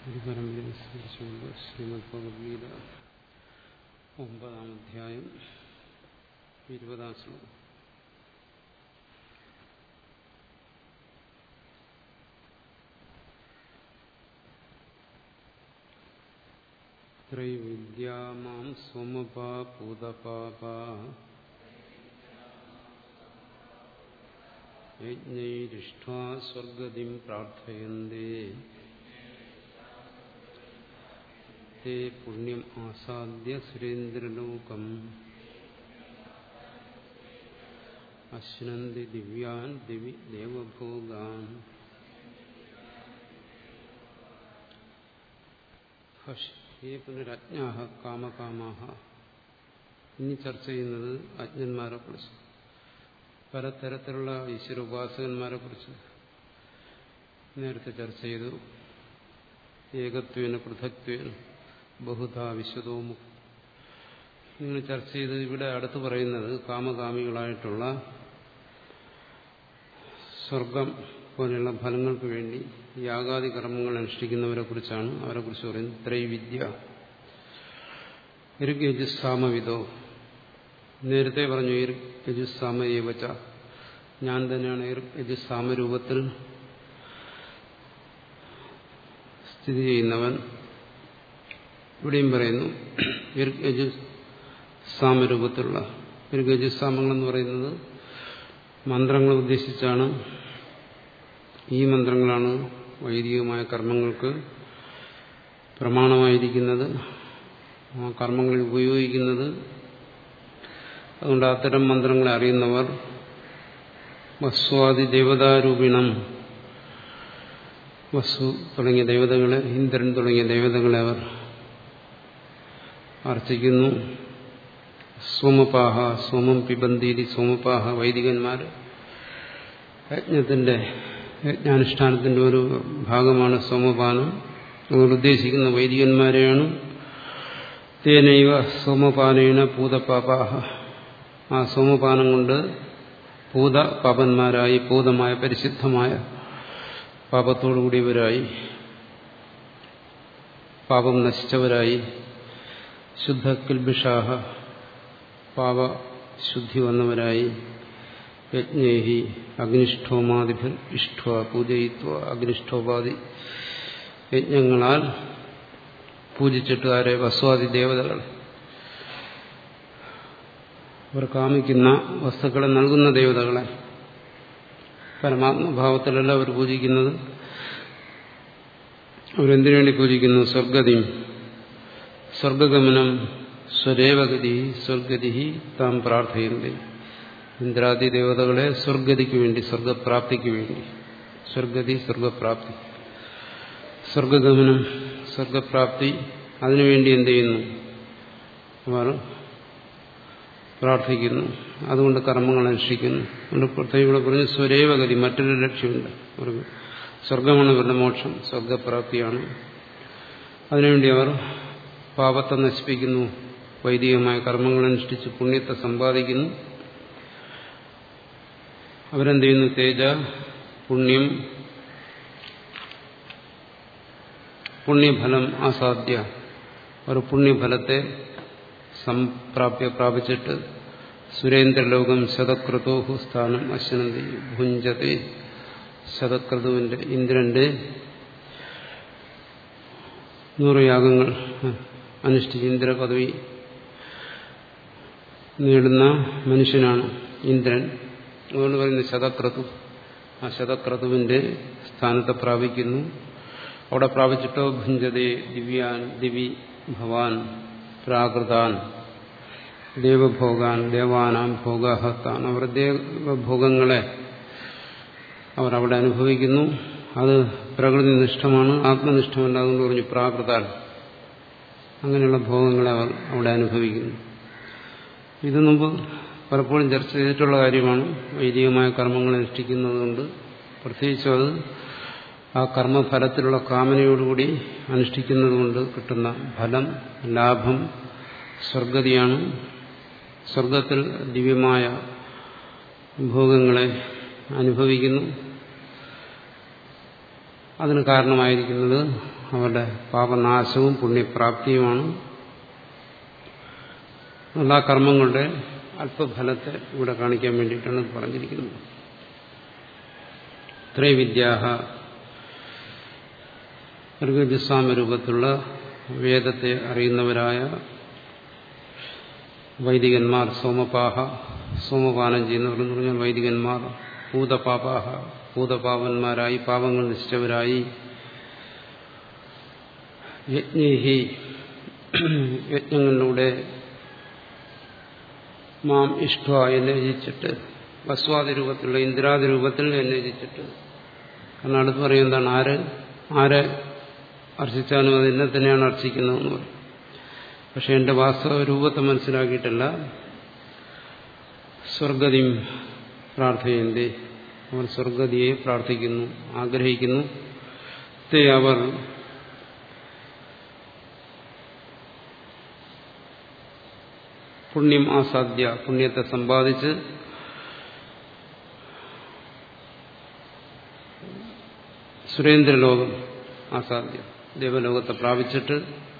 ഒരു പരമ്പരയെ സ്മരിച്ചുകൊണ്ട് ശ്രീമദ് ഭഗവത്ഗീത ഒമ്പതാം അധ്യായം ഇരുപതാം ശ്ലോകം ത്രൈവിദ്യാമാം സ്വമപാ പൂതപാപാ യജ്ഞൈരിഷ്ഠാ സ്വർഗതിം പ്രാർത്ഥയന്തേ ते पुण्यम् आसाद्य सुरेन्द्रलोकम् अश्नन्ति दिव्यान् दिवि देवभोगान् ഹേ പുനരജ്ഞാഹ കാമകാമാഹ ഇനി ചർച്ച ചെയ്യുന്നത് അജ്ഞന്മാരെ കുറിച്ച് പലതരത്തിലുള്ള ഈശ്വര ഉപാസകന്മാരെ കുറിച്ച് നേരത്തെ ചർച്ച ചെയ്തു ഏകത്വേന പൃഥക്വേന ബഹുധാ വിശ്വതോമു നിങ്ങൾ ചർച്ച ചെയ്ത് ഇവിടെ അടുത്ത് പറയുന്നത് കാമകാമികളായിട്ടുള്ള സ്വർഗം പോലെയുള്ള ഫലങ്ങൾക്ക് വേണ്ടി യാഗാദി കർമ്മങ്ങൾ അനുഷ്ഠിക്കുന്നവരെ കുറിച്ചാണ് അവരെ കുറിച്ച് പറയുന്നത് ത്രൈവിദ്യ യജുസാമവിദോ നേരത്തെ പറഞ്ഞു യജുസാമയേവച്ച ഞാൻ തന്നെയാണ് യജുസാമരൂപത്തിൽ സ്ഥിതി ചെയ്യുന്നവൻ ഇവിടെയും പറയുന്നു സാമരൂപത്തിലുള്ള യജുസാമങ്ങളെന്ന് പറയുന്നത് മന്ത്രങ്ങൾ ഉദ്ദേശിച്ചാണ് ഈ മന്ത്രങ്ങളാണ് വൈദികമായ കർമ്മങ്ങൾക്ക് പ്രമാണമായിരിക്കുന്നത് ആ കർമ്മങ്ങളിൽ ഉപയോഗിക്കുന്നത് അതുകൊണ്ട് അത്തരം മന്ത്രങ്ങളെ അറിയുന്നവർ വസ്വാദി ദേവതാരൂപിണം വസു തുടങ്ങിയ ദേവതകളെ ഇന്ദ്രൻ തുടങ്ങിയ ദേവതകളെ അവർ അർച്ചിക്കുന്നു സോമപാഹ സോമം പിബന്തീരി സോമപാഹ വൈദികന്മാർ യജ്ഞത്തിന്റെ യജ്ഞാനുഷ്ഠാനത്തിന്റെ ഒരു ഭാഗമാണ് സോമപാനം അതുകൊണ്ട് ഉദ്ദേശിക്കുന്ന വൈദികന്മാരെയാണ് തേനൈവ സോമപാനേന പൂതപാപാഹ ആ സോമപാനം കൊണ്ട് പൂത പാപന്മാരായി പൂതമായ പരിശുദ്ധമായ പാപത്തോടുകൂടിയവരായി പാപം നശിച്ചവരായി ശുദ്ധ കിൽബിഷാഹ പാപശുദ്ധി വന്നവരായി യജ്ഞേഹി അഗ്നിഷ്ഠോമാദിഭിർ ഇഷ്ഠ പൂജയിത്വ അഗ്നിഷ്ഠോപാധി യജ്ഞങ്ങളാൽ പൂജിച്ചിട്ട് ആരെ വസ്വാദി ദേവതകൾ അവർ കാമിക്കുന്ന വസ്തുക്കളെ നൽകുന്ന ദേവതകളെ പരമാത്മഭാവത്തിലല്ല അവർ പൂജിക്കുന്നത് അവരെന്തിനു വേണ്ടി പൂജിക്കുന്നു സ്വർഗതിയും സ്വർഗഗമനം സ്വരേവഗതി സ്വർഗതി താം പ്രാർത്ഥയുന്നത് ഇന്ദ്രാദി ദേവതകളെ സ്വർഗതിക്ക് വേണ്ടി സ്വർഗപ്രാപ്തിക്ക് വേണ്ടി സ്വർഗതി സ്വർഗപ്രാപ്തി സ്വർഗഗമനം സ്വർഗപ്രാപ്തി അതിനുവേണ്ടി എന്ത് ചെയ്യുന്നു അവർ പ്രാർത്ഥിക്കുന്നു അതുകൊണ്ട് കർമ്മങ്ങൾ അനുഷ്ഠിക്കുന്നു അതുകൊണ്ട് പ്രത്യേകം ഇവിടെ പറഞ്ഞ് സ്വരേവഗതി മറ്റൊരു ലക്ഷ്യമുണ്ട് അവർക്ക് സ്വർഗമാണ് ഇവരുടെ മോക്ഷം സ്വർഗപ്രാപ്തിയാണ് അതിനുവേണ്ടി അവർ പാപത്തെ നശിപ്പിക്കുന്നു വൈദികമായ കർമ്മങ്ങൾ അനുഷ്ഠിച്ച് പുണ്യത്തെ സമ്പാദിക്കുന്നു അവരെന്ത് ചെയ്യുന്നു തേജ പുണ്യം പുണ്യഫലം ആസാദ്യ അവർ പുണ്യഫലത്തെ സംപ്രാപ്യ പ്രാപിച്ചിട്ട് സുരേന്ദ്രലോകം ശതക്രതോഹു സ്ഥാനം അശ്വനന്തി ഭുഞ്ചത്തെ ശതക്രതുവിന്റെ ഇന്ദ്രന്റെ നൂറ് യാഗങ്ങൾ അനുഷ്ഠിച്ച് ഇന്ദ്രപദവി നേടുന്ന മനുഷ്യനാണ് ഇന്ദ്രൻ അതുകൊണ്ട് പറയുന്ന ശതക്രതു ആ ശതക്രതുവിന്റെ സ്ഥാനത്തെ പ്രാപിക്കുന്നു അവിടെ പ്രാപിച്ചിട്ടോ ഭുഞ്ചതേ ദിവ്യാൻ ദിവി ഭവാൻ പ്രാകൃതാൻ ദേവഭോഗാൻ ദേവാനാം ഭോഗഹത്താൻ അവർ ദേവഭോഗങ്ങളെ അവർ അവിടെ അനുഭവിക്കുന്നു അത് പ്രകൃതി നിഷ്ഠമാണ് ആത്മനിഷ്ഠമല്ല അതുകൊണ്ട് പറഞ്ഞു പ്രാകൃതാൻ അങ്ങനെയുള്ള ഭോഗങ്ങളെ അവർ അവിടെ അനുഭവിക്കുന്നു ഇത് മുമ്പ് പലപ്പോഴും ചർച്ച ചെയ്തിട്ടുള്ള കാര്യമാണ് വൈദികമായ കർമ്മങ്ങൾ അനുഷ്ഠിക്കുന്നതുകൊണ്ട് പ്രത്യേകിച്ചും അത് ആ കർമ്മഫലത്തിലുള്ള കാമനയോടുകൂടി അനുഷ്ഠിക്കുന്നതുകൊണ്ട് കിട്ടുന്ന ഫലം ലാഭം സ്വർഗതിയാണ് സ്വർഗത്തിൽ ദിവ്യമായ ഭോഗങ്ങളെ അനുഭവിക്കുന്നു അതിന് കാരണമായിരിക്കുന്നത് അവരുടെ പാപനാശവും പുണ്യപ്രാപ്തിയുമാണ് എല്ലാ കർമ്മങ്ങളുടെ അല്പഫലത്തെ ഇവിടെ കാണിക്കാൻ വേണ്ടിയിട്ടാണ് ഇത് പറഞ്ഞിരിക്കുന്നത് ത്രൈവിദ്യാഹ ഋഗജസ്വാമ വേദത്തെ അറിയുന്നവരായ വൈദികന്മാർ സോമപാഹ സോമപാനം ചെയ്യുന്നവർ എന്ന് പറഞ്ഞാൽ വൈദികന്മാർ ഭൂതപാപാഹ ഭൂതപാപന്മാരായി പാപങ്ങൾ നിശ്ചവരായി യജ്ഞേഹി യജ്ഞങ്ങളിലൂടെ മാം ഇഷ്ട എന്നെ രചിച്ചിട്ട് വസ്വാദി രൂപത്തിലുള്ള ഇന്ദ്രാദി രൂപത്തിൽ എന്നെ രചിച്ചിട്ട് കാരണം അടുത്ത് പറയും എന്താണ് ആര് ആരെ അർച്ചിച്ചാലും അത് എന്നെ തന്നെയാണ് അർച്ചിക്കുന്നതെന്ന് പറയും പക്ഷെ എന്റെ വാസ്തവ രൂപത്തെ മനസ്സിലാക്കിയിട്ടല്ല സ്വർഗതിയും പ്രാർത്ഥയന്തി അവർ സ്വർഗതിയെ പ്രാർത്ഥിക്കുന്നു ആഗ്രഹിക്കുന്നു തേ അവർ പുണ്യം ആസാദ്യ പുണ്യത്തെ സമ്പാദിച്ച് സുരേന്ദ്രലോകം ആസാദ്യ ദേവലോകത്തെ പ്രാപിച്ചിട്ട്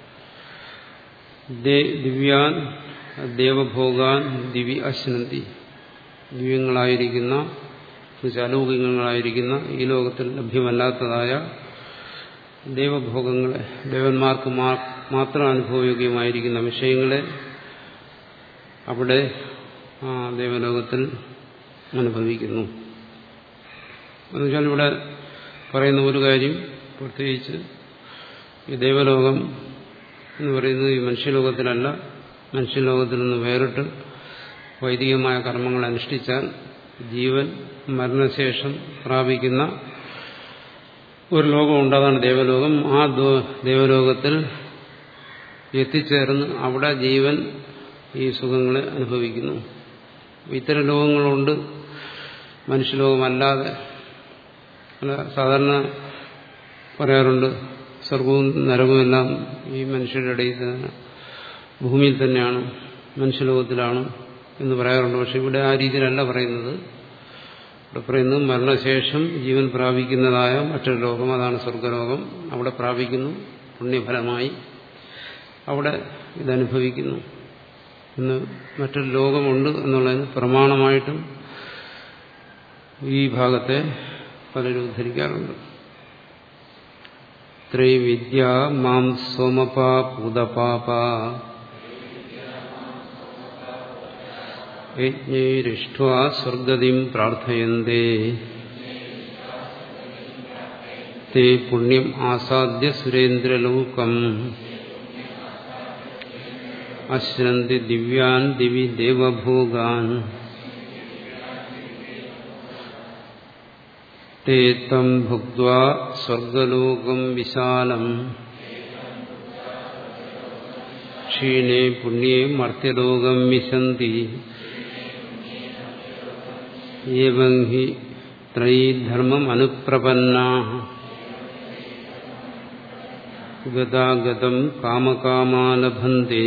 ദിവ്യാൻ ദേവഭോഗാൻ ദിവി അശ്നന്തി ദിവ്യങ്ങളായിരിക്കുന്ന അലൗകികങ്ങളായിരിക്കുന്ന ഈ ലോകത്തിൽ ലഭ്യമല്ലാത്തതായ ദേവഭോഗങ്ങളെ ദേവന്മാർക്ക് മാത്രം അനുഭവയോഗ്യമായിരിക്കുന്ന വിഷയങ്ങളെ അവിടെ ആ ദേവലോകത്തിൽ അനുഭവിക്കുന്നു എന്നുവെച്ചാൽ ഇവിടെ പറയുന്ന ഒരു കാര്യം പ്രത്യേകിച്ച് ഈ ദേവലോകം എന്ന് പറയുന്നത് ഈ മനുഷ്യലോകത്തിലല്ല മനുഷ്യലോകത്തിൽ നിന്ന് വേറിട്ട് വൈദികമായ കർമ്മങ്ങൾ അനുഷ്ഠിച്ചാൽ ജീവൻ മരണശേഷം പ്രാപിക്കുന്ന ഒരു ലോകമുണ്ട് അതാണ് ദേവലോകം ആ ദേവലോകത്തിൽ എത്തിച്ചേർന്ന് അവിടെ ജീവൻ ഈ സുഖങ്ങളെ അനുഭവിക്കുന്നു ഇത്തരം ലോകങ്ങളുണ്ട് മനുഷ്യലോകമല്ലാതെ സാധാരണ പറയാറുണ്ട് സ്വർഗവും നരകവുമെല്ലാം ഈ മനുഷ്യരുടെ ഇടയിൽ ഭൂമിയിൽ തന്നെയാണ് മനുഷ്യലോകത്തിലാണ് എന്ന് പറയാറുണ്ട് പക്ഷെ ഇവിടെ ആ രീതിയിലല്ല പറയുന്നത് ഇവിടെ പറയുന്നത് മരണശേഷം ജീവൻ പ്രാപിക്കുന്നതായ മറ്റൊരു ലോകം അതാണ് സ്വർഗലോകം അവിടെ പ്രാപിക്കുന്നു പുണ്യഫലമായി അവിടെ ഇതനുഭവിക്കുന്നു എന്ന് മറ്റൊരു ലോകമുണ്ട് എന്നുള്ളതിന് പ്രമാണമായിട്ടും ഈ ഭാഗത്തെ പലരും ഉദ്ധരിക്കാറുണ്ട് ത്രൈവിദ്യ മാം സോമപാ പൂതപാപ യജ്ഞൈരിഷ്ട്വാ സ്വർഗതിം പ്രാർത്ഥയന്തേ തേ പുണ്യം ആസാദ്യ സുരേന്ദ്രലോകം അശ്രന്തി ദിവ്യാൻ ദിവി ദേവഭോഗാൻ തേ തം ഭുക്വാ സ്വർഗലോകം വിശാലം ക്ഷീണേ പുണ്യേ മർത്യലോകം വിശന്തി ഏവം ഹി ത്രൈധർമ്മം അനുപ്രപന്നാ ഗതാഗതം കാമകാമാലഭന്തേ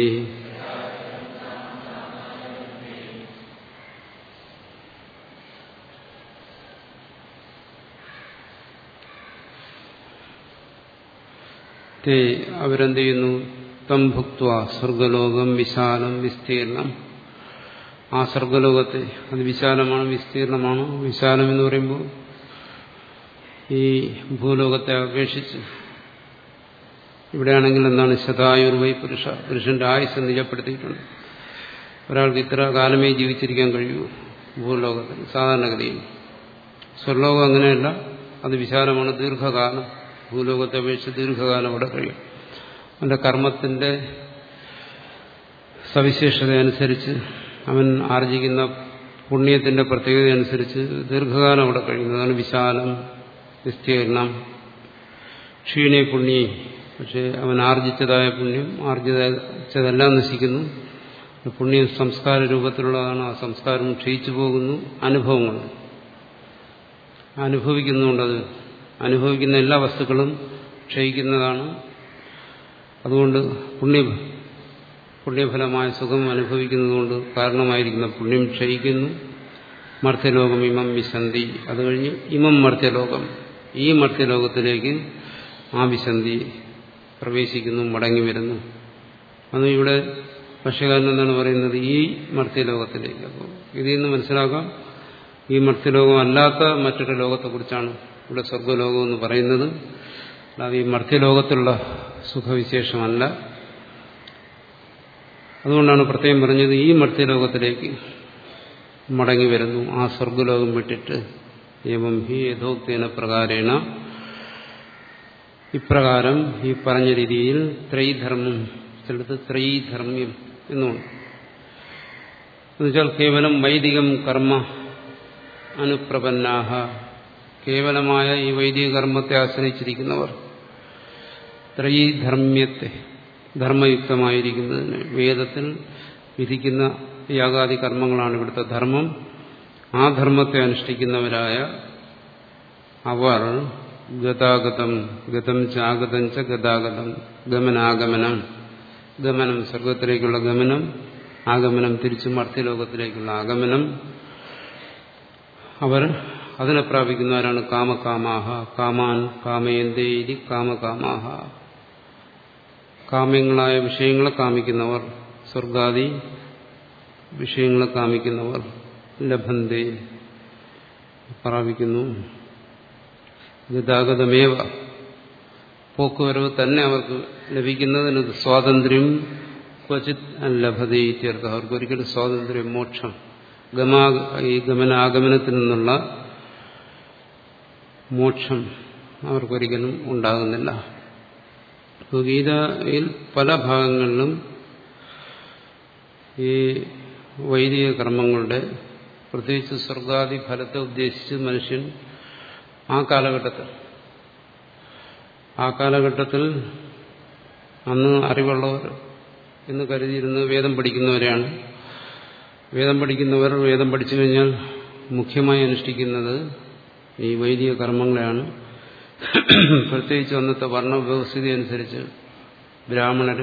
തേ അവരെന്ത് ചെയ്യുന്നു തം ഭുക്വ സ്വർഗലോകം വിശാലം വിസ്തീർണം ആ സ്വർഗലോകത്തെ അത് വിശാലമാണ് വിസ്തീർണമാണ് വിശാലം എന്ന് പറയുമ്പോൾ ഈ ഭൂലോകത്തെ അപേക്ഷിച്ച് ഇവിടെയാണെങ്കിൽ എന്താണ് ശതായുർവൈ പുരുഷ പുരുഷന്റെ ആയുസ് നിജപ്പെടുത്തിയിട്ടുണ്ട് ഒരാൾക്ക് ഇത്ര കാലമേ ജീവിച്ചിരിക്കാൻ കഴിയൂ ഭൂലോകത്തിൽ സാധാരണഗതിയിൽ സ്വർലോകം അങ്ങനെയല്ല അത് വിശാലമാണ് ദീർഘകാലം ഭൂലോകത്തെ അപേക്ഷിച്ച് ദീർഘകാലം അവിടെ കഴിയും അവന്റെ കർമ്മത്തിന്റെ സവിശേഷത അനുസരിച്ച് അവൻ ആർജിക്കുന്ന പുണ്യത്തിന്റെ പ്രത്യേകത അനുസരിച്ച് ദീർഘകാലം അവിടെ കഴിയുന്നതാണ് വിശാലം വിസ്തീർണം ക്ഷീണേ പുണ്യേ പക്ഷെ അവൻ ആർജിച്ചതായ പുണ്യം ആർജിച്ചതെല്ലാം നശിക്കുന്നു പുണ്യം സംസ്കാര രൂപത്തിലുള്ളതാണ് ആ സംസ്കാരം ക്ഷയിച്ചു പോകുന്നു അനുഭവങ്ങൾ അനുഭവിക്കുന്നുണ്ടത് അനുഭവിക്കുന്ന എല്ലാ വസ്തുക്കളും ക്ഷയിക്കുന്നതാണ് അതുകൊണ്ട് പുണ്യ പുണ്യഫലമായ സുഖം അനുഭവിക്കുന്നതുകൊണ്ട് കാരണമായിരിക്കുന്ന പുണ്യം ക്ഷയിക്കുന്നു മർത്യലോകം ഇമം വിശന്തി അത് കഴിഞ്ഞ് ഇമം മർത്യലോകം ഈ മർത്യലോകത്തിലേക്ക് ആ വിശന്തി പ്രവേശിക്കുന്നു മടങ്ങി വരുന്നു അത് ഇവിടെ ഭക്ഷ്യകാരൻ എന്താണ് പറയുന്നത് ഈ മർത്യലോകത്തിലേക്ക് അപ്പോൾ ഇതിൽ നിന്ന് മനസ്സിലാക്കാം ഈ മർത്യലോകം അല്ലാത്ത മറ്റൊരു ലോകത്തെക്കുറിച്ചാണ് ഇവിടെ സ്വർഗലോകം എന്ന് പറയുന്നത് അല്ലാതെ ഈ മർത്യലോകത്തുള്ള സുഖവിശേഷമല്ല അതുകൊണ്ടാണ് പ്രത്യേകം പറഞ്ഞത് ഈ മർത്യലോകത്തിലേക്ക് മടങ്ങി വരുന്നു ആ സ്വർഗലോകം വിട്ടിട്ട് ഏവം ഹി യഥോക്തേന പ്രകാരേണ ഇപ്രകാരം ഈ പറഞ്ഞ രീതിയിൽ ത്രൈധർമ്മം ചിലത് ത്രൈധർമ്മ്യം എന്നുണ്ട് എന്നുവെച്ചാൽ കേവലം വൈദികം കർമ്മ അനുപ്രപന്നാഹ കേവലമായ ഈ വൈദിക കർമ്മത്തെ ആശ്രയിച്ചിരിക്കുന്നവർ ത്രയീധർമ്മ്യത്തെ ധർമ്മയുക്തമായിരിക്കുന്നതിന് വേദത്തിൽ വിധിക്കുന്ന യാഗാദി കർമ്മങ്ങളാണ് ഇവിടുത്തെ ധർമ്മം ആ ധർമ്മത്തെ അനുഷ്ഠിക്കുന്നവരായ അവർ ഗതാഗതം ഗതം ചാഗതം ച ഗതാഗതം ഗമനാഗമനം ഗമനം സ്വർഗത്തിലേക്കുള്ള ഗമനം ആഗമനം തിരിച്ചു മർത്യലോകത്തിലേക്കുള്ള ആഗമനം അവർ അതിനെ പ്രാപിക്കുന്നവരാണ് കാമകാമാഹ കാമാൻ കാമയന്തേരി കാമകാമാഹ കാമ്യങ്ങളായ വിഷയങ്ങളെ കാമിക്കുന്നവർ സ്വർഗാദി വിഷയങ്ങളെ കാമിക്കുന്നവർ ലഭന്തേ പ്രാപിക്കുന്നു ഗതാഗതമേവ പോക്കുവരവ് തന്നെ അവർക്ക് ലഭിക്കുന്നതിന് സ്വാതന്ത്ര്യം ക്വചിത് ലഭതീത്യർത്ഥം അവർക്കൊരിക്കലും സ്വാതന്ത്ര്യം മോക്ഷം ഗമാ ഈ ഗമനാഗമനത്തിൽ നിന്നുള്ള മോക്ഷം അവർക്കൊരിക്കലും ഉണ്ടാകുന്നില്ല ഗീതയിൽ പല ഭാഗങ്ങളിലും ഈ വൈദിക കർമ്മങ്ങളുടെ പ്രത്യേകിച്ച് സ്വർഗാദി ഫലത്തെ ഉദ്ദേശിച്ച് മനുഷ്യൻ ആ കാലഘട്ടത്തിൽ ആ കാലഘട്ടത്തിൽ അന്ന് അറിവുള്ളവർ എന്ന് കരുതിയിരുന്നത് വേദം പഠിക്കുന്നവരെയാണ് വേദം പഠിക്കുന്നവർ വേദം പഠിച്ചു കഴിഞ്ഞാൽ മുഖ്യമായി അനുഷ്ഠിക്കുന്നത് ഈ വൈദിക കർമ്മങ്ങളെയാണ് പ്രത്യേകിച്ച് അന്നത്തെ വർണ്ണവ്യവസ്ഥിതി അനുസരിച്ച് ബ്രാഹ്മണർ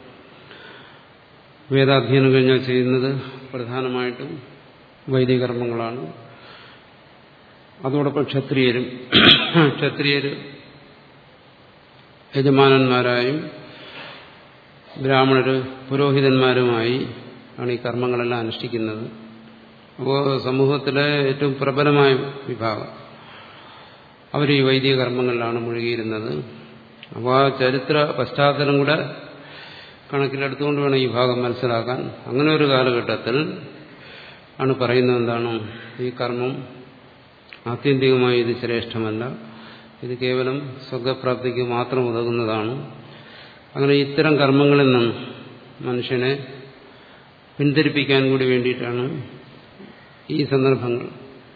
വേദാധ്യയനം കഴിഞ്ഞാൽ ചെയ്യുന്നത് പ്രധാനമായിട്ടും വൈദിക കർമ്മങ്ങളാണ് അതോടൊപ്പം ക്ഷത്രിയരും ക്ഷത്രിയർ യജമാനന്മാരായും ബ്രാഹ്മണർ പുരോഹിതന്മാരുമായി ആണ് ഈ കർമ്മങ്ങളെല്ലാം അനുഷ്ഠിക്കുന്നത് അപ്പോൾ സമൂഹത്തിലെ ഏറ്റവും പ്രബലമായ വിഭാഗം അവർ ഈ വൈദിക കർമ്മങ്ങളിലാണ് മുഴുകിയിരുന്നത് അപ്പോൾ ആ ചരിത്ര പശ്ചാത്തലം കൂടെ കണക്കിലെടുത്തുകൊണ്ട് വേണം ഈ ഭാഗം മനസ്സിലാക്കാൻ അങ്ങനെ ഒരു കാലഘട്ടത്തിൽ ആണ് പറയുന്നത് എന്താണ് ഈ കർമ്മം ആത്യന്തികമായി ഇത് ശ്രേഷ്ഠമല്ല ഇത് കേവലം സ്വർഗപ്രാപ്തിക്ക് മാത്രം ഉതകുന്നതാണ് അങ്ങനെ ഇത്തരം കർമ്മങ്ങളിൽ നിന്നും മനുഷ്യനെ പിന്തിരിപ്പിക്കാൻ കൂടി വേണ്ടിയിട്ടാണ് ഈ സന്ദർഭങ്ങൾ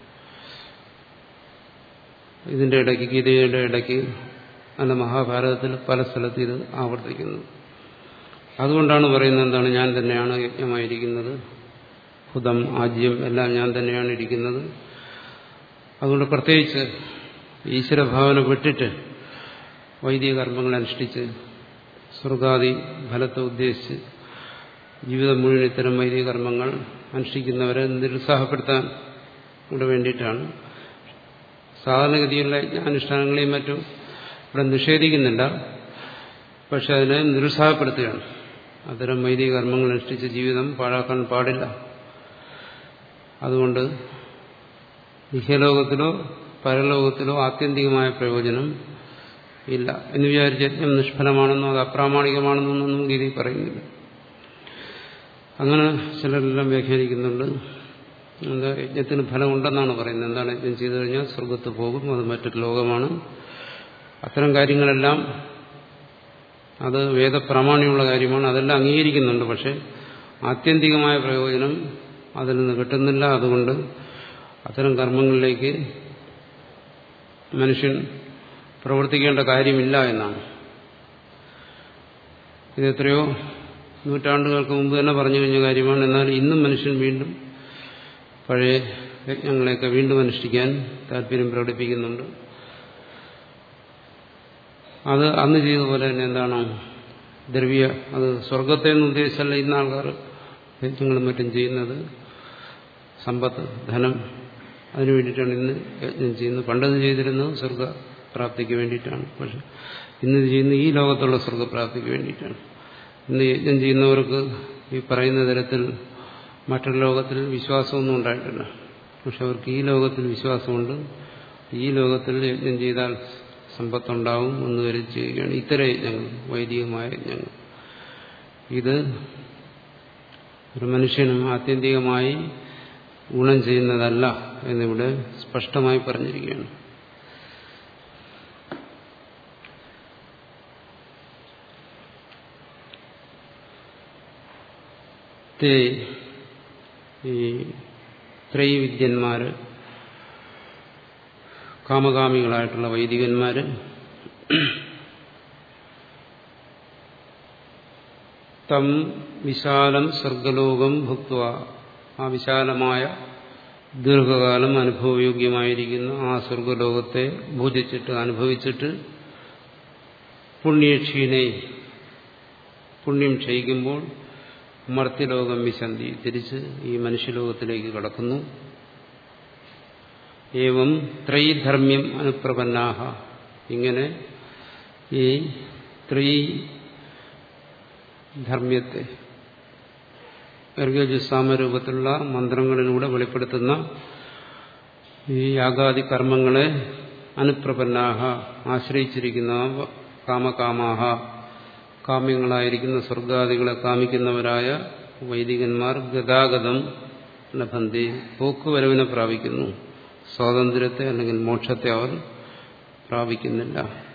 ഇതിന്റെ ഇടയ്ക്ക് ഗീതയുടെ ഇടയ്ക്ക് അല്ല മഹാഭാരതത്തിൽ പല സ്ഥലത്ത് ഇത് ആവർത്തിക്കുന്നു അതുകൊണ്ടാണ് പറയുന്നത് എന്താണ് ഞാൻ തന്നെയാണ് യജ്ഞമായിരിക്കുന്നത് ഹുദം ആജ്യം എല്ലാം ഞാൻ തന്നെയാണ് ഇരിക്കുന്നത് അതുകൊണ്ട് പ്രത്യേകിച്ച് ഈശ്വരഭാവന വിട്ടിട്ട് വൈദിക കർമ്മങ്ങൾ അനുഷ്ഠിച്ച് സ്വർഗാദി ഫലത്തെ ഉദ്ദേശിച്ച് ജീവിതം മുഴുവൻ ഇത്തരം വൈദിക കർമ്മങ്ങൾ അനുഷ്ഠിക്കുന്നവരെ നിരുത്സാഹപ്പെടുത്താൻ കൂടെ വേണ്ടിയിട്ടാണ് സാധാരണഗതിയുള്ള ജ്ഞാനുഷ്ഠാനങ്ങളെയും മറ്റും ഇവിടെ നിഷേധിക്കുന്നില്ല പക്ഷെ അതിനെ നിരുത്സാഹപ്പെടുത്തുകയാണ് അത്തരം വൈദിക കർമ്മങ്ങൾ അനുഷ്ഠിച്ച് ജീവിതം പാഴാക്കാൻ പാടില്ല അതുകൊണ്ട് ഇഹലോകത്തിലോ പരലോകത്തിലോ ആത്യന്തികമായ പ്രയോജനം ഇല്ല എന്ന് വിചാരിച്ച് യജ്ഞം നിഷ്ഫലമാണെന്നോ അത് അപ്രാമാണികമാണെന്നോ ഒന്നും ഗീതി പറയുന്നില്ല അങ്ങനെ ചിലരെല്ലാം വ്യാഖ്യാനിക്കുന്നുണ്ട് എന്താ യജ്ഞത്തിന് ഫലമുണ്ടെന്നാണ് പറയുന്നത് എന്താണ് യജ്ഞം ചെയ്തു കഴിഞ്ഞാൽ സ്വർഗത്ത് പോകും അത് മറ്റൊരു ലോകമാണ് അത്തരം കാര്യങ്ങളെല്ലാം അത് വേദപ്രാമാണ്യമുള്ള കാര്യമാണ് അതെല്ലാം അംഗീകരിക്കുന്നുണ്ട് പക്ഷെ ആത്യന്തികമായ പ്രയോജനം അതിൽ നിന്ന് കിട്ടുന്നില്ല അതുകൊണ്ട് അത്തരം കർമ്മങ്ങളിലേക്ക് മനുഷ്യൻ പ്രവർത്തിക്കേണ്ട കാര്യമില്ല എന്നാണ് ഇത് എത്രയോ നൂറ്റാണ്ടുകൾക്ക് മുമ്പ് തന്നെ പറഞ്ഞു കഴിഞ്ഞ കാര്യമാണ് എന്നാൽ ഇന്നും മനുഷ്യൻ വീണ്ടും പഴയ യജ്ഞങ്ങളെയൊക്കെ വീണ്ടും അനുഷ്ഠിക്കാൻ താല്പര്യം പ്രകടിപ്പിക്കുന്നുണ്ട് അത് അന്ന് ചെയ്ത പോലെ തന്നെ എന്താണ് ദ്രവ്യ അത് സ്വർഗത്തെ എന്ന് ഉദ്ദേശിച്ചല്ല ഇന്ന് ആൾക്കാർ യജ്ഞങ്ങളും മറ്റും ചെയ്യുന്നത് സമ്പത്ത് ധനം അതിനു വേണ്ടിയിട്ടാണ് ഇന്ന് യജ്ഞം ചെയ്യുന്നത് പണ്ടത് ചെയ്തിരുന്നത് സ്വർഗ പ്രാപ്തിക്ക് വേണ്ടിയിട്ടാണ് പക്ഷെ ഇന്ന് ചെയ്യുന്ന ഈ ലോകത്തുള്ള സ്വർഗപ്രാപ്തിക്ക് വേണ്ടിയിട്ടാണ് ഇന്ന് യജ്ഞം ചെയ്യുന്നവർക്ക് ഈ പറയുന്ന തരത്തിൽ മറ്റൊരു ലോകത്തിൽ വിശ്വാസമൊന്നും ഉണ്ടായിട്ടില്ല പക്ഷെ അവർക്ക് ഈ ലോകത്തിൽ വിശ്വാസമുണ്ട് ഈ ലോകത്തിൽ യജ്ഞം ചെയ്താൽ സമ്പത്തുണ്ടാവും എന്ന് വരെ ചെയ്യുകയാണ് ഇത്തരം യജ്ഞങ്ങൾ വൈദികമായ യജ്ഞങ്ങൾ ഇത് ഒരു മനുഷ്യനും ആത്യന്തികമായി ഗുണം ചെയ്യുന്നതല്ല എന്നിവിടെ സ്പഷ്ടമായി പറഞ്ഞിരിക്കുകയാണ് ഈ ത്രൈവിദ്യന്മാര് കാമകാമികളായിട്ടുള്ള വൈദികന്മാര് തം വിശാലം സ്വർഗലോകം ഭുക്വ ആ വിശാലമായ ദീർഘകാലം അനുഭവയോഗ്യമായിരിക്കുന്ന ആ സ്വർഗലോകത്തെ ഭുജിച്ചിട്ട് അനുഭവിച്ചിട്ട് പുണ്യക്ഷീണെ പുണ്യം ക്ഷയിക്കുമ്പോൾ മർത്യലോകം വിശന്തി തിരിച്ച് ഈ മനുഷ്യലോകത്തിലേക്ക് കടക്കുന്നു ഏവം ത്രൈധർമ്മ്യം അനുപ്രപന്നാഹ ഇങ്ങനെ ഈ ത്രീ ധർമ്മ്യത്തെ ഗർഗജുസാമരൂപത്തിലുള്ള മന്ത്രങ്ങളിലൂടെ വെളിപ്പെടുത്തുന്ന ഈ യാഗാദി കർമ്മങ്ങളെ അനുപ്രപന്നാഹ ആശ്രയിച്ചിരിക്കുന്ന കാമകാമാഹ കാമ്യങ്ങളായിരിക്കുന്ന സ്വർഗാദികളെ കാമിക്കുന്നവരായ വൈദികന്മാർ ഗതാഗതം ലഭന്തി പോക്കുവരവിനെ പ്രാപിക്കുന്നു സ്വാതന്ത്ര്യത്തെ അല്ലെങ്കിൽ മോക്ഷത്തെ അവർ പ്രാപിക്കുന്നില്ല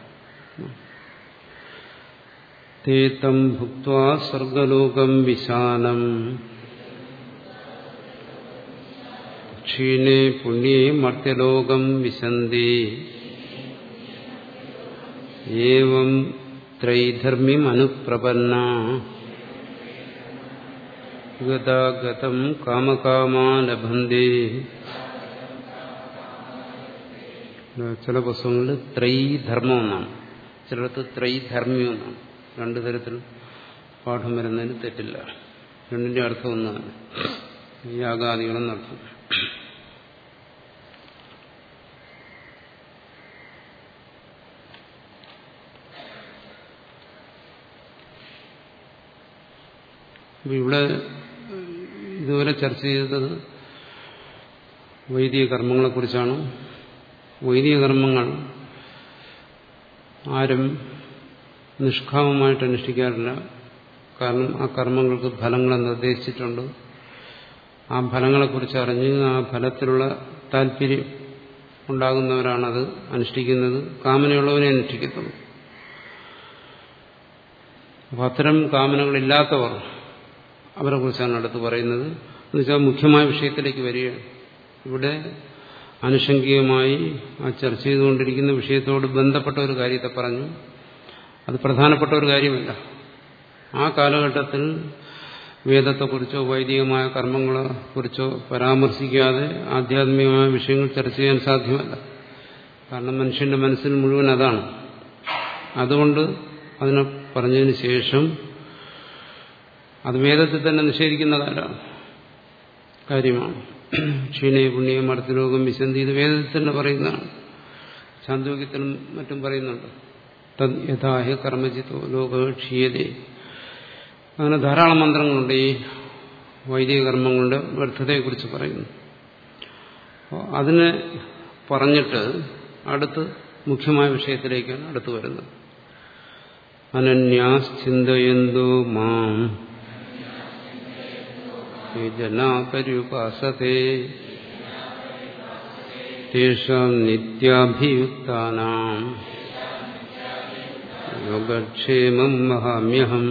തേതം ഭുക്വാ സ്വർഗലോകം വിശാലം ക്ഷീണേ പുണ്യേ മർത്യലോകം വിശന്തി ഏവം ത്രൈധർമ്മ്യം അനുപ്രപന്ന ഗതാഗതം കാമകാമാ ലഭന്തി ചില പുസ്തകങ്ങളിൽ ത്രൈധർമ്മം എന്നാണ് ചിലടത്ത് ത്രൈധർമ്മ്യം എന്നാണ് രണ്ടു തരത്തിൽ പാഠം വരുന്നതിന് തെറ്റില്ല രണ്ടിന്റെ അർത്ഥം ഒന്നാണ് യാഗാദികളെന്നർത്ഥം ഇവിടെ ഇതുവരെ ചർച്ച ചെയ്തത് വൈദിക കർമ്മങ്ങളെക്കുറിച്ചാണ് വൈദിക കർമ്മങ്ങൾ ആരും നിഷ്കാമമായിട്ട് അനുഷ്ഠിക്കാറില്ല കാരണം ആ കർമ്മങ്ങൾക്ക് ഫലങ്ങളെ നിർദ്ദേശിച്ചിട്ടുണ്ട് ആ ഫലങ്ങളെക്കുറിച്ച് അറിഞ്ഞ് ആ ഫലത്തിലുള്ള താല്പര്യം ഉണ്ടാകുന്നവരാണത് അനുഷ്ഠിക്കുന്നത് കാമനയുള്ളവനെ അനുഷ്ഠിക്കത്തുള്ളൂ അപ്പം അത്തരം കാമനകളില്ലാത്തവർ അവരെ കുറിച്ചാണ് അടുത്ത് പറയുന്നത് എന്നുവെച്ചാൽ മുഖ്യമായ വിഷയത്തിലേക്ക് വരികയാണ് ഇവിടെ ആനുഷംഗികമായി ആ ചർച്ച ചെയ്തുകൊണ്ടിരിക്കുന്ന വിഷയത്തോട് ബന്ധപ്പെട്ട ഒരു കാര്യത്തെ പറഞ്ഞു അത് പ്രധാനപ്പെട്ട ഒരു കാര്യമല്ല ആ കാലഘട്ടത്തിൽ വേദത്തെക്കുറിച്ചോ വൈദികമായ കർമ്മങ്ങളെ കുറിച്ചോ പരാമർശിക്കാതെ ആധ്യാത്മികമായ വിഷയങ്ങൾ ചർച്ച ചെയ്യാൻ സാധ്യമല്ല കാരണം മനുഷ്യന്റെ മനസ്സിൽ മുഴുവൻ അതാണ് അതുകൊണ്ട് അതിനെ പറഞ്ഞതിന് ശേഷം അത് വേദത്തിൽ തന്നെ നിഷേധിക്കുന്നതല്ല കാര്യമാണ് ക്ഷീണേ പുണ്യം മർത്തലോകം വിശന്തി ഇത് വേദത്തിൽ തന്നെ പറയുന്നതാണ് ചാന്തോക്യത്തിനും മറ്റും പറയുന്നുണ്ട് തദ് യഥാഹ്യ കർമ്മചിത്തോ ലോക ക്ഷീയതേ അങ്ങനെ ധാരാളം മന്ത്രങ്ങളുണ്ട് ഈ വൈദിക കർമ്മങ്ങളുടെ വ്യർത്ഥതയെക്കുറിച്ച് പറയുന്നു അതിനെ പറഞ്ഞിട്ട് അടുത്ത് മുഖ്യമായ വിഷയത്തിലേക്കാണ് അടുത്ത് വരുന്നത് അനന്യാസ് ചിന്തയന്തോ മാം ജനാപര്യുപാസത്തെ തേഷാം നിത്യാഭിയുക്താനാം യോഗക്ഷേമം മഹാമ്യഹം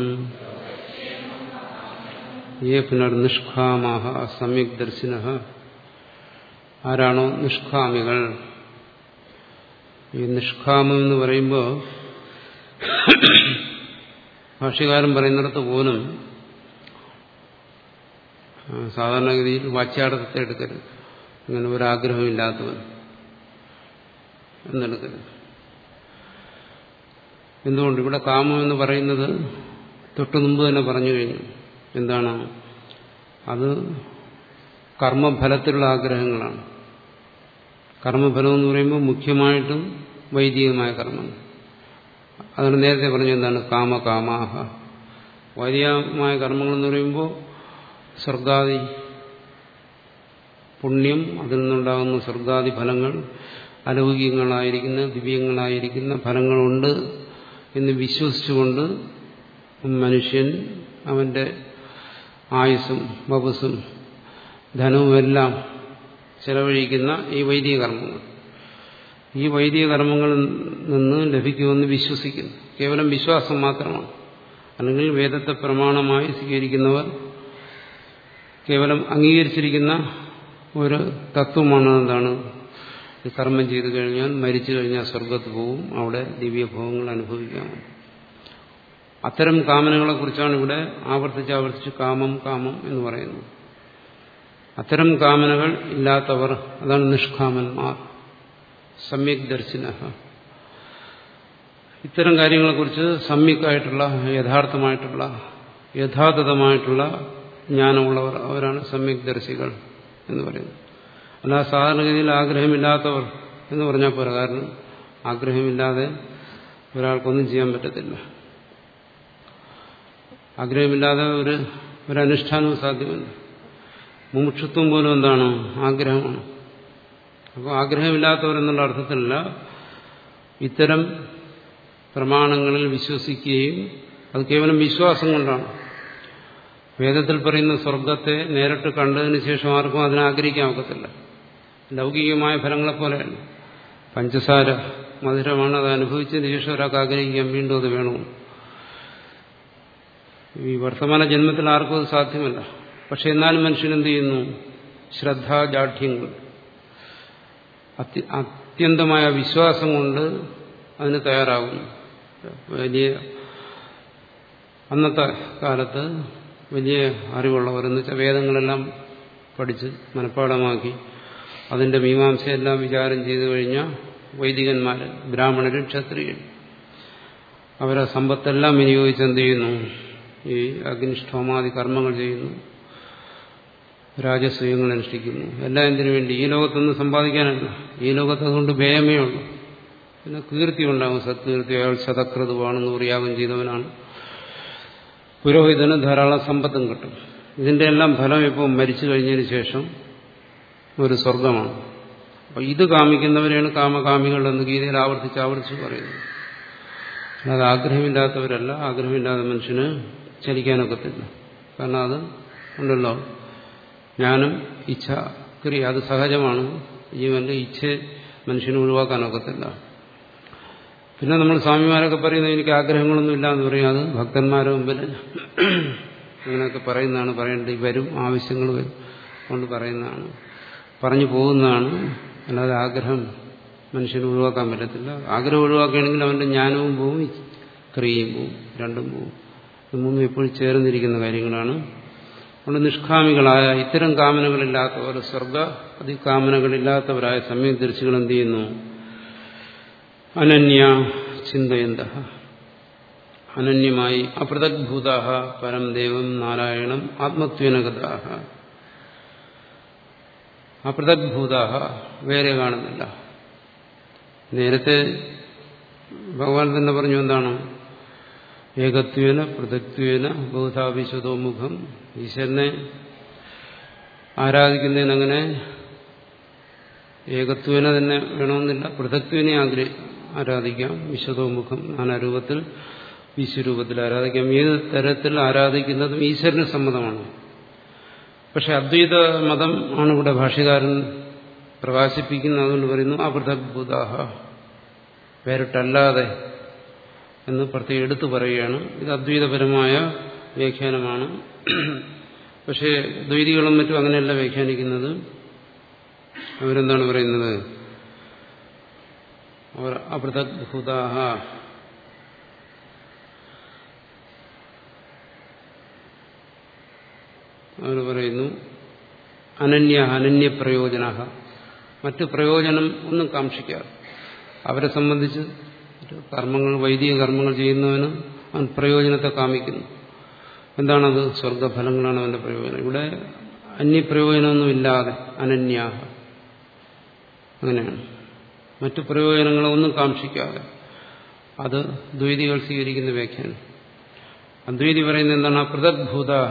യേ പുനർനിഷ്കാമാഹ സമ്യക് ദർശിന ആരാണോ നിഷ്കാമികൾ ഈ നിഷ്കാമം എന്ന് പറയുമ്പോൾ ഭാഷ്യകാരൻ പറയുന്നിടത്ത് പോലും സാധാരണഗതിയിൽ വാച്യാർത്ഥത്തെ എടുക്കരുത് അങ്ങനെ ഒരാഗ്രഹമില്ലാത്തവൻ എന്നെടുക്കരുത് എന്തുകൊണ്ട് ഇവിടെ കാമം എന്ന് പറയുന്നത് തൊട്ടു മുമ്പ് തന്നെ പറഞ്ഞു കഴിഞ്ഞു എന്താണ് അത് കർമ്മഫലത്തിലുള്ള ആഗ്രഹങ്ങളാണ് കർമ്മഫലം എന്ന് പറയുമ്പോൾ മുഖ്യമായിട്ടും വൈദികമായ കർമ്മം അതാണ് നേരത്തെ പറഞ്ഞ എന്താണ് കാമ കാമാഹ വൈദികമായ കർമ്മങ്ങൾ എന്ന് പറയുമ്പോൾ സ്വർഗാദി പുണ്യം അതിൽ നിന്നുണ്ടാകുന്ന സ്വർഗാദി ഫലങ്ങൾ അലൗകികങ്ങളായിരിക്കുന്ന ദിവ്യങ്ങളായിരിക്കുന്ന ഫലങ്ങളുണ്ട് എന്ന് വിശ്വസിച്ചുകൊണ്ട് മനുഷ്യൻ അവന്റെ ആയുസ്സും വപസും ധനവുമെല്ലാം ചെലവഴിക്കുന്ന ഈ വൈദിക കർമ്മങ്ങൾ ഈ വൈദിക കർമ്മങ്ങളിൽ നിന്ന് ലഭിക്കുമെന്ന് വിശ്വസിക്കുന്നു കേവലം വിശ്വാസം മാത്രമാണ് അല്ലെങ്കിൽ വേദത്തെ പ്രമാണമായി സ്വീകരിക്കുന്നവർ കേവലം അംഗീകരിച്ചിരിക്കുന്ന ഒരു തത്വമാണ് എന്താണ് ഈ കർമ്മം ചെയ്തു കഴിഞ്ഞാൽ മരിച്ചു കഴിഞ്ഞാൽ സ്വർഗത്ത് പോവും അവിടെ ദിവ്യഭോഗങ്ങൾ അനുഭവിക്കാം അത്തരം കാമനകളെക്കുറിച്ചാണ് ഇവിടെ ആവർത്തിച്ച് ആവർത്തിച്ച് കാമം കാമം എന്ന് പറയുന്നത് അത്തരം കാമനകൾ ഇല്ലാത്തവർ അതാണ് നിഷ്കാമന്മാർ സമ്യക് ദർശന ഇത്തരം കാര്യങ്ങളെക്കുറിച്ച് സമ്യക്കായിട്ടുള്ള യഥാർത്ഥമായിട്ടുള്ള യഥാതഥമായിട്ടുള്ള ജ്ഞാനമുള്ളവർ അവരാണ് സമ്യക് ദർശികൾ എന്ന് പറയുന്നത് അല്ല സാധാരണഗതിയിൽ ആഗ്രഹമില്ലാത്തവർ എന്ന് പറഞ്ഞാൽ പോരാ കാരണം ആഗ്രഹമില്ലാതെ ഒരാൾക്കൊന്നും ചെയ്യാൻ പറ്റത്തില്ല ആഗ്രഹമില്ലാതെ ഒരു ഒരു അനുഷ്ഠാനവും സാധ്യമല്ല മുമുക്ഷത്വം പോലും എന്താണ് ആഗ്രഹമാണ് അപ്പോൾ ആഗ്രഹമില്ലാത്തവരെന്നുള്ള അർത്ഥത്തിലല്ല ഇത്തരം പ്രമാണങ്ങളിൽ വിശ്വസിക്കുകയും അത് കേവലം വിശ്വാസം കൊണ്ടാണ് വേദത്തിൽ പറയുന്ന സ്വർഗത്തെ നേരിട്ട് കണ്ടതിന് ശേഷം ആർക്കും അതിനെ ആഗ്രഹിക്കാൻ ഒക്കത്തില്ല ലൗകികമായ ഫലങ്ങളെപ്പോലെയല്ല പഞ്ചസാര മധുരമാണ് അത് അനുഭവിച്ചതിന് ശേഷം ഒരാൾക്ക് ആഗ്രഹിക്കാൻ വീണ്ടും അത് വേണമെന്ന് ഈ വർത്തമാന ജന്മത്തിൽ ആർക്കും അത് സാധ്യമല്ല പക്ഷെ എന്നാലും മനുഷ്യൻ എന്ത് ചെയ്യുന്നു ശ്രദ്ധാജാഠ്യങ്ങൾ അത്യന്തമായ വിശ്വാസം കൊണ്ട് അതിന് തയ്യാറാകുന്നു വലിയ അന്നത്തെ കാലത്ത് വലിയ അറിവുള്ളവർ എന്ന് വെച്ചാൽ വേദങ്ങളെല്ലാം പഠിച്ച് മനഃപ്പാടമാക്കി അതിന്റെ മീമാംസയെല്ലാം വിചാരം ചെയ്തു കഴിഞ്ഞ വൈദികന്മാർ ബ്രാഹ്മണരും ക്ഷത്രിയരും അവരെ സമ്പത്തെല്ലാം വിനിയോഗിച്ച് എന്ത് ചെയ്യുന്നു ഈ അഗ്നിഷ്ഠോമാദി കർമ്മങ്ങൾ ചെയ്യുന്നു രാജസ്വയങ്ങൾ അനുഷ്ഠിക്കുന്നു എല്ലാം എന്തിനു വേണ്ടി ഈ ലോകത്തൊന്നും സമ്പാദിക്കാനല്ല ഈ ലോകത്ത് അതുകൊണ്ട് ഭയമേ ഉള്ളൂ പിന്നെ കീർത്തി ഉണ്ടാകും സത്കീർത്തി അയാൾ ശതക്രതുവാണെന്ന് അറിയാകം ചെയ്തവനാണ് പുരോഹിതന് ധാരാളം സമ്പത്തും കിട്ടും ഇതിന്റെ എല്ലാം ഫലം ഇപ്പോൾ മരിച്ചു കഴിഞ്ഞതിന് ശേഷം ഒരു സ്വർഗമാണ് അപ്പൊ ഇത് കാമിക്കുന്നവരെയാണ് കാമകാമികൾ എന്ന് ഗീതയിൽ ആവർത്തിച്ച് ആവർത്തിച്ച് പറയുന്നത് അല്ലാതെ ആഗ്രഹമില്ലാത്തവരല്ല ആഗ്രഹമില്ലാത്ത മനുഷ്യന് ചലിക്കാനൊക്കത്തില്ല കാരണം അത് ഉണ്ടല്ലോ ജ്ഞാനം ഇച്ഛ ക്രിയ അത് സഹജമാണ് ജീവന്റെ ഇച്ഛ മനുഷ്യന് ഒഴിവാക്കാനൊക്കത്തില്ല പിന്നെ നമ്മൾ സ്വാമിമാരൊക്കെ പറയുന്നത് എനിക്ക് ആഗ്രഹങ്ങളൊന്നും ഇല്ല എന്ന് പറയും അത് ഭക്തന്മാരുടെ മുമ്പിൽ അങ്ങനെയൊക്കെ പറയുന്നതാണ് പറയേണ്ടത് വരും ആവശ്യങ്ങൾ വരും കൊണ്ട് പറയുന്നതാണ് പറഞ്ഞു പോകുന്നതാണ് അല്ലാതെ ആഗ്രഹം മനുഷ്യന് ഒഴിവാക്കാൻ പറ്റത്തില്ല ആഗ്രഹം ഒഴിവാക്കുകയാണെങ്കിൽ അവന്റെ ജ്ഞാനവും പോവും ക്രിയയും പോവും രണ്ടും പോവും ഇത് മൂന്നും എപ്പോഴും ചേർന്നിരിക്കുന്ന കാര്യങ്ങളാണ് അതുകൊണ്ട് നിഷ്കാമികളായ ഇത്തരം കാമനകളില്ലാത്തവർ സ്വർഗ അതികാമനകളില്ലാത്തവരായ സമയദർശികൾ എന്ത് ചെയ്യുന്നു അനന്യ ചിന്തയന്ത അനന്യമായി അപൃതഗ്ഭൂത പരം ദേവം നാരായണം ആത്മത്വനഗതാഹ അപൃതഗ്ഭൂത വേറെ കാണുന്നില്ല നേരത്തെ ഭഗവാൻ തന്നെ പറഞ്ഞു എന്താണ് ഏകത്വേന പൃഥക്വേന ബൗധാവിശുദ്ധോമുഖം ഈശ്വരനെ ആരാധിക്കുന്നതിനങ്ങനെ ഏകത്വേന തന്നെ വേണമെന്നില്ല പൃഥക്വേനെ ആഗ്രഹി ആരാധിക്കാം വിശദോമുഖം നാനാരൂപത്തിൽ വിശ്വരൂപത്തിൽ ആരാധിക്കാം ഏത് തരത്തിൽ ആരാധിക്കുന്നതും ഈശ്വരന് സമ്മതമാണ് പക്ഷെ അദ്വൈത മതം ആണ് ഇവിടെ ഭാഷ്യകാരൻ പ്രകാശിപ്പിക്കുന്നത് അതുകൊണ്ട് പറയുന്നു അപൃഥക്ഭൂതാഹ വേറിട്ടല്ലാതെ എന്ന് പ്രത്യേകം എടുത്തു പറയുകയാണ് ഇത് അദ്വൈതപരമായ വ്യാഖ്യാനമാണ് പക്ഷേ ദ്വൈതികളും മറ്റും അങ്ങനെയല്ല വ്യാഖ്യാനിക്കുന്നത് അവരെന്താണ് പറയുന്നത് അവർ അപൃഥക്ഭൂതാഹ അവർ പറയുന്നു അനന്യ അനന്യപ്രയോജന മറ്റ് പ്രയോജനം ഒന്നും കാക്ഷിക്കാറ് അവരെ സംബന്ധിച്ച് കർമ്മങ്ങൾ വൈദിക കർമ്മങ്ങൾ ചെയ്യുന്നവന് അവൻ പ്രയോജനത്തെ കാമിക്കുന്നു എന്താണത് സ്വർഗഫലങ്ങളാണ് അവന്റെ പ്രയോജനം ഇവിടെ അന്യപ്രയോജനമൊന്നുമില്ലാതെ അനന്യാഹ അങ്ങനെയാണ് മറ്റു പ്രയോജനങ്ങളൊന്നും കാക്ഷിക്കാതെ അത് ദ്വൈതികൾ സ്വീകരിക്കുന്ന വ്യാഖ്യാനം അദ്വൈതി പറയുന്നത് എന്താണ് പൃഥക്ഭൂതാഹ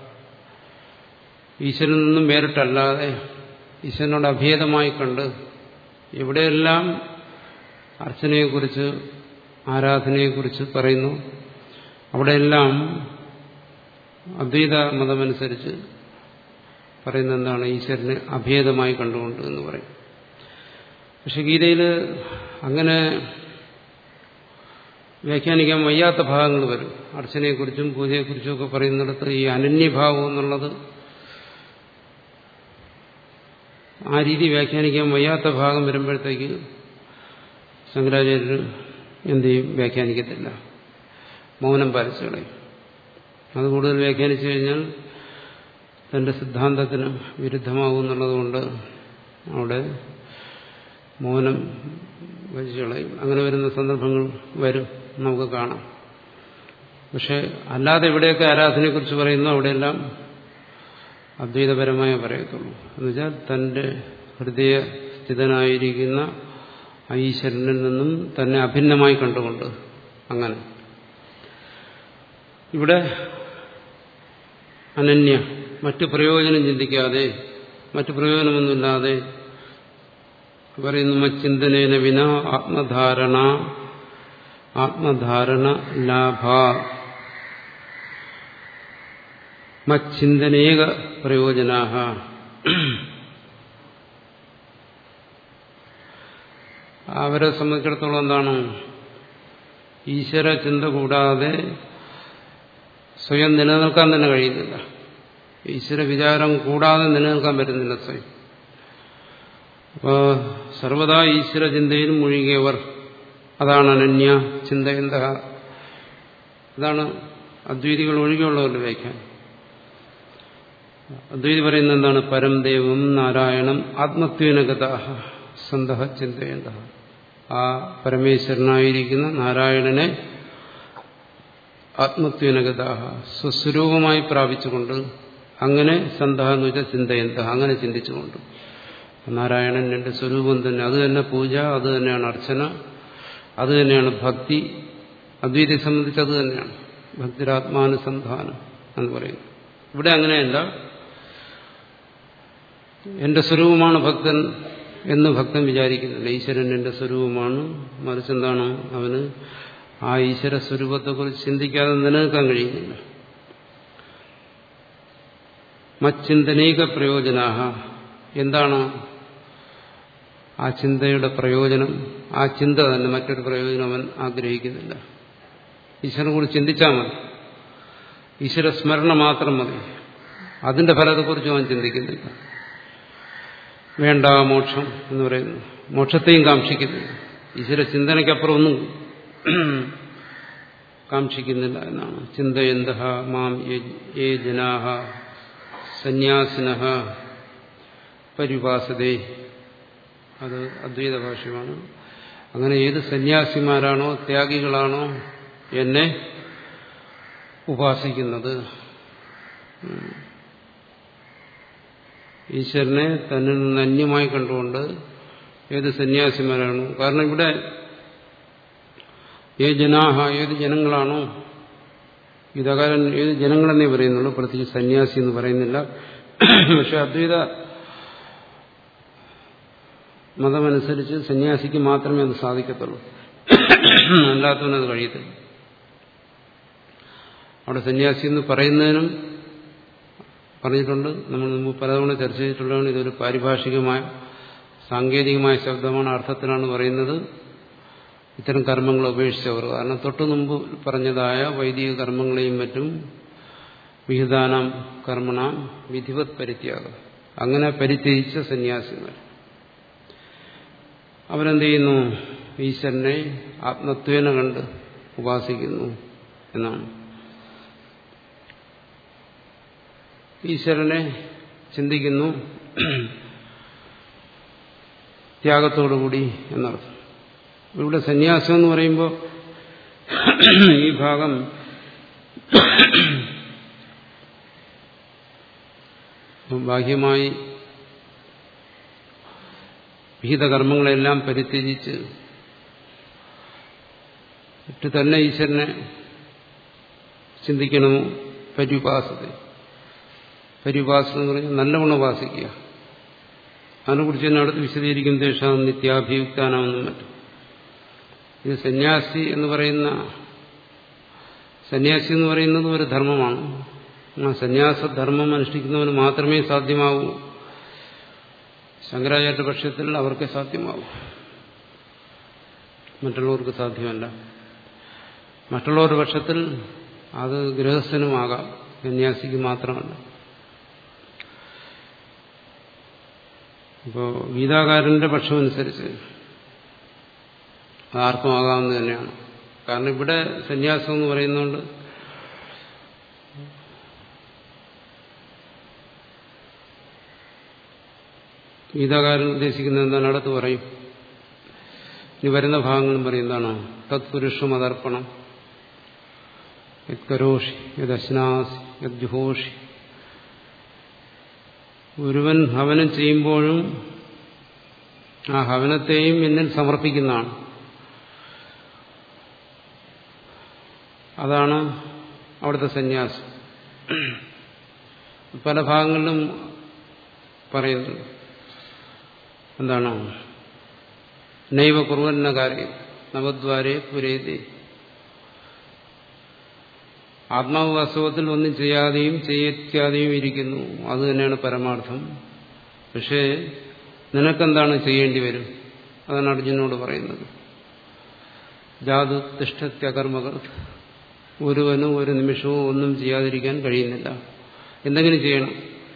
ഈശ്വരനിൽ നിന്നും വേറിട്ടല്ലാതെ ഈശ്വരനോട് അഭേദമായി കണ്ട് എവിടെയെല്ലാം അർച്ചനയെക്കുറിച്ച് ആരാധനയെക്കുറിച്ച് പറയുന്നു അവിടെയെല്ലാം അദ്വൈത മതമനുസരിച്ച് പറയുന്ന എന്താണ് ഈശ്വരനെ അഭേദമായി കണ്ടുകൊണ്ട് എന്ന് പറയും പക്ഷെ ഗീതയിൽ അങ്ങനെ വ്യാഖ്യാനിക്കാൻ വയ്യാത്ത ഭാഗങ്ങൾ വരും അർച്ചനയെക്കുറിച്ചും പൂജയെക്കുറിച്ചും ഒക്കെ പറയുന്നിടത്ത് ഈ അനന്യഭാവം എന്നുള്ളത് ആ രീതി വ്യാഖ്യാനിക്കാൻ വയ്യാത്ത ഭാഗം വരുമ്പോഴത്തേക്ക് ശങ്കരാചാര്യർ എന്ത് ചെയ്യും വ്യാഖ്യാനിക്കത്തില്ല മൗനം പാലിച്ചു കളയും അത് കൂടുതൽ വ്യാഖ്യാനിച്ചു കഴിഞ്ഞാൽ തന്റെ സിദ്ധാന്തത്തിന് വിരുദ്ധമാകും എന്നുള്ളതുകൊണ്ട് അവിടെ മൗനം വഹിച്ചു കളയും അങ്ങനെ വരുന്ന സന്ദർഭങ്ങൾ വരും നമുക്ക് കാണാം പക്ഷെ അല്ലാതെ എവിടെയൊക്കെ ആരാധനയെക്കുറിച്ച് പറയുന്നു അവിടെയെല്ലാം അദ്വൈതപരമായ പറയത്തുള്ളൂ എന്നുവെച്ചാൽ തന്റെ ഹൃദയ സ്ഥിതനായിരിക്കുന്ന ഈശ്വരനിൽ നിന്നും തന്നെ അഭിന്നമായി കണ്ടുകൊണ്ട് അങ്ങനെ ഇവിടെ അനന്യ മറ്റു പ്രയോജനം ചിന്തിക്കാതെ മറ്റു പ്രയോജനമൊന്നുമില്ലാതെ പറയുന്നു മച്ചിന്തനേന വിന ആത്മധാരണ ആത്മധാരണ ലാഭ മച്ചിന്തനേക പ്രയോജനാഹ അവരെ സംബന്ധിച്ചിടത്തോളം എന്താണ് ഈശ്വര ചിന്ത കൂടാതെ സ്വയം നിലനിൽക്കാൻ തന്നെ കഴിയുന്നില്ല ഈശ്വര വിചാരം കൂടാതെ നിലനിൽക്കാൻ പറ്റുന്നില്ല സ്വയം അപ്പോൾ സർവദാ ഈശ്വര ചിന്തയിൽ മുഴുകിയവർ അതാണ് അനന്യ ചിന്ത എന്താ അതാണ് അദ്വൈതികൾ ഒഴികെയുള്ളവരുടെ വ്യാഖ്യാനം അദ്വൈതി പറയുന്നത് എന്താണ് പരം ദൈവം നാരായണം ആത്മത്വേനഗത സന്ത ചിന്തയന്ത ആ പരമേശ്വരനായിരിക്കുന്ന നാരായണനെ ആത്മത്വേനഗത സ്വസ്വരൂപമായി പ്രാപിച്ചുകൊണ്ട് അങ്ങനെ സന്ത എന്ന് വെച്ചാൽ ചിന്തയന്ത അങ്ങനെ ചിന്തിച്ചുകൊണ്ട് നാരായണൻ എന്റെ സ്വരൂപം തന്നെ അത് തന്നെ പൂജ അത് തന്നെയാണ് അർച്ചന അത് തന്നെയാണ് ഭക്തി അദ്വൈതയെ സംബന്ധിച്ച് അത് തന്നെയാണ് ഭക്തിരാത്മാനുസന്ധാനം എന്ന് പറയുന്നു ഇവിടെ അങ്ങനെയല്ല എന്റെ സ്വരൂപമാണ് ഭക്തൻ എന്ന് ഭക്തൻ വിചാരിക്കുന്നില്ല ഈശ്വരൻ എന്റെ സ്വരൂപമാണ് മറിച്ച് എന്താണ് അവന് ആ ഈശ്വര സ്വരൂപത്തെക്കുറിച്ച് ചിന്തിക്കാതെ നിലനിൽക്കാൻ കഴിയുന്നില്ല മച്ചിന്തനീക പ്രയോജനാഹ എന്താണ് ആ ചിന്തയുടെ പ്രയോജനം ആ ചിന്ത തന്നെ മറ്റൊരു പ്രയോജനം അവൻ ആഗ്രഹിക്കുന്നില്ല ഈശ്വരനെ കുറിച്ച് ചിന്തിച്ചാൽ മതി ഈശ്വര സ്മരണ മാത്രം മതി അതിന്റെ ഫലത്തെക്കുറിച്ച് അവൻ ചിന്തിക്കുന്നില്ല വേണ്ട മോക്ഷം എന്ന് പറയുന്നു മോക്ഷത്തെയും കാക്ഷിക്കുന്നില്ല ഈശ്വര ചിന്തനയ്ക്കപ്പുറം ഒന്നും കാക്ഷിക്കുന്നില്ല എന്നാണ് ചിന്തയന്ത മാം ഏ ജനാഹ സന്യാസിന പരിഭാസതേ അത് അദ്വൈത ഭാഷ്യമാണ് അങ്ങനെ ഏത് സന്യാസിമാരാണോ ത്യാഗികളാണോ എന്നെ ഉപാസിക്കുന്നത് ഈശ്വരനെ തന്നിൽ നിന്ന് അന്യമായി കണ്ടുകൊണ്ട് ഏത് സന്യാസിമാരാണോ കാരണം ഇവിടെ ഏത് ജനാഹ ഏത് ജനങ്ങളാണോ ഗീതാകാരൻ ഏത് ജനങ്ങളെന്നേ പറയുന്നുള്ളൂ പ്രത്യേകിച്ച് സന്യാസി എന്ന് പറയുന്നില്ല പക്ഷെ അദ്വൈത മതമനുസരിച്ച് സന്യാസിക്ക് മാത്രമേ അത് സാധിക്കത്തുള്ളൂ അല്ലാത്തവനത് കഴിയത്തില്ല അവിടെ സന്യാസി എന്ന് പറയുന്നതിനും പറഞ്ഞിട്ടുണ്ട് നമ്മൾ മുമ്പ് പലതവണ ചർച്ച ചെയ്തിട്ടുള്ളതാണ് ഇതൊരു പാരിഭാഷികമായ സാങ്കേതികമായ ശബ്ദമാണ് അർത്ഥത്തിലാണ് പറയുന്നത് ഇത്തരം കർമ്മങ്ങൾ ഉപേക്ഷിച്ചവർ കാരണം തൊട്ടു മുമ്പ് പറഞ്ഞതായ വൈദിക കർമ്മങ്ങളെയും മറ്റും വിഹിതാനാം കർമ്മണാം വിധിവത് പരിത്യാഗം അങ്ങനെ പരിത്യജിച്ച സന്യാസിമാർ അവരെന്ത് ചെയ്യുന്നു ഈശ്വരനെ ആത്മത്വേന കണ്ട് ഉപാസിക്കുന്നു എന്നാണ് ഈശ്വരനെ ചിന്തിക്കുന്നു ത്യാഗത്തോടുകൂടി എന്നർത്ഥം ഇവിടെ സന്യാസം എന്ന് പറയുമ്പോൾ ഈ ഭാഗം ബാഹ്യമായി വിഹിത കർമ്മങ്ങളെല്ലാം പരിത്യജിച്ച് ഇട്ട് തന്നെ ഈശ്വരനെ ചിന്തിക്കണമോ പര്യുപാസത പര്യുപാസന എന്ന് പറഞ്ഞാൽ നല്ലവണ്ണം ഉപാസിക്കുക അതിനെക്കുറിച്ച് തന്നെ അടുത്ത് വിശദീകരിക്കും ദേശം നിത്യാഭിയുക്താനാമെന്നും മറ്റും ഇത് സന്യാസി എന്ന് പറയുന്ന സന്യാസി എന്ന് പറയുന്നത് ഒരു ധർമ്മമാണ് ആ സന്യാസധർമ്മം അനുഷ്ഠിക്കുന്നവന് മാത്രമേ സാധ്യമാവൂ ശങ്കരാചാര്യ പക്ഷത്തിൽ അവർക്ക് സാധ്യമാവൂ മറ്റുള്ളവർക്ക് സാധ്യമല്ല മറ്റുള്ളവരുടെ പക്ഷത്തിൽ അത് ഗൃഹസ്ഥനുമാകാം സന്യാസിക്ക് മാത്രമല്ല അപ്പോൾ ഗീതാകാരന്റെ പക്ഷമനുസരിച്ച് ആർക്കും ആകാവുന്നത് തന്നെയാണ് കാരണം ഇവിടെ സന്യാസം എന്ന് പറയുന്നതുകൊണ്ട് ഗീതാകാരൻ ഉദ്ദേശിക്കുന്നത് എന്താണ് അടുത്ത് പറയും ഇനി വരുന്ന ഭാഗങ്ങളും പറയുന്നതാണ് തത്പുരുഷം അതർപ്പണം യത്കരോഷി യദശ്നാസി യദ്ജുഹോഷി ഒരുവൻ ഹവനം ചെയ്യുമ്പോഴും ആ ഹവനത്തെയും എന്നിൽ സമർപ്പിക്കുന്നതാണ് അതാണ് അവിടുത്തെ സന്യാസം പല ഭാഗങ്ങളിലും പറയുന്നുണ്ട് എന്താണ് നൈവ കുറുവന്ന കാര്യം നവദ്വാരെ പുരേതി ആത്മാവ് വാസ്തവത്തിൽ ഒന്നും ചെയ്യാതെയും ചെയ്യിക്കാതെയും ഇരിക്കുന്നു അത് തന്നെയാണ് പരമാർത്ഥം പക്ഷേ നിനക്കെന്താണ് ചെയ്യേണ്ടി വരും അതാണ് അർജുനോട് പറയുന്നത് ജാതു തിഷ്ടത്യകർമ്മകൾ ഒരുവനും ഒരു നിമിഷവും ഒന്നും ചെയ്യാതിരിക്കാൻ കഴിയുന്നില്ല എന്തെങ്കിലും ചെയ്യണം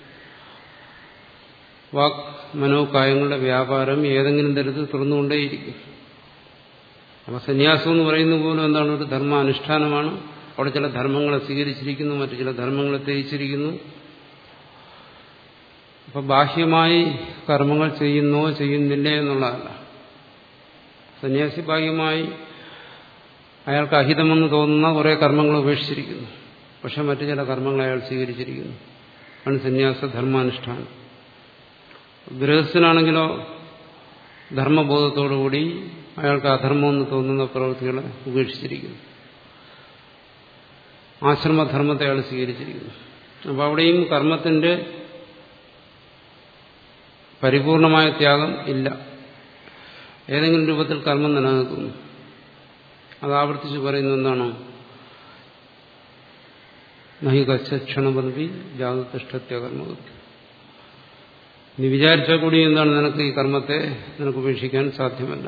വാക് മനോകായങ്ങളുടെ വ്യാപാരം ഏതെങ്കിലും തരത്തിൽ തുറന്നുകൊണ്ടേയിരിക്കും അപ്പൊ സന്യാസം എന്ന് പറയുന്ന പോലും എന്താണ് ഒരു ധർമാനുഷ്ഠാനമാണ് അവിടെ ചില ധർമ്മങ്ങളെ സ്വീകരിച്ചിരിക്കുന്നു മറ്റു ചില ധർമ്മങ്ങളെ ത്യജിച്ചിരിക്കുന്നു അപ്പൊ ബാഹ്യമായി കർമ്മങ്ങൾ ചെയ്യുന്നോ ചെയ്യുന്നില്ലേ എന്നുള്ളതല്ല സന്യാസി ബാഹ്യമായി അയാൾക്ക് അഹിതമെന്ന് തോന്നുന്ന കുറേ കർമ്മങ്ങൾ ഉപേക്ഷിച്ചിരിക്കുന്നു പക്ഷെ മറ്റു ചില കർമ്മങ്ങൾ അയാൾ സ്വീകരിച്ചിരിക്കുന്നു ആണ് സന്യാസ ധർമാനുഷ്ഠാനം ഗൃഹസ്ഥനാണെങ്കിലോ ധർമ്മബോധത്തോടുകൂടി അയാൾക്ക് അധർമ്മമെന്ന് തോന്നുന്ന പ്രവൃത്തികളെ ഉപേക്ഷിച്ചിരിക്കുന്നു ആശ്രമധർമ്മത്തെ അയാൾ സ്വീകരിച്ചിരിക്കുന്നു അപ്പോൾ അവിടെയും കർമ്മത്തിന്റെ പരിപൂർണമായ ത്യാഗം ഇല്ല ഏതെങ്കിലും രൂപത്തിൽ കർമ്മം നിലനിൽക്കുന്നു അത് ആവർത്തിച്ച് പറയുന്നത് എന്താണോ നഹി കക്ഷണപദവി ജാതതിഷ്ഠത്യകർമ്മകൃത്യം നീ വിചാരിച്ചാൽ കൂടി എന്താണ് നിനക്ക് ഈ കർമ്മത്തെ നിനക്ക് ഉപേക്ഷിക്കാൻ സാധ്യമല്ല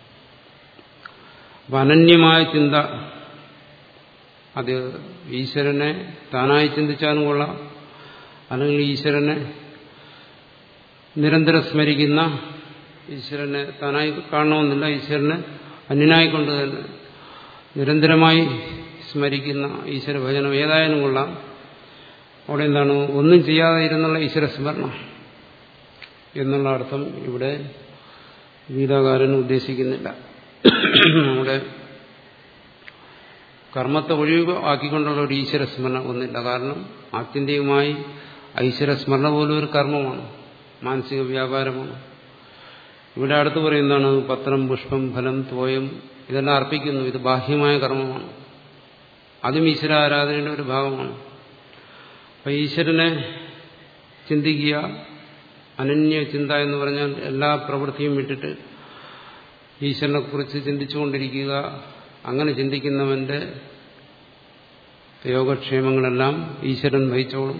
അപ്പൊ അനന്യമായ ചിന്ത അത് ഈശ്വരനെ താനായി ചിന്തിച്ചാലും കൊള്ളാം അല്ലെങ്കിൽ ഈശ്വരനെ നിരന്തരം സ്മരിക്കുന്ന ഈശ്വരനെ താനായി കാണണമെന്നില്ല ഈശ്വരനെ അന്യനായിക്കൊണ്ട് തന്നെ നിരന്തരമായി സ്മരിക്കുന്ന ഈശ്വര ഭജനം ഏതായാലും കൊള്ളാം അവിടെ എന്താണ് ഒന്നും ചെയ്യാതെ ഇരുന്നുള്ള ഈശ്വര സ്മരണം എന്നുള്ള അർത്ഥം ഇവിടെ ഗീതാകാരൻ ഉദ്ദേശിക്കുന്നില്ല അവിടെ കർമ്മത്തെ ഒഴിവാക്കിക്കൊണ്ടുള്ള ഒരു ഈശ്വര സ്മരണ ഒന്നില്ല കാരണം ആത്യന്തികമായി ഐശ്വര സ്മരണ പോലും ഒരു കർമ്മമാണ് മാനസിക വ്യാപാരമാണ് ഇവിടെ അടുത്ത് പറയുന്നതാണ് പത്രം പുഷ്പം ഫലം തോയം ഇതെല്ലാം അർപ്പിക്കുന്നു ഇത് ബാഹ്യമായ കർമ്മമാണ് അതും ഈശ്വര ആരാധനയുടെ ഒരു ഭാഗമാണ് അപ്പൊ ഈശ്വരനെ ചിന്തിക്കുക അനന്യ ചിന്ത എന്ന് പറഞ്ഞാൽ എല്ലാ പ്രവൃത്തിയും വിട്ടിട്ട് ഈശ്വരനെ കുറിച്ച് ചിന്തിച്ചുകൊണ്ടിരിക്കുക അങ്ങനെ ചിന്തിക്കുന്നവന്റെ യോഗക്ഷേമങ്ങളെല്ലാം ഈശ്വരൻ വഹിച്ചോളും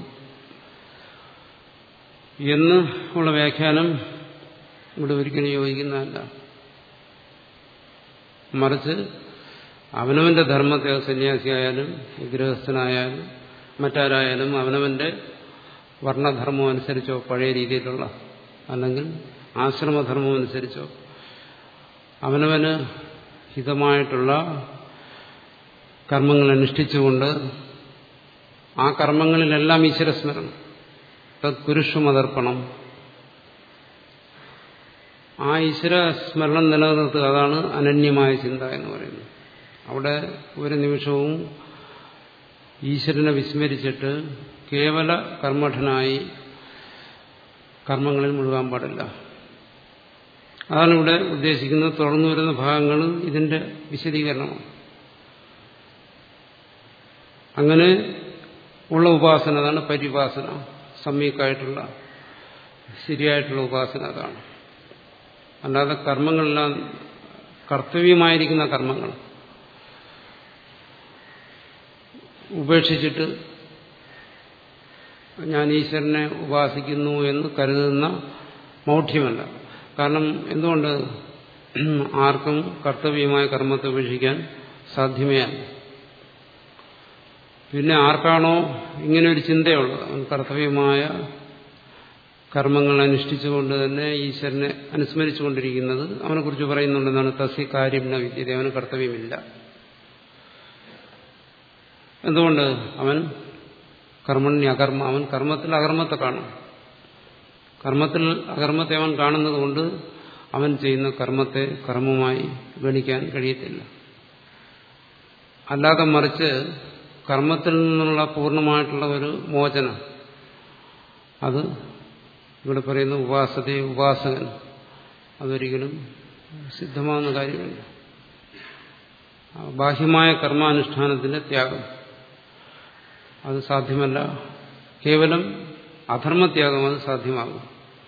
എന്ന് ഉള്ള വ്യാഖ്യാനം ഇവിടെ ഒരിക്കലും യോജിക്കുന്നതല്ല മറിച്ച് അവനവന്റെ ധർമ്മത്തെ സന്യാസിയായാലും ഗൃഹസ്ഥനായാലും മറ്റാരായാലും അവനവന്റെ വർണ്ണധർമ്മം അനുസരിച്ചോ പഴയ രീതിയിലുള്ള അല്ലെങ്കിൽ ആശ്രമധർമ്മം അനുസരിച്ചോ അവനവന് ഹിതമായിട്ടുള്ള കർമ്മങ്ങൾ അനുഷ്ഠിച്ചുകൊണ്ട് ആ കർമ്മങ്ങളിലെല്ലാം ഈശ്വരസ്മരണം തത് പുരുഷമതർപ്പണം ആ ഈശ്വര സ്മരണം നിലനിർത്തുക അതാണ് അനന്യമായ ചിന്ത എന്ന് പറയുന്നത് അവിടെ ഒരു നിമിഷവും ഈശ്വരനെ വിസ്മരിച്ചിട്ട് കേവല കർമ്മഠനായി കർമ്മങ്ങളിൽ മുഴുകാൻ പാടില്ല അതാണ് ഇവിടെ ഉദ്ദേശിക്കുന്നത് തുറന്നു വരുന്ന ഭാഗങ്ങൾ ഇതിന്റെ വിശദീകരണമാണ് അങ്ങനെ ഉള്ള ഉപാസന അതാണ് പരിപാസന സമ്യക്കായിട്ടുള്ള ശരിയായിട്ടുള്ള ഉപാസന അതാണ് അല്ലാതെ കർമ്മങ്ങളെല്ലാം കർത്തവ്യമായിരിക്കുന്ന കർമ്മങ്ങൾ ഉപേക്ഷിച്ചിട്ട് ഞാൻ ഈശ്വരനെ ഉപാസിക്കുന്നു എന്ന് കരുതുന്ന മൗഢ്യമല്ല കാരണം എന്തുകൊണ്ട് ആർക്കും കർത്തവ്യമായ കർമ്മത്തെ ഉപേക്ഷിക്കാൻ സാധ്യമേ അല്ല പിന്നെ ആർക്കാണോ ഇങ്ങനെ ഒരു ചിന്തയുള്ളത് അവൻ കർത്തവ്യമായ കർമ്മങ്ങൾ അനുഷ്ഠിച്ചുകൊണ്ട് തന്നെ ഈശ്വരനെ അനുസ്മരിച്ചുകൊണ്ടിരിക്കുന്നത് അവനെക്കുറിച്ച് പറയുന്നുണ്ടെന്നാണ് തസ്യ കാര്യം ന വിദ്യത അവന് കർത്തവ്യമില്ല എന്തുകൊണ്ട് അവൻ കർമ്മണ്യ അകർമ്മ അവൻ കർമ്മത്തിൽ അകർമ്മത്തെ കാണും കർമ്മത്തിൽ അകർമ്മത്തെ അവൻ കാണുന്നത് കൊണ്ട് അവൻ ചെയ്യുന്ന കർമ്മത്തെ കർമ്മമായി ഗണിക്കാൻ കഴിയത്തില്ല അല്ലാതെ മറിച്ച് കർമ്മത്തിൽ നിന്നുള്ള പൂർണ്ണമായിട്ടുള്ള ഒരു മോചനം അത് ഇവിടെ പറയുന്ന ഉപാസത ഉപാസകൻ അതൊരിക്കലും സിദ്ധമാകുന്ന കാര്യമല്ല ബാഹ്യമായ കർമാനുഷ്ഠാനത്തിന്റെ ത്യാഗം അത് സാധ്യമല്ല കേവലം അധർമ്മത്യാഗം അത് സാധ്യമാകും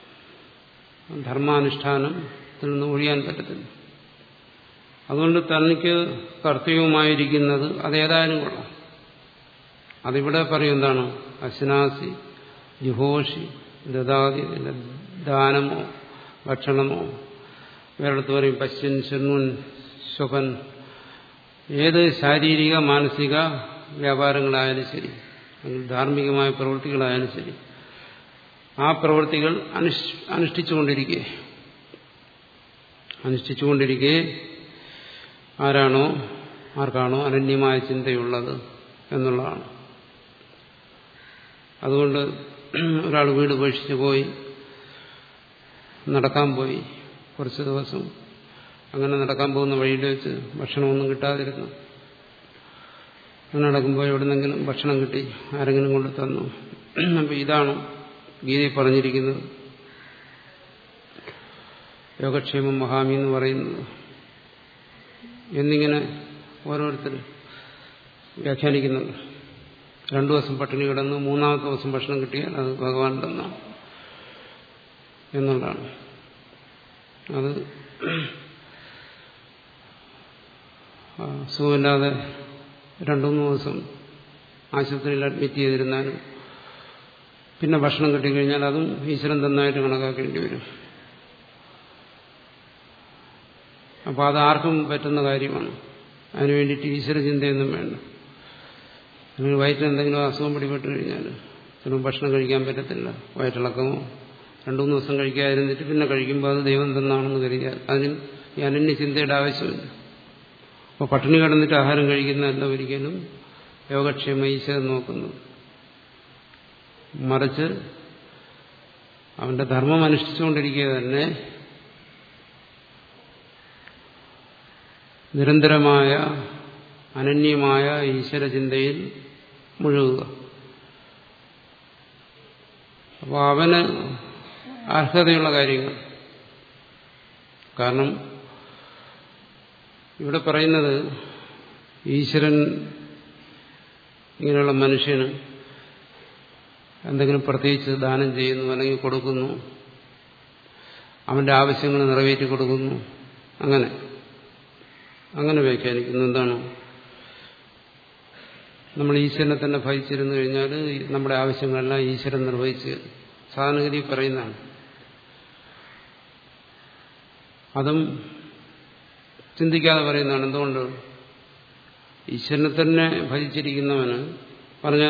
ധർമാനുഷ്ഠാനത്തിൽ നിന്ന് ഒഴിയാൻ പറ്റത്തില്ല അതുകൊണ്ട് തനിക്ക് കർത്തവ്യമായിരിക്കുന്നത് അതേതായാലും കൊള്ളാം അതിവിടെ പറയും എന്താണ് അശ്നാസി ജുഹോഷി ദദാതി ദാനമോ ഭക്ഷണമോ വേറെടുത്ത് പറയും പശ്യൻ ശൃണ്ണുൻ ശുഭൻ ഏത് ശാരീരിക മാനസിക വ്യാപാരങ്ങളായാലും ശരി അല്ലെങ്കിൽ ധാർമ്മികമായ പ്രവൃത്തികളായാലും ശരി ആ പ്രവൃത്തികൾ അനുഷ്ഠിച്ചുകൊണ്ടിരിക്കെ അനുഷ്ഠിച്ചുകൊണ്ടിരിക്കെ ആരാണോ ആർക്കാണോ അനന്യമായ ചിന്തയുള്ളത് എന്നുള്ളതാണ് അതുകൊണ്ട് ഒരാൾ വീട് ഉപേക്ഷിച്ച് പോയി നടക്കാൻ പോയി കുറച്ച് ദിവസം അങ്ങനെ നടക്കാൻ പോകുന്ന വഴിയിൽ വെച്ച് ഭക്ഷണമൊന്നും കിട്ടാതിരുന്നു അങ്ങനെ നടക്കുമ്പോൾ എവിടുന്നെങ്കിലും ഭക്ഷണം കിട്ടി ആരെങ്കിലും കൊണ്ട് തന്നു അപ്പം ഇതാണ് ഗീതയിൽ പറഞ്ഞിരിക്കുന്നത് യോഗക്ഷേമം മഹാമി എന്ന് പറയുന്നത് എന്നിങ്ങനെ ഓരോരുത്തർ വ്യാഖ്യാനിക്കുന്നുണ്ട് രണ്ടു ദിവസം പട്ടിണി കിടന്ന് മൂന്നാമത്തെ ദിവസം ഭക്ഷണം കിട്ടിയാൽ അത് ഭഗവാൻ തന്നാണ് എന്നുള്ളതാണ് അത് സുഖമില്ലാതെ രണ്ടുമൂന്ന് ദിവസം ആശുപത്രിയിൽ അഡ്മിറ്റ് ചെയ്തിരുന്നാലും പിന്നെ ഭക്ഷണം കിട്ടിക്കഴിഞ്ഞാൽ അതും ഈശ്വരൻ തന്നായിട്ട് കണക്കാക്കേണ്ടി വരും അപ്പോൾ അത് ആർക്കും പറ്റുന്ന കാര്യമാണ് അതിനു വേണ്ടിയിട്ട് ഈശ്വര ചിന്തയൊന്നും വേണ്ട അല്ലെങ്കിൽ വയറ്റിന് എന്തെങ്കിലും അസുഖം പിടിപെട്ട് കഴിഞ്ഞാൽ ചിലപ്പോൾ ഭക്ഷണം കഴിക്കാൻ പറ്റത്തില്ല വയറ്റിളക്കമോ രണ്ടു മൂന്ന് ദിവസം കഴിക്കാതിരുന്നിട്ട് പിന്നെ കഴിക്കുമ്പോൾ അത് ദൈവം തന്നാണെന്ന് കരുതിയാൽ അതിന് ഈ അനന്യ ചിന്തയുടെ ആവശ്യമില്ല അപ്പോൾ പട്ടിണി കിടന്നിട്ട് ആഹാരം കഴിക്കുന്നതല്ല ഒരിക്കലും യോഗക്ഷേമ ഈശ്വരൻ നോക്കുന്നത് മറിച്ച് അവന്റെ ധർമ്മം അനുഷ്ഠിച്ചുകൊണ്ടിരിക്കുക തന്നെ നിരന്തരമായ അനന്യമായ ഈശ്വരചിന്തയിൽ മുഴുകുക അപ്പോൾ അവന് അർഹതയുള്ള കാര്യങ്ങൾ കാരണം ഇവിടെ പറയുന്നത് ഈശ്വരൻ ഇങ്ങനെയുള്ള മനുഷ്യന് എന്തെങ്കിലും പ്രത്യേകിച്ച് ദാനം ചെയ്യുന്നു അല്ലെങ്കിൽ കൊടുക്കുന്നു അവന്റെ ആവശ്യങ്ങൾ നിറവേറ്റി കൊടുക്കുന്നു അങ്ങനെ അങ്ങനെ വ്യാഖ്യാനിക്കുന്നു എന്താണ് നമ്മൾ ഈശ്വരനെ തന്നെ ഭജിച്ചിരുന്നു കഴിഞ്ഞാൽ നമ്മുടെ ആവശ്യങ്ങളെല്ലാം ഈശ്വരൻ നിർവഹിച്ച് സാധാരണഗതി പറയുന്നതാണ് അതും ചിന്തിക്കാതെ പറയുന്നതാണ് എന്തുകൊണ്ട് ഈശ്വരനെ തന്നെ ഭജിച്ചിരിക്കുന്നവന് പറഞ്ഞ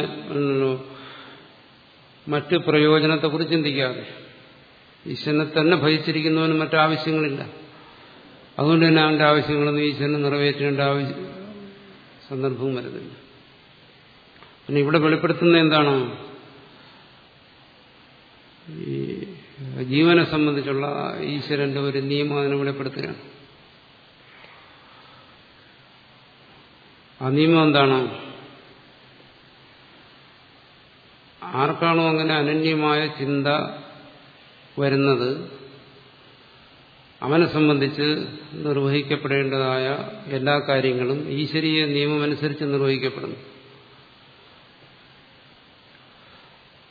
മറ്റ് പ്രയോജനത്തെക്കുറിച്ച് ചിന്തിക്കാതെ ഈശ്വരനെ തന്നെ ഭജിച്ചിരിക്കുന്നവന് മറ്റാവശ്യങ്ങളില്ല അതുകൊണ്ട് തന്നെ അവന്റെ ആവശ്യങ്ങളൊന്നും ഈശ്വരനെ നിറവേറ്റേണ്ട ആവശ്യ സന്ദർഭവും വരുന്നില്ല പിന്നെ ഇവിടെ വെളിപ്പെടുത്തുന്ന എന്താണ് ഈ ജീവനെ സംബന്ധിച്ചുള്ള ഈശ്വരന്റെ ഒരു നിയമം അതിനെ വെളിപ്പെടുത്തുകയാണ് ആ നിയമം എന്താണ് ആർക്കാണോ അങ്ങനെ അനന്യമായ ചിന്ത വരുന്നത് അവനെ സംബന്ധിച്ച് നിർവഹിക്കപ്പെടേണ്ടതായ എല്ലാ കാര്യങ്ങളും ഈശ്വരീയ നിയമമനുസരിച്ച് നിർവഹിക്കപ്പെടുന്നു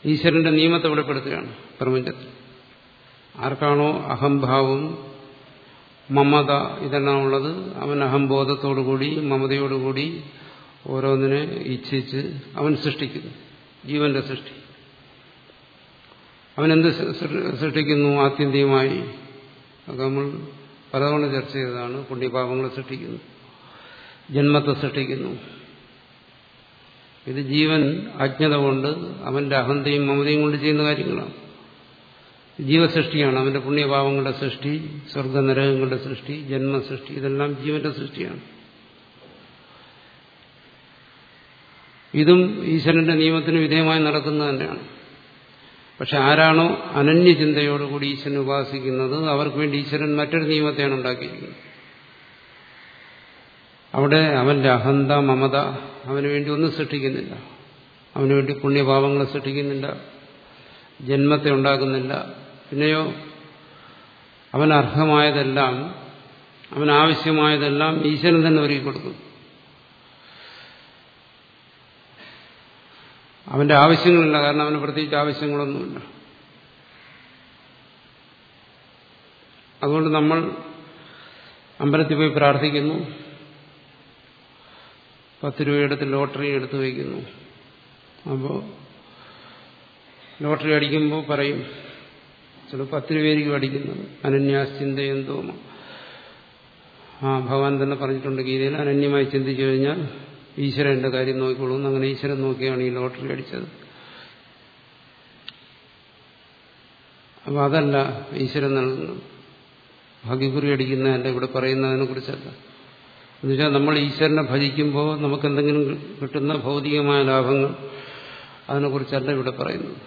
ഈശ്വരന്റെ നിയമത്തെ വെളിപ്പെടുത്തുകയാണ് പ്രപഞ്ചത്തിൽ ആർക്കാണോ അഹംഭാവം മമത ഇതെല്ലാം ഉള്ളത് അവൻ അഹംബോധത്തോടുകൂടി മമതയോടുകൂടി ഓരോന്നിനെ ഇച്ഛിച്ച് അവൻ സൃഷ്ടിക്കുന്നു ജീവന്റെ സൃഷ്ടി അവനെന്ത് സൃഷ്ടിക്കുന്നു ആത്യന്തികമായി അത് നമ്മൾ പലതവണ ചർച്ച ചെയ്തതാണ് പുണ്യപാപങ്ങളെ സൃഷ്ടിക്കുന്നു ജന്മത്തെ സൃഷ്ടിക്കുന്നു ഇത് ജീവൻ അജ്ഞത കൊണ്ട് അവന്റെ അഹന്തയും മമതയും കൊണ്ട് ചെയ്യുന്ന കാര്യങ്ങളാണ് ജീവസൃഷ്ടിയാണ് അവന്റെ പുണ്യഭാവങ്ങളുടെ സൃഷ്ടി സ്വർഗനരകങ്ങളുടെ സൃഷ്ടി ജന്മസൃഷ്ടി ഇതെല്ലാം ജീവന്റെ സൃഷ്ടിയാണ് ഇതും ഈശ്വരന്റെ നിയമത്തിന് വിധേയമായി നടക്കുന്നത് തന്നെയാണ് പക്ഷെ ആരാണോ അനന്യചിന്തയോടുകൂടി ഈശ്വരനെ ഉപാസിക്കുന്നത് അവർക്ക് വേണ്ടി ഈശ്വരൻ മറ്റൊരു നിയമത്തെയാണ് ഉണ്ടാക്കിയിരിക്കുന്നത് അവിടെ അവന്റെ അഹന്ത മമത അവന് വേണ്ടി ഒന്നും സൃഷ്ടിക്കുന്നില്ല അവന് വേണ്ടി പുണ്യഭാവങ്ങളെ സൃഷ്ടിക്കുന്നില്ല ജന്മത്തെ ഉണ്ടാക്കുന്നില്ല പിന്നെയോ അവൻ അർഹമായതെല്ലാം അവൻ ആവശ്യമായതെല്ലാം ഈശ്വരൻ തന്നെ ഒരുക്കി കൊടുക്കുന്നു അവന്റെ ആവശ്യങ്ങളില്ല കാരണം അവന് പ്രത്യേകിച്ച് ആവശ്യങ്ങളൊന്നുമില്ല അതുകൊണ്ട് നമ്മൾ അമ്പലത്തിൽ പോയി പ്രാർത്ഥിക്കുന്നു പത്ത് രൂപയെടുത്ത് ലോട്ടറി എടുത്തു വയ്ക്കുന്നു അപ്പോൾ ലോട്ടറി അടിക്കുമ്പോൾ പറയും ചിലപ്പോൾ പത്ത് രൂപയായിരിക്കും അടിക്കുന്നത് അനന്യാശ്ചിന്തയെന്തോ ആ ഭഗവാൻ തന്നെ പറഞ്ഞിട്ടുണ്ട് ഗീതയിൽ അനന്യമായി ചിന്തിച്ചു കഴിഞ്ഞാൽ ഈശ്വരന്റെ കാര്യം നോക്കിക്കോളൂ അങ്ങനെ ഈശ്വരൻ നോക്കിയാണ് ഈ ലോട്ടറി അടിച്ചത് അപ്പം അതല്ല ഈശ്വരൻ നൽകുന്നത് ഭാഗ്യക്കുറി അടിക്കുന്നതല്ല ഇവിടെ പറയുന്നതിനെ കുറിച്ചല്ല എന്നുവെച്ചാൽ നമ്മൾ ഈശ്വരനെ ഭജിക്കുമ്പോൾ നമുക്ക് എന്തെങ്കിലും കിട്ടുന്ന ഭൗതികമായ ലാഭങ്ങൾ അതിനെക്കുറിച്ചല്ല ഇവിടെ പറയുന്നത്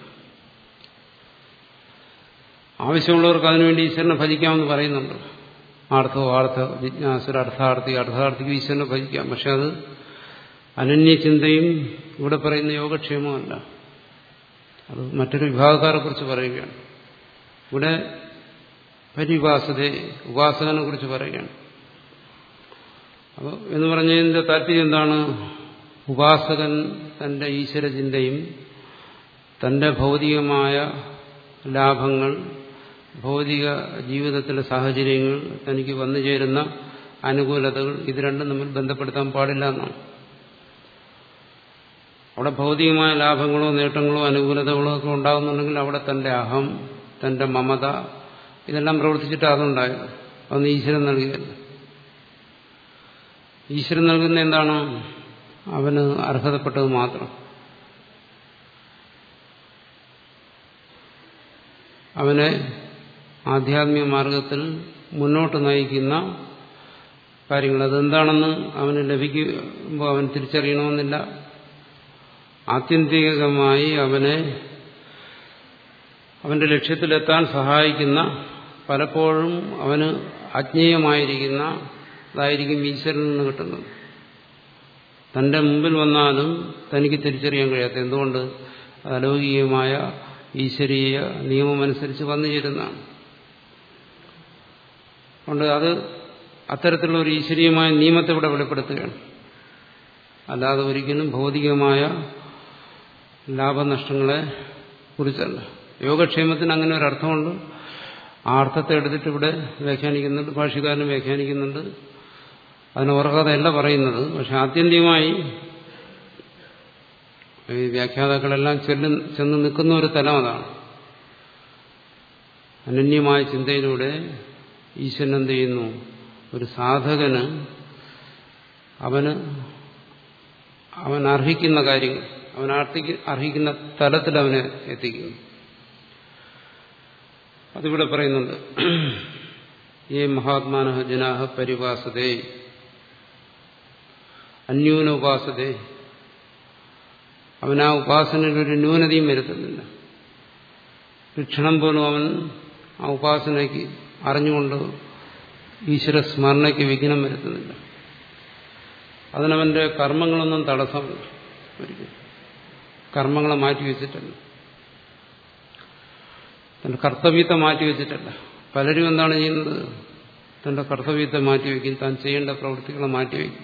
ആവശ്യമുള്ളവർക്ക് അതിനുവേണ്ടി ഈശ്വരനെ ഭജിക്കാമെന്ന് പറയുന്നുണ്ട് ആർത്ഥോ ആർത്ഥ ജിജ്ഞാസുര അർത്ഥാർത്ഥി അർത്ഥാർത്ഥിക്ക് ഈശ്വരനെ ഭജിക്കാം പക്ഷെ അത് അനന്യചിന്തയും ഇവിടെ പറയുന്ന യോഗക്ഷേമമല്ല അത് മറ്റൊരു വിഭാഗക്കാരെ കുറിച്ച് പറയുകയാണ് ഇവിടെ പരിഭാസത ഉപാസകനെ കുറിച്ച് പറയുകയാണ് അപ്പോൾ എന്ന് പറഞ്ഞതിന്റെ താല്പര്യം എന്താണ് ഉപാസകൻ തന്റെ ഈശ്വരചിന്തയും തന്റെ ഭൗതികമായ ലാഭങ്ങൾ ഭൗതിക ജീവിതത്തിലെ സാഹചര്യങ്ങൾ തനിക്ക് വന്നു ചേരുന്ന അനുകൂലതകൾ ഇത് രണ്ടും തമ്മിൽ ബന്ധപ്പെടുത്താൻ പാടില്ല എന്നാണ് അവിടെ ഭൗതികമായ ലാഭങ്ങളോ നേട്ടങ്ങളോ അനുകൂലതകളോ ഒക്കെ ഉണ്ടാകുന്നുണ്ടെങ്കിൽ അവിടെ തന്റെ അഹം തന്റെ മമത ഇതെല്ലാം പ്രവർത്തിച്ചിട്ട് അതുണ്ടായത് അതൊന്ന് ഈശ്വരൻ നൽകിയല്ല ഈശ്വരൻ നൽകുന്ന എന്താണ് അവന് അർഹതപ്പെട്ടത് മാത്രം അവനെ ആധ്യാത്മിക മാർഗത്തിൽ മുന്നോട്ട് നയിക്കുന്ന കാര്യങ്ങൾ അതെന്താണെന്ന് അവന് ലഭിക്കുമ്പോൾ അവൻ തിരിച്ചറിയണമെന്നില്ല ആത്യന്തികമായി അവനെ അവന്റെ ലക്ഷ്യത്തിലെത്താൻ സഹായിക്കുന്ന പലപ്പോഴും അവന് അജ്ഞേയമായിരിക്കുന്ന അതായിരിക്കും ഈശ്വരനിൽ നിന്ന് കിട്ടുന്നത് തന്റെ മുമ്പിൽ വന്നാലും തനിക്ക് തിരിച്ചറിയാൻ കഴിയാത്ത എന്തുകൊണ്ട് അലൗകികമായ ഈശ്വരീയ നിയമമനുസരിച്ച് വന്നു ചേരുന്നതാണ് അതുകൊണ്ട് അത് അത്തരത്തിലുള്ള ഒരു ഈശ്വരീയമായ നിയമത്തെ ഇവിടെ വെളിപ്പെടുത്തുകയാണ് അല്ലാതെ ഒരിക്കലും ഭൗതികമായ ലാഭനഷ്ടങ്ങളെ കുറിച്ചല്ല യോഗക്ഷേമത്തിന് അങ്ങനെ ഒരു അർത്ഥമുണ്ട് ആ അർത്ഥത്തെ എടുത്തിട്ട് ഇവിടെ വ്യാഖ്യാനിക്കുന്നുണ്ട് ഭാഷ്യക്കാരനും വ്യാഖ്യാനിക്കുന്നുണ്ട് അതിന് ഉറക്കതയല്ല പറയുന്നത് പക്ഷെ ആത്യന്തികമായി ഈ വ്യാഖ്യാതാക്കളെല്ലാം ചെല്ല് ചെന്ന് നിൽക്കുന്ന ഒരു തലം അതാണ് അനന്യമായ ചിന്തയിലൂടെ ഈശ്വരൻ എന്ത് ചെയ്യുന്നു ഒരു സാധകന് അവന് അവൻ അർഹിക്കുന്ന കാര്യങ്ങൾ അവൻ അർഹിക്കുന്ന തലത്തിൽ അവനെ എത്തിക്കുന്നു അതിവിടെ പറയുന്നുണ്ട് ഈ മഹാത്മാന ജനാഹ പരിഭാസതേ അന്യൂന ഉപാസതേ അവൻ ആ ഉപാസനയിൽ ഒരു ന്യൂനതയും വരുത്തുന്നില്ല ഒരു ക്ഷണം പോലും അവൻ ആ ഉപാസനയ്ക്ക് അറിഞ്ഞുകൊണ്ട് ഈശ്വര സ്മരണയ്ക്ക് വിഘ്നം വരുത്തുന്നില്ല അതിനവന്റെ കർമ്മങ്ങളൊന്നും തടസ്സമല്ല ഒരിക്കലും കർമ്മങ്ങളെ മാറ്റിവെച്ചിട്ടല്ല തന്റെ കർത്തവ്യത്തെ മാറ്റിവെച്ചിട്ടല്ല പലരും എന്താണ് ചെയ്യുന്നത് തന്റെ കർത്തവ്യത്തെ മാറ്റിവെക്കും താൻ ചെയ്യേണ്ട പ്രവൃത്തികളെ മാറ്റിവെക്കും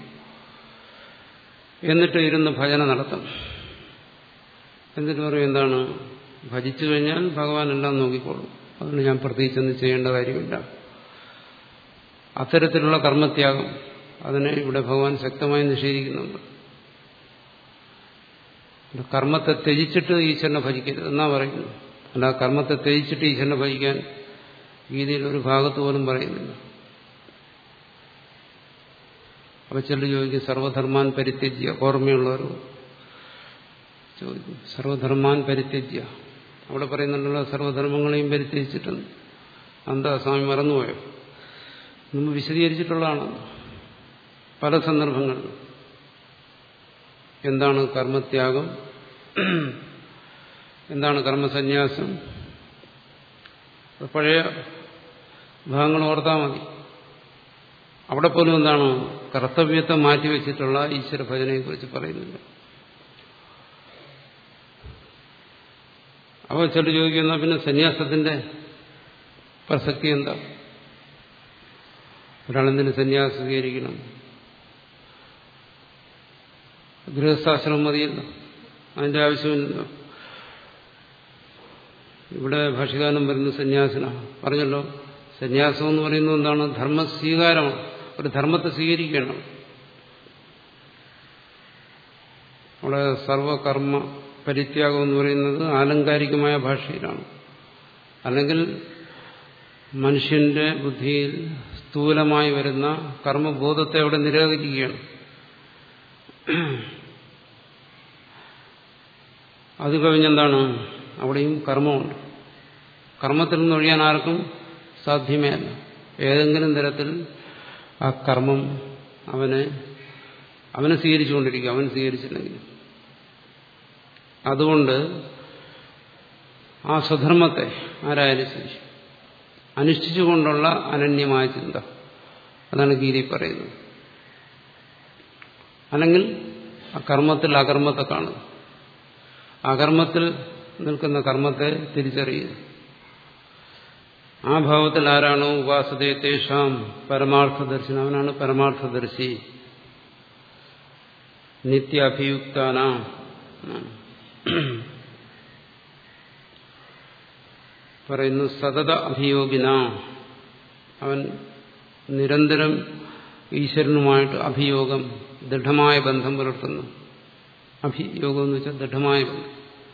എന്നിട്ട് ഇരുന്ന് ഭജന നടത്തും എന്നിട്ട് പറയും എന്താണ് ഭജിച്ചു കഴിഞ്ഞാൽ ഭഗവാൻ എല്ലാം നോക്കിക്കോളും അതുകൊണ്ട് ഞാൻ പ്രത്യേകിച്ചൊന്നും ചെയ്യേണ്ട കാര്യമില്ല അത്തരത്തിലുള്ള കർമ്മത്യാഗം അതിനെ ഇവിടെ ഭഗവാൻ ശക്തമായി നിഷേധിക്കുന്നുണ്ട് കർമ്മത്തെ ത്യജിച്ചിട്ട് ഈശ്വരനെ ഭജിക്കരുത് എന്നാ പറയുന്നു അല്ല കർമ്മത്തെ ത്യജിച്ചിട്ട് ഈശ്വരനെ ഭജിക്കാൻ ഗീതയിൽ ഒരു ഭാഗത്ത് പോലും പറയുന്നില്ല അപ്പൊ ചിലർ ചോദിക്കും സർവധർമാൻ പരിത്യജ്യ ഓർമ്മയുള്ളവർ ചോദിക്കും സർവധർമാൻ പരിത്യജ്യ അവിടെ പറയുന്നുണ്ടല്ലോ സർവധർമ്മങ്ങളെയും പരിത്യജിച്ചിട്ടുണ്ട് എന്താ സ്വാമി മറന്നുപോയോ നമ്മൾ വിശദീകരിച്ചിട്ടുള്ളതാണ് പല സന്ദർഭങ്ങളിൽ എന്താണ് കർമ്മത്യാഗം എന്താണ് കർമ്മസന്യാസം പഴയ ഭാഗങ്ങൾ ഓർത്താൽ മതി അവിടെ പോലും എന്താണ് കർത്തവ്യത്തെ മാറ്റിവെച്ചിട്ടുള്ള ഈശ്വര ഭജനയെക്കുറിച്ച് പറയുന്നില്ല അപ്പോൾ ചില ചോദിക്കുന്ന പിന്നെ സന്യാസത്തിന്റെ പ്രസക്തി എന്താ ഒരാളെന്തിന് സന്യാസം സ്വീകരിക്കണം ഗൃഹസ്ഥാശ്രമം മതിയല്ലോ അതിന്റെ ആവശ്യമില്ലല്ലോ ഇവിടെ ഭാഷകാലം വരുന്ന സന്യാസിന പറഞ്ഞല്ലോ സന്യാസം എന്ന് പറയുന്നത് എന്താണ് ധർമ്മ സ്വീകാരമാണ് ഒരു ധർമ്മത്തെ സ്വീകരിക്കണം അവിടെ സർവകർമ്മ പരിത്യാഗം എന്ന് പറയുന്നത് ആലങ്കാരികമായ ഭാഷയിലാണ് അല്ലെങ്കിൽ മനുഷ്യന്റെ ബുദ്ധിയിൽ സ്ഥൂലമായി വരുന്ന കർമ്മബോധത്തെ അവിടെ നിരാകരിക്കുകയാണ് അത് കഴിഞ്ഞെന്താണ് അവിടെയും കർമ്മമുണ്ട് കർമ്മത്തിൽ നിന്ന് ഒഴിയാൻ ആർക്കും സാധ്യമേ അല്ല ഏതെങ്കിലും തരത്തിൽ ആ കർമ്മം അവനെ അവനെ സ്വീകരിച്ചുകൊണ്ടിരിക്കും അവൻ സ്വീകരിച്ചില്ലെങ്കിൽ അതുകൊണ്ട് ആ സ്വധർമ്മത്തെ ആരായാലും ശരി അനുഷ്ഠിച്ചുകൊണ്ടുള്ള അനന്യമായ ചിന്ത അതാണ് ഗീതി പറയുന്നത് അല്ലെങ്കിൽ ആ കർമ്മത്തിൽ അകർമ്മത്തെ കാണുക അകർമ്മത്തിൽ നിൽക്കുന്ന കർമ്മത്തെ തിരിച്ചറിയുക ആ ഭാവത്തിൽ ആരാണോ ഉപാസതയെ തേഷാം പരമാർത്ഥദർശനം അവനാണ് പരമാർത്ഥദർശി നിത്യാഭിയുക്താന പറയുന്നു സതത അഭിയോഗിന അവൻ നിരന്തരം ഈശ്വരനുമായിട്ട് അഭിയോഗം ദൃഢമായ ബന്ധം പുലർത്തുന്നു അഭിയോഗം എന്ന് വെച്ചാൽ ദൃഢമായ ബന്ധം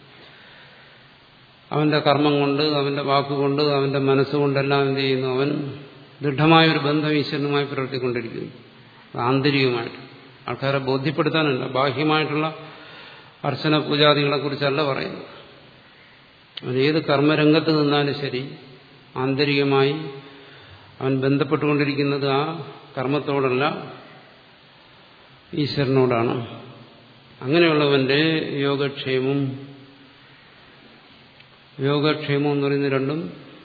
അവന്റെ കർമ്മം കൊണ്ട് അവന്റെ വാക്കുകൊണ്ട് അവന്റെ മനസ്സുകൊണ്ടെല്ലാം എന്ത് ചെയ്യുന്നു അവൻ ദൃഢമായ ഒരു ബന്ധം ഈശ്വരനുമായി പുലർത്തിക്കൊണ്ടിരിക്കുന്നു ആന്തരികമായിട്ട് ആൾക്കാരെ ബോധ്യപ്പെടുത്താനല്ല ബാഹ്യമായിട്ടുള്ള അർച്ചന പൂജാദികളെ കുറിച്ചല്ല പറയുന്നത് അവൻ ഏത് കർമ്മരംഗത്ത് നിന്നാലും ശരി ആന്തരികമായി അവൻ ബന്ധപ്പെട്ടുകൊണ്ടിരിക്കുന്നത് ആ കർമ്മത്തോടല്ല ഈശ്വരനോടാണ് അങ്ങനെയുള്ളവന്റെ യോഗക്ഷേമം യോഗക്ഷേമം എന്ന് പറയുന്ന രണ്ടും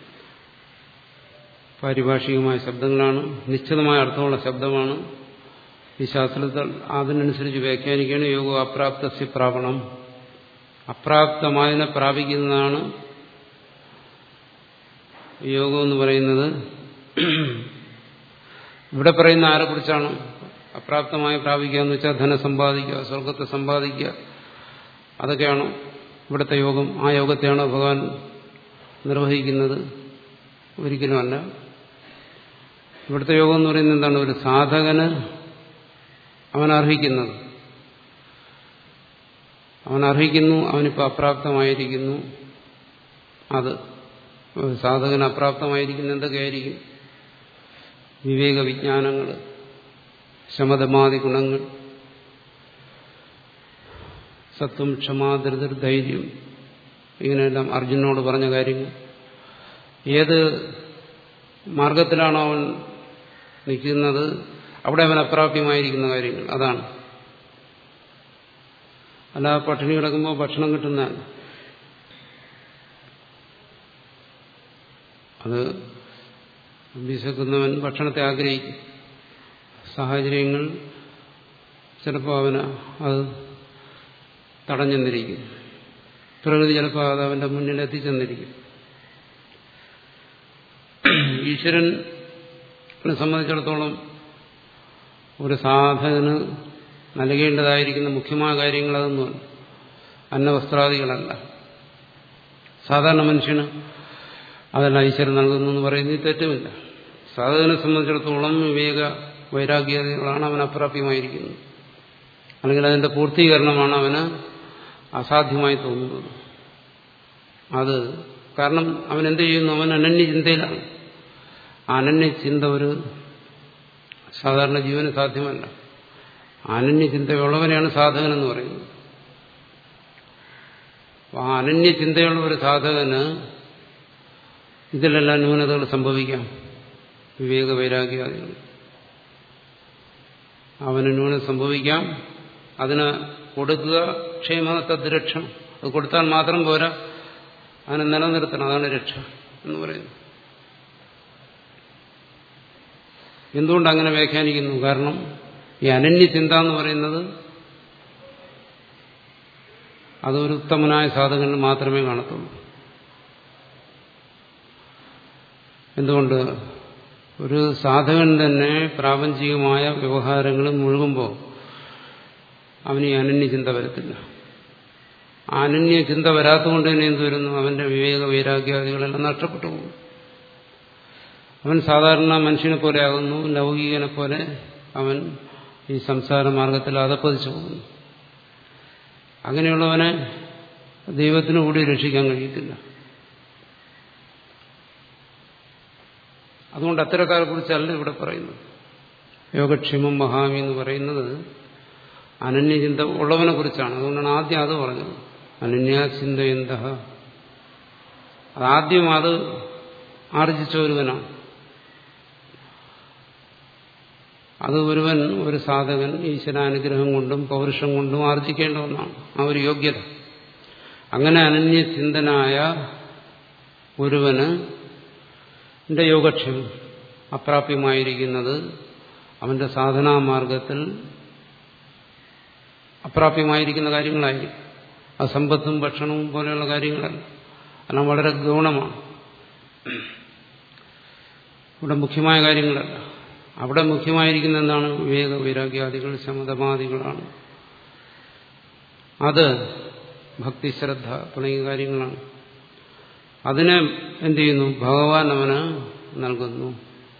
പാരിഭാഷികമായ ശബ്ദങ്ങളാണ് നിശ്ചിതമായ അർത്ഥമുള്ള ശബ്ദമാണ് ഈ ശാസ്ത്രത്തിൽ അതിനനുസരിച്ച് വ്യാഖ്യാനിക്കുകയാണ് യോഗ അപ്രാപ്തസ്യ പ്രാപണം അപ്രാപ്തമായതിനെ പ്രാപിക്കുന്നതാണ് യോഗം എന്ന് പറയുന്നത് ഇവിടെ പറയുന്ന ആരെക്കുറിച്ചാണ് അപ്രാപ്തമായി പ്രാപിക്കുക എന്ന് വെച്ചാൽ ധനം സമ്പാദിക്കുക സ്വർഗത്തെ സമ്പാദിക്കുക അതൊക്കെയാണോ ഇവിടുത്തെ യോഗം ആ യോഗത്തെയാണോ ഭഗവാൻ നിർവഹിക്കുന്നത് ഒരിക്കലുമല്ല ഇവിടുത്തെ യോഗം എന്ന് പറയുന്നത് എന്താണ് ഒരു സാധകന് അവൻ അർഹിക്കുന്നത് അവൻ അർഹിക്കുന്നു അവനിപ്പോൾ അപ്രാപ്തമായിരിക്കുന്നു അത് സാധകന് അപ്രാപ്തമായിരിക്കുന്ന എന്തൊക്കെയായിരിക്കും വിവേക വിജ്ഞാനങ്ങൾ ശമതമാതി ഗുണങ്ങൾ സത്വം ക്ഷമാതിർതിർ ധൈര്യം ഇങ്ങനെയെല്ലാം അർജുനോട് പറഞ്ഞ കാര്യങ്ങൾ ഏത് മാർഗത്തിലാണോ അവൻ നിൽക്കുന്നത് അവിടെ അവൻ അപ്രാപ്യമായിരിക്കുന്ന കാര്യങ്ങൾ അതാണ് അല്ല പട്ടിണി കിടക്കുമ്പോൾ ഭക്ഷണം കിട്ടുന്നതാണ് അത് വിശക്കുന്നവൻ ഭക്ഷണത്തെ ആഗ്രഹിക്കും സാഹചര്യങ്ങൾ ചിലപ്പോൾ അവന് അത് തടഞ്ഞെന്നിരിക്കും പ്രകൃതി ചിലപ്പോൾ അത് അവന്റെ മുന്നിൽ എത്തിച്ചെന്നിരിക്കും ഈശ്വരനെ സംബന്ധിച്ചിടത്തോളം ഒരു സാധകന് നൽകേണ്ടതായിരിക്കുന്ന മുഖ്യമായ കാര്യങ്ങൾ അതൊന്നുമല്ല അന്നവസ്ത്രാദികളല്ല സാധാരണ മനുഷ്യന് അതെല്ലാം ഈശ്വരൻ നൽകുന്നു എന്ന് പറയുന്നതിൽ തെറ്റുമില്ല സാധകനെ സംബന്ധിച്ചിടത്തോളം വിവേക വൈരാഗ്യതകളാണ് അവൻ അപ്രാപ്യമായിരിക്കുന്നത് അല്ലെങ്കിൽ അതിന്റെ പൂർത്തീകരണമാണ് അവന് അസാധ്യമായി തോന്നുന്നത് അത് കാരണം അവൻ എന്ത് ചെയ്യുന്നു അവൻ അനന്യ ചിന്തയിലാണ് ആ അനന്യ ചിന്ത ഒരു സാധാരണ ജീവന് സാധ്യമല്ല അനന്യ ചിന്തയുള്ളവനെയാണ് സാധകൻ എന്ന് പറയുന്നത് ആ അനന്യ ചിന്തയുള്ള ഒരു സാധകന് ഇതിലെല്ലാം ന്യൂനതകൾ സംഭവിക്കാം വിവേക വൈരാഗ്യാദികൾ അവന് ന്യൂനം സംഭവിക്കാം അതിന് കൊടുക്കുക ക്ഷേമ തദ്രക്ഷണം അത് കൊടുത്താൽ മാത്രം പോരാ അതിനെ നിലനിർത്തണം അതാണ് രക്ഷ എന്ന് പറയുന്നത് എന്തുകൊണ്ട് അങ്ങനെ വ്യാഖ്യാനിക്കുന്നു കാരണം ഈ അനന്യ ചിന്ത എന്ന് പറയുന്നത് അതൊരു ഉത്തമനായ സാധകന് മാത്രമേ കാണത്തുള്ളൂ എന്തുകൊണ്ട് ഒരു സാധകൻ തന്നെ പ്രാപഞ്ചികമായ വ്യവഹാരങ്ങളിൽ മുഴുകുമ്പോൾ അവന് ഈ അനന്യ ചിന്ത വരത്തില്ല ആ അനന്യ ചിന്ത വരാത്തതുകൊണ്ട് തന്നെ എന്ത് വരുന്നു അവന്റെ വിവേക വൈരാഗ്യാദികളെല്ലാം നഷ്ടപ്പെട്ടു പോകും അവൻ സാധാരണ മനുഷ്യനെ പോലെ ആകുന്നു ലൗകികനെ പോലെ അവൻ ഈ സംസാര മാർഗത്തിൽ അതപ്പതിച്ചു പോകുന്നു അങ്ങനെയുള്ളവനെ ദൈവത്തിന് കൂടി രക്ഷിക്കാൻ കഴിയത്തില്ല അതുകൊണ്ട് അത്തരക്കാരെ കുറിച്ചല്ല ഇവിടെ പറയുന്നത് യോഗക്ഷേമം മഹാമി എന്ന് പറയുന്നത് അനന്യചിന്ത ഉള്ളവനെ കുറിച്ചാണ് അതുകൊണ്ടാണ് ആദ്യം അത് പറഞ്ഞത് അനന്യാചിന്ത എന്ത അതാദ്യം അത് ആർജിച്ച ഒരുവനാണ് അത് ഒരുവൻ ഒരു സാധകൻ ഈശ്വരാനുഗ്രഹം കൊണ്ടും പൗരുഷം കൊണ്ടും ആർജിക്കേണ്ട ഒന്നാണ് ആ ഒരു യോഗ്യത അങ്ങനെ അനന്യചിന്തനായ ഒരുവന് എന്റെ യോഗക്ഷേമം അപ്രാപ്യമായിരിക്കുന്നത് അവന്റെ സാധനാമാർഗത്തിൽ അപ്രാപ്യമായിരിക്കുന്ന കാര്യങ്ങളായിരിക്കും അത് സമ്പത്തും ഭക്ഷണവും പോലെയുള്ള കാര്യങ്ങളല്ല എല്ലാം വളരെ ഗൗണമാണ് ഇവിടെ മുഖ്യമായ കാര്യങ്ങളല്ല അവിടെ മുഖ്യമായിരിക്കുന്ന എന്താണ് വിവേക വൈരാഗ്യാദികൾ ശമതമാദികളാണ് അത് ഭക്തി ശ്രദ്ധ തുടങ്ങിയ കാര്യങ്ങളാണ് അതിനെ എന്ത് ചെയ്യുന്നു ഭഗവാൻ അവന് നൽകുന്നു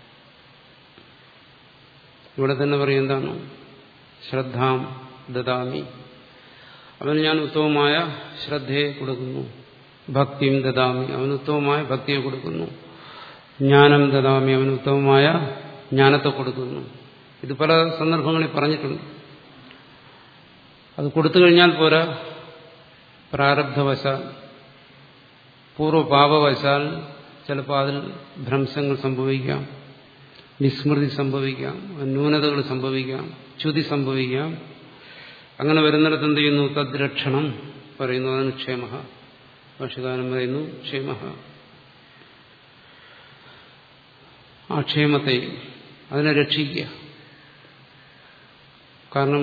ഇവിടെ തന്നെ പറയും എന്താണ് ശ്രദ്ധാം ദദാമി അവന് ഞാൻ ഉത്തമമായ ശ്രദ്ധയെ കൊടുക്കുന്നു ഭക്തിയും ദദാമി അവന് ഉത്തമമായ ഭക്തിയെ കൊടുക്കുന്നു ജ്ഞാനം ദദാമി അവന് ഉത്തമമായ ജ്ഞാനത്തെ കൊടുക്കുന്നു ഇത് പല സന്ദർഭങ്ങളിൽ പറഞ്ഞിട്ടുണ്ട് അത് കൊടുത്തു കഴിഞ്ഞാൽ പോരാ പ്രാരബ്ധവശാൽ പൂർവ്വപാപവശാൽ ചിലപ്പോൾ അതിൽ ഭ്രംശങ്ങൾ സംഭവിക്കാം വിസ്മൃതി സംഭവിക്കാം ന്യൂനതകൾ സംഭവിക്കാം ച്യുതി സംഭവിക്കാം അങ്ങനെ വരുന്നിടത്ത് എന്ത് ചെയ്യുന്നു തദ്രക്ഷണം പറയുന്നു അതിന് ക്ഷേമ ഭാഷകാരൻ പറയുന്നു ക്ഷേമ ആ ക്ഷേമത്തെ അതിനെ രക്ഷിക്കുക കാരണം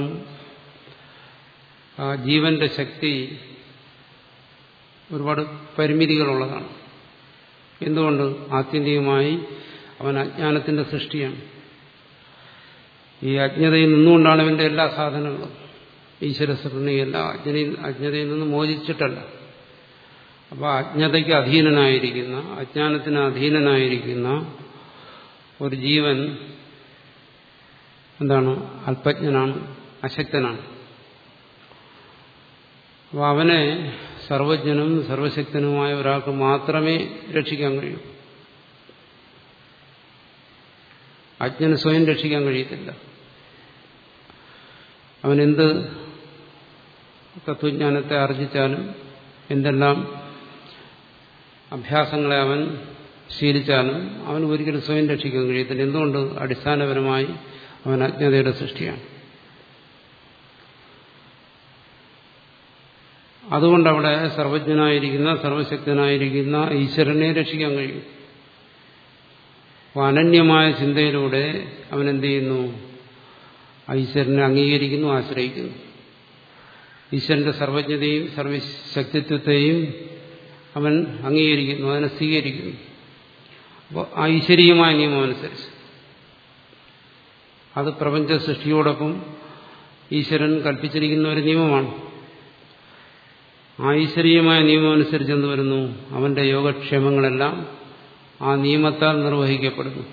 ആ ജീവന്റെ ശക്തി ഒരുപാട് പരിമിതികളുള്ളതാണ് എന്തുകൊണ്ട് ആത്യന്തികമായി അവൻ അജ്ഞാനത്തിന്റെ സൃഷ്ടിയാണ് ഈ അജ്ഞതയിൽ നിന്നുകൊണ്ടാണ് ഇവന്റെ എല്ലാ സാധനങ്ങളും ഈശ്വരസ്വപ്നയല്ല അജ്ഞന അജ്ഞതയിൽ നിന്ന് മോചിച്ചിട്ടല്ല അപ്പോൾ അജ്ഞതയ്ക്ക് അധീനനായിരിക്കുന്ന അജ്ഞാനത്തിന് അധീനനായിരിക്കുന്ന ഒരു ജീവൻ എന്താണ് അല്പജ്ഞനാണ് അശക്തനാണ് അപ്പോൾ അവനെ സർവജ്ഞനും സർവശക്തനുമായ ഒരാൾക്ക് മാത്രമേ രക്ഷിക്കാൻ കഴിയൂ അജ്ഞന് സ്വയം രക്ഷിക്കാൻ കഴിയത്തില്ല അവനെന്ത് തത്വജ്ഞാനത്തെ ആർജിച്ചാലും എന്തെല്ലാം അഭ്യാസങ്ങളെ അവൻ ശീലിച്ചാലും അവൻ ഒരിക്കലും സ്വയം രക്ഷിക്കാൻ കഴിയത്തില്ല എന്തുകൊണ്ട് അടിസ്ഥാനപരമായി അവൻ അജ്ഞതയുടെ സൃഷ്ടിയാണ് അതുകൊണ്ട് അവിടെ സർവജ്ഞനായിരിക്കുന്ന സർവശക്തനായിരിക്കുന്ന ഈശ്വരനെ രക്ഷിക്കാൻ കഴിയും അനന്യമായ ചിന്തയിലൂടെ അവൻ എന്ത് ചെയ്യുന്നു ഈശ്വരനെ അംഗീകരിക്കുന്നു ആശ്രയിക്കുന്നു ഈശ്വരന്റെ സർവജ്ഞതയും സർവശക്തിത്വത്തെയും അവൻ അംഗീകരിക്കുന്നു അതിനെ സ്വീകരിക്കുന്നു അപ്പോൾ ആ ഈശ്വരീയമായ നിയമം അനുസരിച്ച് അത് പ്രപഞ്ച സൃഷ്ടിയോടൊപ്പം ഈശ്വരൻ കൽപ്പിച്ചിരിക്കുന്ന ഒരു നിയമമാണ് ഐശ്വര്യമായ നിയമം അനുസരിച്ച് എന്ത് വരുന്നു അവന്റെ യോഗക്ഷേമങ്ങളെല്ലാം ആ നിയമത്താൽ നിർവഹിക്കപ്പെടുന്നു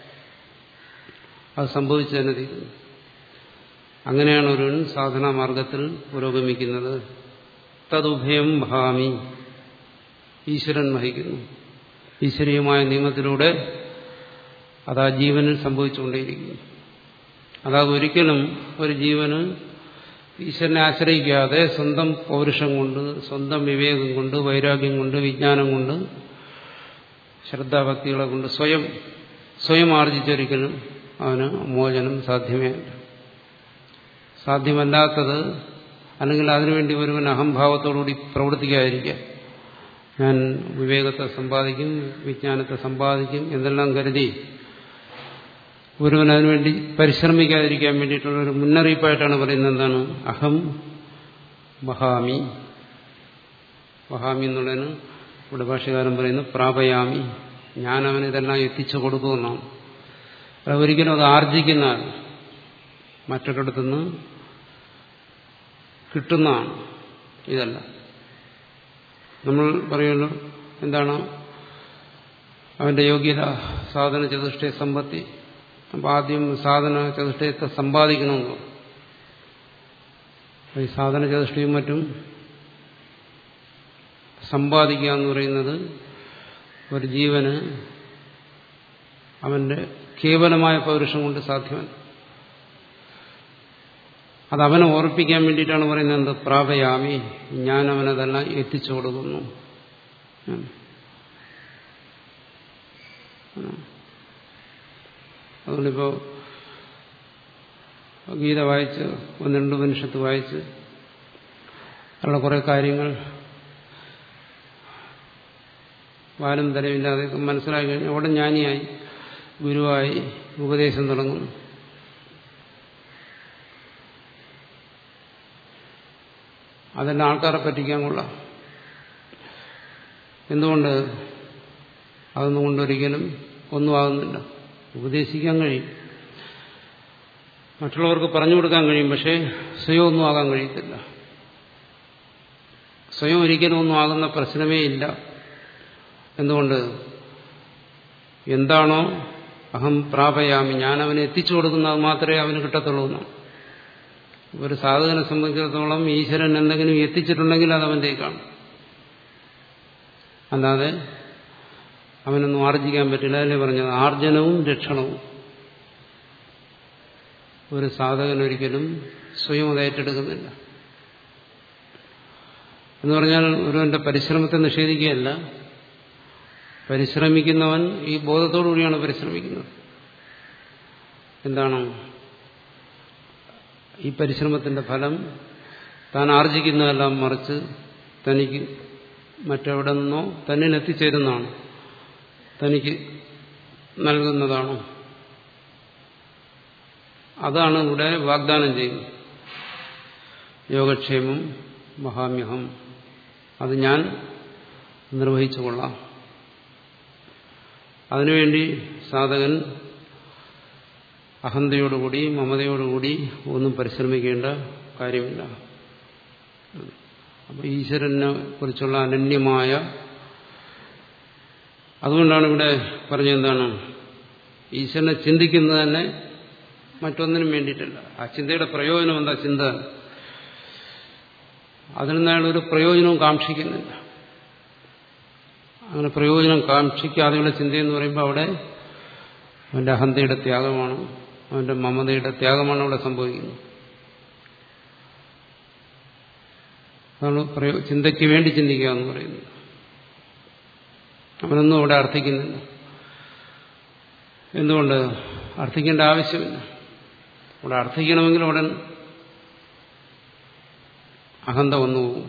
അത് സംഭവിച്ചു തന്നെ തീരുന്നു അങ്ങനെയാണ് ഒരുവൻ സാധനാ മാർഗത്തിൽ പുരോഗമിക്കുന്നത് തതുഭയം ഭാമി ഈശ്വരൻ വഹിക്കുന്നു ഈശ്വരീയമായ നിയമത്തിലൂടെ അത് ആ ജീവനിൽ സംഭവിച്ചുകൊണ്ടേയിരിക്കുന്നു അതായത് ഒരിക്കലും ഒരു ജീവന് ഈശ്വരനെ ആശ്രയിക്കാതെ സ്വന്തം പൗരുഷം കൊണ്ട് സ്വന്തം വിവേകം കൊണ്ട് വൈരാഗ്യം കൊണ്ട് വിജ്ഞാനം കൊണ്ട് ശ്രദ്ധാഭക്തികളെ കൊണ്ട് സ്വയം സ്വയം ആർജിച്ചൊരിക്കലും അവന് മോചനം സാധ്യമേ അല്ല സാധ്യമല്ലാത്തത് അല്ലെങ്കിൽ അതിനുവേണ്ടി ഒരുവൻ അഹംഭാവത്തോടുകൂടി പ്രവർത്തിക്കാതിരിക്കുക ഞാൻ വിവേകത്തെ സമ്പാദിക്കും വിജ്ഞാനത്തെ സമ്പാദിക്കും എന്നെല്ലാം കരുതി ഒരുവൻ അതിനുവേണ്ടി പരിശ്രമിക്കാതിരിക്കാൻ വേണ്ടിയിട്ടുള്ള ഒരു മുന്നറിയിപ്പായിട്ടാണ് പറയുന്നത് എന്താണ് അഹം വഹാമി വഹാമി എന്നുള്ളതിന് ഇവിടെ ഭാഷകാരൻ പറയുന്നു പ്രാപയാമി ഞാൻ അവന് ഇതെല്ലാം എത്തിച്ചു കൊടുക്കുമെന്നാണ് അത് ഒരിക്കലും അത് ആർജിക്കുന്നതാണ് മറ്റൊരിടത്തുനിന്ന് കിട്ടുന്നതാണ് ഇതല്ല നമ്മൾ പറയുമല്ലോ എന്താണ് അവന്റെ യോഗ്യത സാധന ചതുഷ്ടയ സമ്പത്തി അപ്പം ആദ്യം സാധന ചതുഷ്ടയത്തെ സമ്പാദിക്കണമെന്ന് ഈ സാധന ചതുഷ്ടയും മറ്റും സമ്പാദിക്കുക എന്ന് പറയുന്നത് ഒരു ജീവന് അവന്റെ കേവലമായ പൗരുഷം കൊണ്ട് സാധ്യമല്ല അത് അവനെ ഓർപ്പിക്കാൻ വേണ്ടിയിട്ടാണ് പറയുന്നത് എന്ത് പ്രാപയാമി ഞാൻ അവനതെല്ലാം എത്തിച്ചു കൊടുക്കുന്നു അതുകൊണ്ടിപ്പോ ഗീത വായിച്ച് ഒന്ന് രണ്ട് മനുഷ്യത്ത് വായിച്ച് ഉള്ള കുറെ കാര്യങ്ങൾ വാലും തലമില്ലാതെ മനസ്സിലാക്കി കഴിഞ്ഞാൽ അവിടെ ജ്ഞാനിയായി ഗുരുവായി ഉപദേശം തുടങ്ങുന്നു അതെല്ലാം ആൾക്കാരെ പറ്റിക്കാൻ കൊള്ളാം എന്തുകൊണ്ട് അതൊന്നും കൊണ്ടൊരിക്കലും ഒന്നും ആകുന്നില്ല ഉപദേശിക്കാൻ കഴിയും മറ്റുള്ളവർക്ക് പറഞ്ഞു കൊടുക്കാൻ കഴിയും പക്ഷേ സ്വയം ഒന്നും ആകാൻ കഴിയത്തില്ല സ്വയം ഒരിക്കലും ഒന്നും ആകുന്ന പ്രശ്നമേ ഇല്ല എന്തുകൊണ്ട് എന്താണോ അഹം പ്രാപയാമി ഞാൻ അവനെ എത്തിച്ചു കൊടുക്കുന്നത് മാത്രമേ അവന് കിട്ടത്തുള്ളൂ എന്നാണ് ഒരു സാധകനെ സംബന്ധിച്ചിടത്തോളം ഈശ്വരൻ എന്തെങ്കിലും എത്തിച്ചിട്ടുണ്ടെങ്കിൽ അത് അവൻ്റെ കാണും അല്ലാതെ അവനൊന്നും ആർജിക്കാൻ പറ്റില്ല അല്ലേ പറഞ്ഞത് ആർജനവും രക്ഷണവും ഒരു സാധകൻ ഒരിക്കലും സ്വയം അത് ഏറ്റെടുക്കുന്നില്ല എന്ന് പറഞ്ഞാൽ ഒരുവന്റെ പരിശ്രമത്തെ നിഷേധിക്കുകയല്ല പരിശ്രമിക്കുന്നവൻ ഈ ബോധത്തോടുകൂടിയാണ് പരിശ്രമിക്കുന്നത് എന്താണ് ഈ പരിശ്രമത്തിന്റെ ഫലം താൻ ആർജിക്കുന്നതെല്ലാം മറിച്ച് തനിക്ക് മറ്റെവിടെ നിന്നോ തന്നിൽ എത്തിച്ചേരുന്നതാണ് തനിക്ക് നൽകുന്നതാണോ അതാണ് ഇവിടെ വാഗ്ദാനം ചെയ്യുന്നത് യോഗക്ഷേമം മഹാമ്യഹം അത് ഞാൻ നിർവഹിച്ചു കൊള്ളാം അതിനുവേണ്ടി സാധകൻ അഹന്തയോടുകൂടി മമതയോടുകൂടി ഒന്നും പരിശ്രമിക്കേണ്ട കാര്യമില്ല അപ്പൊ ഈശ്വരനെ കുറിച്ചുള്ള അനന്യമായ അതുകൊണ്ടാണ് ഇവിടെ പറഞ്ഞെന്താണ് ഈശ്വരനെ ചിന്തിക്കുന്നത് തന്നെ മറ്റൊന്നിനും വേണ്ടിയിട്ടല്ല ആ ചിന്തയുടെ പ്രയോജനം എന്താ ചിന്ത അതിൽ നിന്ന് അയാൾ ഒരു പ്രയോജനവും കാക്ഷിക്കുന്നില്ല അങ്ങനെ പ്രയോജനം കാക്ഷിക്കാതെയുള്ള ചിന്തയെന്ന് പറയുമ്പോൾ അവിടെ അവന്റെ അഹന്തയുടെ ത്യാഗമാണ് അവന്റെ മമതയുടെ ത്യാഗമാണ് അവിടെ സംഭവിക്കുന്നത് അതാണ് ചിന്തയ്ക്ക് വേണ്ടി ചിന്തിക്കുക എന്ന് പറയുന്നത് അവനൊന്നും അവിടെ അർത്ഥിക്കുന്നില്ല എന്തുകൊണ്ട് അർത്ഥിക്കേണ്ട ആവശ്യമില്ല അവിടെ അർത്ഥിക്കണമെങ്കിൽ അവിടെ അഹന്ത വന്നു പോകും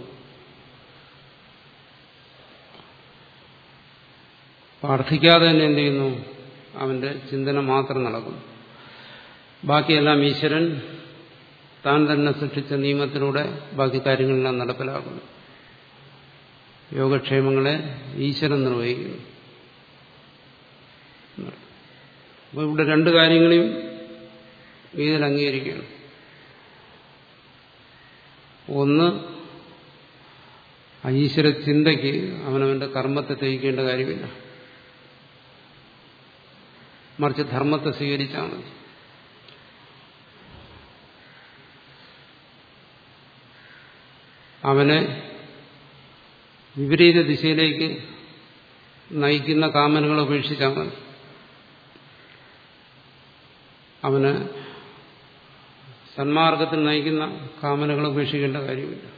അർത്ഥിക്കാതെ തന്നെ എന്ത് ചെയ്യുന്നു അവന്റെ ചിന്തന മാത്രം നടക്കുന്നു ബാക്കിയെല്ലാം ഈശ്വരൻ താൻ തന്നെ സൃഷ്ടിച്ച നിയമത്തിലൂടെ ബാക്കി കാര്യങ്ങളെല്ലാം നടപ്പിലാക്കുന്നു യോഗക്ഷേമങ്ങളെ ഈശ്വരൻ നിർവഹിക്കുന്നു അപ്പോൾ ഇവിടെ രണ്ട് കാര്യങ്ങളെയും ഇതിൽ അംഗീകരിക്കുകയാണ് ഒന്ന് ആ ഈശ്വര ചിന്തയ്ക്ക് അവനവന്റെ കർമ്മത്തെ ത്യജിക്കേണ്ട കാര്യമില്ല മറിച്ച് ധർമ്മത്തെ സ്വീകരിച്ചാൽ മതി അവനെ വിപരീത ദിശയിലേക്ക് നയിക്കുന്ന കാമനകൾ ഉപേക്ഷിച്ചാൽ മതി അവന് സന്മാർഗത്തിൽ നയിക്കുന്ന കാമനകൾ ഉപേക്ഷിക്കേണ്ട കാര്യമില്ല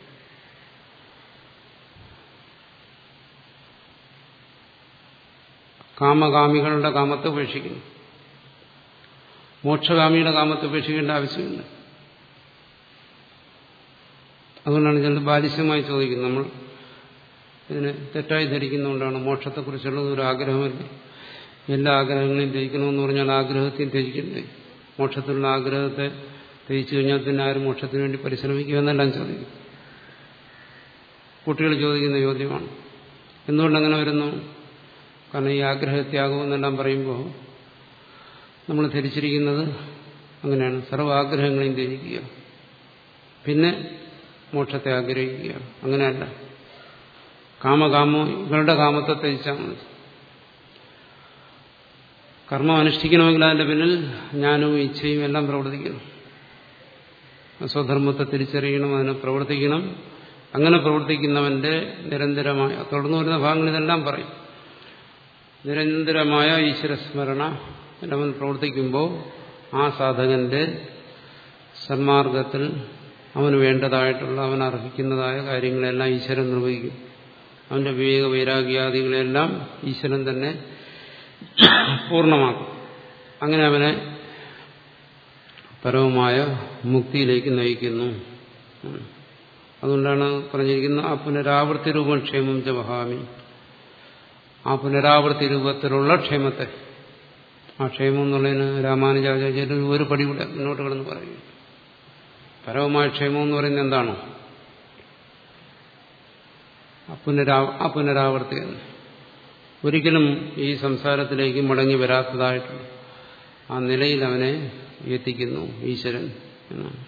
കാമകാമികളുടെ കാമത്തെ ഉപേക്ഷിക്കുന്നു മോക്ഷകാമിയുടെ കാമത്തെ ഉപേക്ഷിക്കേണ്ട ആവശ്യമില്ല അതുകൊണ്ടാണ് ചിലത് ബാലിശ്യമായി ചോദിക്കുന്നത് നമ്മൾ ഇതിനെ തെറ്റായി ധരിക്കുന്നതുകൊണ്ടാണ് മോക്ഷത്തെക്കുറിച്ചുള്ളത് ഒരു ആഗ്രഹമല്ല എല്ലാ ആഗ്രഹങ്ങളെയും ത്യജിക്കണമെന്ന് പറഞ്ഞാൽ ആഗ്രഹത്തെയും ത്യജിക്കണ്ടേ മോക്ഷത്തിലുള്ള ആഗ്രഹത്തെ ത്യജിച്ചു കഴിഞ്ഞാൽ പിന്നെ ആരും മോക്ഷത്തിന് വേണ്ടി പരിശ്രമിക്കുമെന്നെല്ലാം ചോദിക്കും കുട്ടികൾ ചോദിക്കുന്ന ചോദ്യമാണ് എന്തുകൊണ്ടങ്ങനെ വരുന്നു കാരണം ഈ ആഗ്രഹത്യാഗം എന്നെല്ലാം പറയുമ്പോൾ നമ്മൾ ധരിച്ചിരിക്കുന്നത് അങ്ങനെയാണ് സർവ്വ ആഗ്രഹങ്ങളെയും ത്യജിക്കുക പിന്നെ മോക്ഷത്തെ ആഗ്രഹിക്കുക അങ്ങനെയല്ല കാമകാമങ്ങളുടെ കാമത്തെ ത്യജിച്ചാൽ മതി കർമ്മം അനുഷ്ഠിക്കണമെങ്കിൽ അതിന്റെ പിന്നിൽ ജ്ഞാനവും ഇച്ഛയും എല്ലാം പ്രവർത്തിക്കണം സ്വധർമ്മത്തെ തിരിച്ചറിയണം അതിനെ പ്രവർത്തിക്കണം അങ്ങനെ പ്രവർത്തിക്കുന്നവന്റെ നിരന്തരമായ തുടർന്നു വരുന്ന ഭാഗങ്ങൾ ഇതെല്ലാം പറയും നിരന്തരമായ ഈശ്വരസ്മരണ അവൻ പ്രവർത്തിക്കുമ്പോൾ ആ സാധകന്റെ സന്മാർഗത്തിൽ അവന് വേണ്ടതായിട്ടുള്ള അവൻ അർഹിക്കുന്നതായ കാര്യങ്ങളെല്ലാം ഈശ്വരൻ നിർവഹിക്കും അവന്റെ വിവേക വൈരാഗ്യാദികളെല്ലാം ഈശ്വരൻ തന്നെ പൂർണ്ണമാക്കും അങ്ങനെ അവനെ പരമമായ മുക്തിയിലേക്ക് നയിക്കുന്നു അതുകൊണ്ടാണ് പറഞ്ഞിരിക്കുന്നത് ആ പുനരാവൃത്തി രൂപം ക്ഷേമം ജവഹാമി ആ പുനരാവൃത്തി രൂപത്തിലുള്ള ക്ഷേമത്തെ ആ ക്ഷേമം എന്നുള്ളതിന് രാമാനുജാചാര്യർ ഒരു പടി കൂടെ മുന്നോട്ട് കിടന്ന് പറയും പരമമായ ക്ഷേമം എന്ന് പറയുന്നത് എന്താണ് ആ പുനരാവർത്തി ഒരിക്കലും ഈ സംസാരത്തിലേക്ക് മടങ്ങി വരാത്തതായിട്ടുള്ള ആ നിലയിൽ അവനെ എത്തിക്കുന്നു ഈശ്വരൻ എന്നാണ്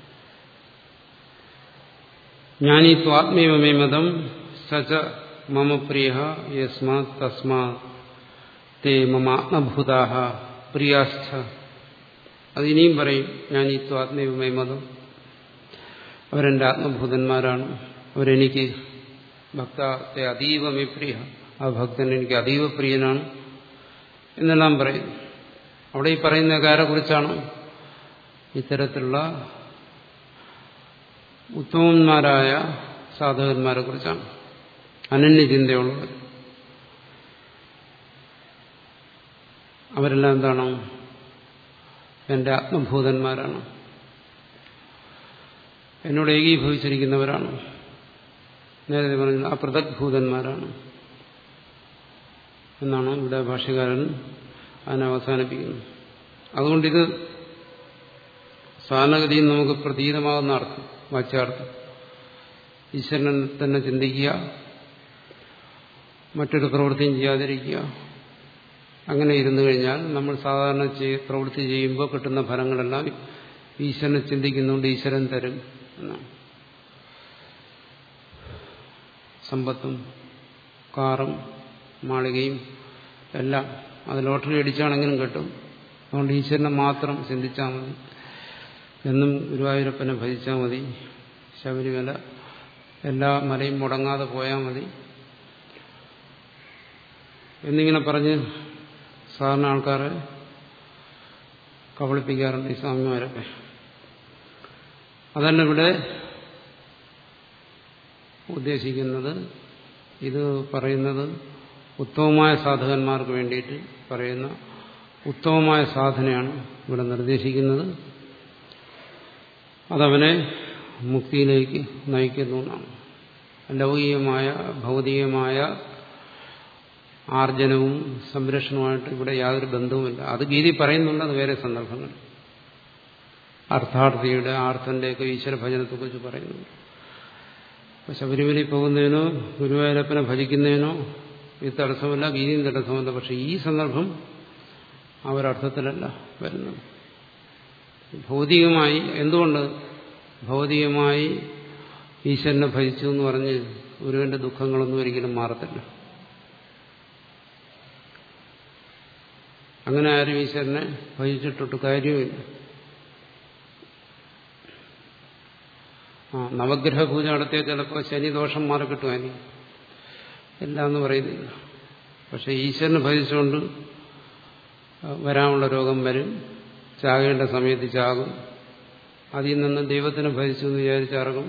ജ്ഞാനി ത്വാത്മീയമേ മതം സച മമ പ്രിയ യസ്മാത് തസ്മാത് തേ മമാത്മഭൂതാഹ പ്രിയാസ്ഥ അത് ഇനിയും പറയും ഞാൻ ഈ ത്വാത്മീയമേ മതം അവരെന്റെ ആത്മഭൂതന്മാരാണ് അവരെനിക്ക് ഭക്തത്തെ അതീവമേ പ്രിയ ആ ഭക്തൻ എനിക്ക് അതീവ പ്രിയനാണ് എന്നെല്ലാം പറയും അവിടെ ഈ പറയുന്ന കാരെ കുറിച്ചാണ് ഇത്തരത്തിലുള്ള ഉത്തമന്മാരായ സാധകന്മാരെ കുറിച്ചാണ് അനന്യചിന്തയുള്ളവർ അവരെല്ലാം എന്താണ് എന്റെ ആത്മഭൂതന്മാരാണ് എന്നോട് ഏകീഭവിച്ചിരിക്കുന്നവരാണ് നേരത്തെ പറഞ്ഞത് അപൃഥക്ഭൂതന്മാരാണ് എന്നാണ് ഇവിടെ ഭാഷ്യകാരൻ അതിനെ അവസാനിപ്പിക്കുന്നത് അതുകൊണ്ടിത് സാധാരണഗതിയിൽ നമുക്ക് പ്രതീതമാകുന്ന അർത്ഥം വാച്യാർത്ഥം ഈശ്വരനെ തന്നെ ചിന്തിക്കുക മറ്റൊരു പ്രവൃത്തിയും ചെയ്യാതിരിക്കുക അങ്ങനെ ഇരുന്നു കഴിഞ്ഞാൽ നമ്മൾ സാധാരണ പ്രവൃത്തി ചെയ്യുമ്പോൾ കിട്ടുന്ന ഫലങ്ങളെല്ലാം ഈശ്വരനെ ചിന്തിക്കുന്നുണ്ട് ഈശ്വരൻ തരും എന്നാണ് സമ്പത്തും കാറും മാളികയും എല്ലാം അത് ലോട്ടറി അടിച്ചാണെങ്കിലും കിട്ടും അതുകൊണ്ട് ഈശ്വരനെ മാത്രം ചിന്തിച്ചാൽ മതി എന്നും ഗുരുവായൂരപ്പനെ ഭജിച്ചാൽ മതി ശബരിമല എല്ലാ മലയും മുടങ്ങാതെ പോയാൽ മതി എന്നിങ്ങനെ പറഞ്ഞ് സാധാരണ ആൾക്കാരെ കബളിപ്പിക്കാറുണ്ട് ഈ സ്വാമിമാരൊക്കെ അതല്ല ഇവിടെ ഉദ്ദേശിക്കുന്നത് ഇത് പറയുന്നത് ഉത്തമമായ സാധകന്മാർക്ക് വേണ്ടിയിട്ട് പറയുന്ന ഉത്തമമായ സാധനയാണ് ഇവിടെ നിർദ്ദേശിക്കുന്നത് അതവനെ മുക്തിയിലേക്ക് നയിക്കുന്നു എന്നാണ് ലൗകികമായ ഭൗതികമായ ആർജനവും സംരക്ഷണവുമായിട്ട് ഇവിടെ യാതൊരു ബന്ധവുമില്ല അത് ഗീതി പറയുന്നുണ്ട് അത് വേറെ സന്ദർഭങ്ങൾ അർത്ഥാർത്ഥിയുടെ ആർത്ഥന്റെയൊക്കെ ഈശ്വര ഭജനത്തെക്കുറിച്ച് പറയുന്നുണ്ട് അപ്പൊ ശബരിമലയിൽ പോകുന്നതിനോ ഗുരുവായൂരപ്പനെ ഭജിക്കുന്നതിനോ ഇത് തടസ്സമല്ല ഗീതിയും തടസ്സമല്ല പക്ഷെ ഈ സന്ദർഭം ആ ഒരർത്ഥത്തിലല്ല വരുന്നത് ഭൗതികമായി എന്തുകൊണ്ട് ഭൗതികമായി ഈശ്വരനെ ഭജിച്ചു എന്ന് പറഞ്ഞ് ഗുരുവിന്റെ ദുഃഖങ്ങളൊന്നും ഒരിക്കലും മാറത്തില്ല അങ്ങനെ ആരും ഈശ്വരനെ ഭജിച്ചിട്ടൊട്ട് കാര്യമില്ല ആ നവഗ്രഹ പൂജ നടത്തിയ ചിലപ്പോൾ ശനി ദോഷം മാറി കിട്ടുവാനി ഇല്ല എന്ന് പറയുന്നില്ല പക്ഷെ ഈശ്വരനെ ഭജിച്ചുകൊണ്ട് വരാനുള്ള രോഗം വരും ചാകേണ്ട സമയത്ത് ചാകും അതിൽ നിന്ന് ദൈവത്തിനെ ഭജിച്ചു എന്ന് വിചാരിച്ചിറങ്ങും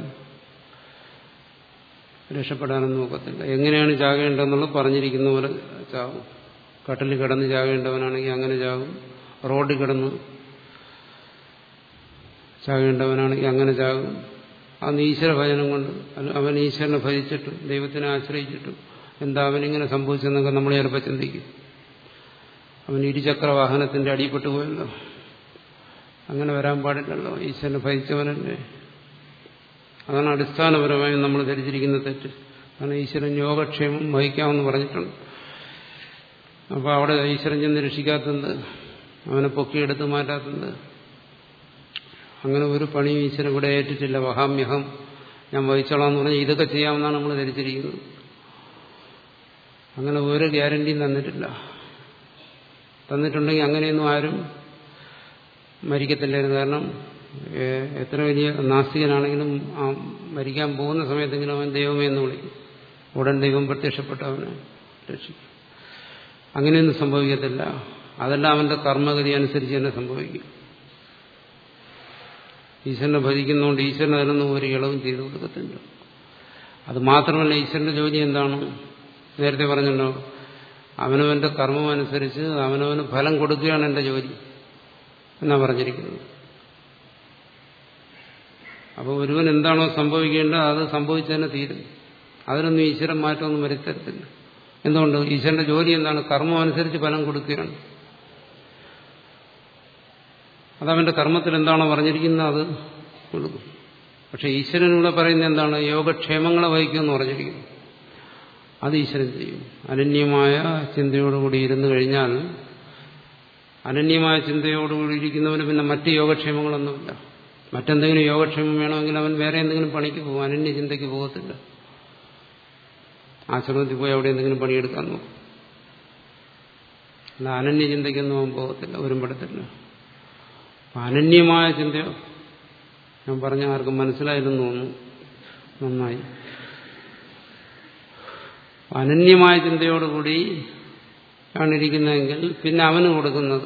രക്ഷപ്പെടാനൊന്നും നോക്കത്തില്ല എങ്ങനെയാണ് ചാകേണ്ടതെന്നുള്ളത് പറഞ്ഞിരിക്കുന്ന പോലെ ചാകും കട്ടിൽ കിടന്ന് ചാകേണ്ടവനാണെങ്കിൽ അങ്ങനെ ചാകും റോഡിൽ കിടന്ന് ചാകേണ്ടവനാണെങ്കിൽ അങ്ങനെ ചാകും അന്ന് ഈശ്വര ഭജനം കൊണ്ട് അവൻ ഈശ്വരനെ ഭജിച്ചിട്ടും ദൈവത്തിനെ ആശ്രയിച്ചിട്ടും എന്താ അവനിങ്ങനെ സംഭവിച്ചെന്നൊക്കെ നമ്മൾ ചിലപ്പോൾ ചിന്തിക്കും അവൻ ഇരുചക്ര വാഹനത്തിന്റെ അടിപ്പെട്ടു പോയല്ലോ അങ്ങനെ വരാൻ പാടില്ലല്ലോ ഈശ്വരനെ ഭജിച്ചവനല്ലേ അതാണ് അടിസ്ഥാനപരമായി നമ്മൾ ധരിച്ചിരിക്കുന്ന തെറ്റ് കാരണം ഈശ്വരൻ യോഗക്ഷേമം വഹിക്കാമെന്ന് പറഞ്ഞിട്ടുണ്ട് അപ്പോൾ അവിടെ ഈശ്വരൻ ചെന്ന് രക്ഷിക്കാത്തത് അവനെ പൊക്കിയെടുത്ത് മാറ്റാത്തത് അങ്ങനെ ഒരു പണിയും ഈശ്വരൻ ഇവിടെ ഏറ്റിട്ടില്ല വഹാമ്യഹം ഞാൻ വഹിച്ചോളാം എന്ന് പറഞ്ഞാൽ ഇതൊക്കെ ചെയ്യാമെന്നാണ് നമ്മൾ ധരിച്ചിരിക്കുന്നത് അങ്ങനെ ഒരു ഗ്യാരണ്ടിയും തന്നിട്ടില്ല തന്നിട്ടുണ്ടെങ്കിൽ അങ്ങനെയൊന്നും ആരും മരിക്കത്തില്ലായിരുന്നു കാരണം എത്ര വലിയ നാസ്തികനാണെങ്കിലും ആ മരിക്കാൻ പോകുന്ന സമയത്തെങ്കിലും അവൻ ദൈവമേ എന്ന് വിളിക്കും ഉടൻ ദൈവം പ്രത്യക്ഷപ്പെട്ട് അവനെ രക്ഷിക്കും അങ്ങനെയൊന്നും സംഭവിക്കത്തില്ല അതെല്ലാം അവന്റെ കർമ്മഗതി അനുസരിച്ച് തന്നെ സംഭവിക്കും ഈശ്വരനെ ഭജിക്കുന്നതുകൊണ്ട് ഈശ്വരൻ അതിനൊന്നും ഒരു ഇളവും ചെയ്തു കൊടുക്കത്തില്ല അത് മാത്രമല്ല ഈശ്വരന്റെ ജോലി എന്താണ് നേരത്തെ പറഞ്ഞല്ലോ അവനവന്റെ കർമ്മം അനുസരിച്ച് അവനവന് ഫലം കൊടുക്കുകയാണ് എന്റെ ജോലി എന്നാ പറഞ്ഞിരിക്കുന്നത് അപ്പോൾ ഒരുവൻ എന്താണോ സംഭവിക്കേണ്ടത് അത് സംഭവിച്ചതന്നെ തീരും അതിനൊന്നും ഈശ്വരൻ മാറ്റമൊന്നും വരുത്തരത്തില്ല എന്തുകൊണ്ട് ഈശ്വരന്റെ ജോലി എന്താണ് കർമ്മം അനുസരിച്ച് ഫലം കൊടുക്കുകയാണ് അതവന്റെ കർമ്മത്തിൽ എന്താണോ പറഞ്ഞിരിക്കുന്നത് അത് കൊടുക്കും പക്ഷെ ഈശ്വരനിവിടെ പറയുന്നത് എന്താണ് യോഗക്ഷേമങ്ങളെ വഹിക്കുമെന്ന് പറഞ്ഞിരിക്കുന്നു അത് ഈശ്വരൻ ചെയ്യും അനന്യമായ ചിന്തയോടുകൂടി ഇരുന്നു കഴിഞ്ഞാൽ അനന്യമായ ചിന്തയോടുകൂടി ഇരിക്കുന്നവന് പിന്നെ മറ്റ് യോഗക്ഷേമങ്ങളൊന്നുമില്ല മറ്റെന്തെങ്കിലും യോഗക്ഷേമം വേണമെങ്കിൽ അവൻ വേറെ എന്തെങ്കിലും പണിക്ക് പോകും അനന്യ ചിന്തയ്ക്ക് പോകത്തില്ല ആശ്രമത്തിൽ പോയി അവിടെ എന്തെങ്കിലും പണിയെടുക്കാൻ നോക്കും അല്ല അനന്യ ചിന്തയ്ക്കൊന്നും അവൻ പോകത്തില്ല ഒരുമ്പെടുത്തില്ല അനന്യമായ ചിന്തയോ ഞാൻ പറഞ്ഞ ആർക്കും മനസ്സിലായില്ലെന്ന് തോന്നുന്നു നന്നായി അനന്യമായ ചിന്തയോടുകൂടി ആണ് ഇരിക്കുന്നതെങ്കിൽ പിന്നെ അവന് കൊടുക്കുന്നത്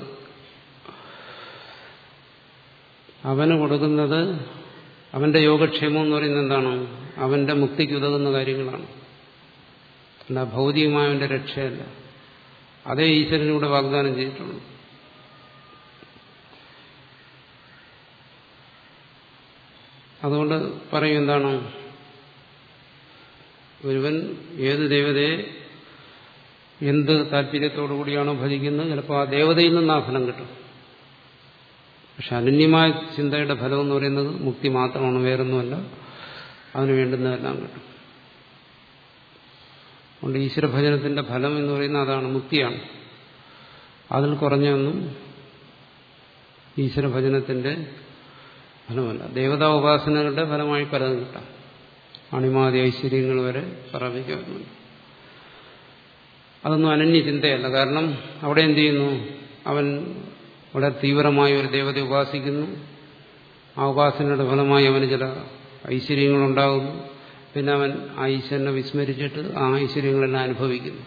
അവന് കൊടുക്കുന്നത് അവന്റെ യോഗക്ഷേമം എന്ന് പറയുന്നത് എന്താണ് അവന്റെ മുക്തിക്ക് ഉതകുന്ന കാര്യങ്ങളാണ് അല്ല ഭൗതികമായ അവന്റെ രക്ഷയല്ല അതേ ഈശ്വരനൂടെ വാഗ്ദാനം ചെയ്തിട്ടുള്ളൂ അതുകൊണ്ട് പറയും എന്താണ് ഒരുവൻ ഏത് ദേവതയെ എന്ത് താല്പര്യത്തോടു കൂടിയാണോ ഭജിക്കുന്നത് ചിലപ്പോൾ ആ ദേവതയിൽ നിന്ന് ആ ഫലം കിട്ടും പക്ഷെ അനന്യമായ ചിന്തയുടെ ഫലം എന്ന് പറയുന്നത് മുക്തി മാത്രമാണ് വേറൊന്നുമല്ല അതിന് വേണ്ടുന്നതെല്ലാം കിട്ടും അതുകൊണ്ട് ഈശ്വരഭജനത്തിന്റെ ഫലം എന്ന് പറയുന്നത് അതാണ് മുക്തിയാണ് അതിൽ കുറഞ്ഞൊന്നും ഈശ്വരഭജനത്തിന്റെ ഫലമല്ല ദേവതാ ഉപാസനകളുടെ ഫലമായി പലതും കിട്ടാം അണിമാതി ഐശ്വര്യങ്ങൾ വരെ പ്രാപിക്കാറുണ്ട് അതൊന്നും അനന്യ ചിന്തയല്ല കാരണം അവിടെ എന്ത് ചെയ്യുന്നു അവൻ വളരെ തീവ്രമായ ഒരു ദേവത ഉപാസിക്കുന്നു ആ ഉപാസനയുടെ ഫലമായി അവന് ചില ഐശ്വര്യങ്ങളുണ്ടാകുന്നു പിന്നെ അവൻ ആ ഈശ്വരനെ വിസ്മരിച്ചിട്ട് ആ ഐശ്വര്യങ്ങളെല്ലാം അനുഭവിക്കുന്നു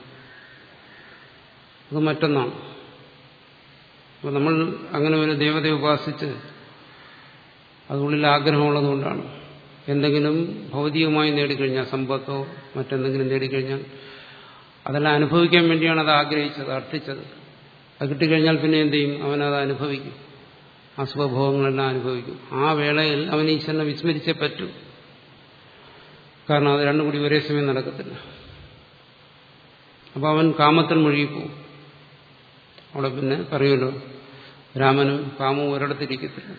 അത് മറ്റൊന്നാണ് അപ്പോൾ നമ്മൾ അങ്ങനെ ഒരു ദേവതയെ ഉപാസിച്ച് അതുള്ളിൽ ആഗ്രഹമുള്ളതുകൊണ്ടാണ് എന്തെങ്കിലും ഭൗതികമായി നേടിക്കഴിഞ്ഞാൽ സമ്പത്തോ മറ്റെന്തെങ്കിലും നേടിക്കഴിഞ്ഞാൽ അതെല്ലാം അനുഭവിക്കാൻ വേണ്ടിയാണ് അത് ആഗ്രഹിച്ചത് അർത്ഥിച്ചത് അത് കിട്ടിക്കഴിഞ്ഞാൽ പിന്നെ എന്ത് ചെയ്യും അവനത് അനുഭവിക്കും ആ സുഖഭോഗങ്ങളെല്ലാം അനുഭവിക്കും ആ വേളയിൽ അവൻ ഈശ്വരനെ വിസ്മരിച്ചേ പറ്റൂ കാരണം അത് രണ്ടും കൂടി ഒരേ സമയം നടക്കത്തില്ല അപ്പോൾ അവൻ കാമത്തിൽ മുഴുകിപ്പോവും അവിടെ പിന്നെ പറയുമല്ലോ രാമനും കാമവും ഒരിടത്തിരിക്കത്തില്ല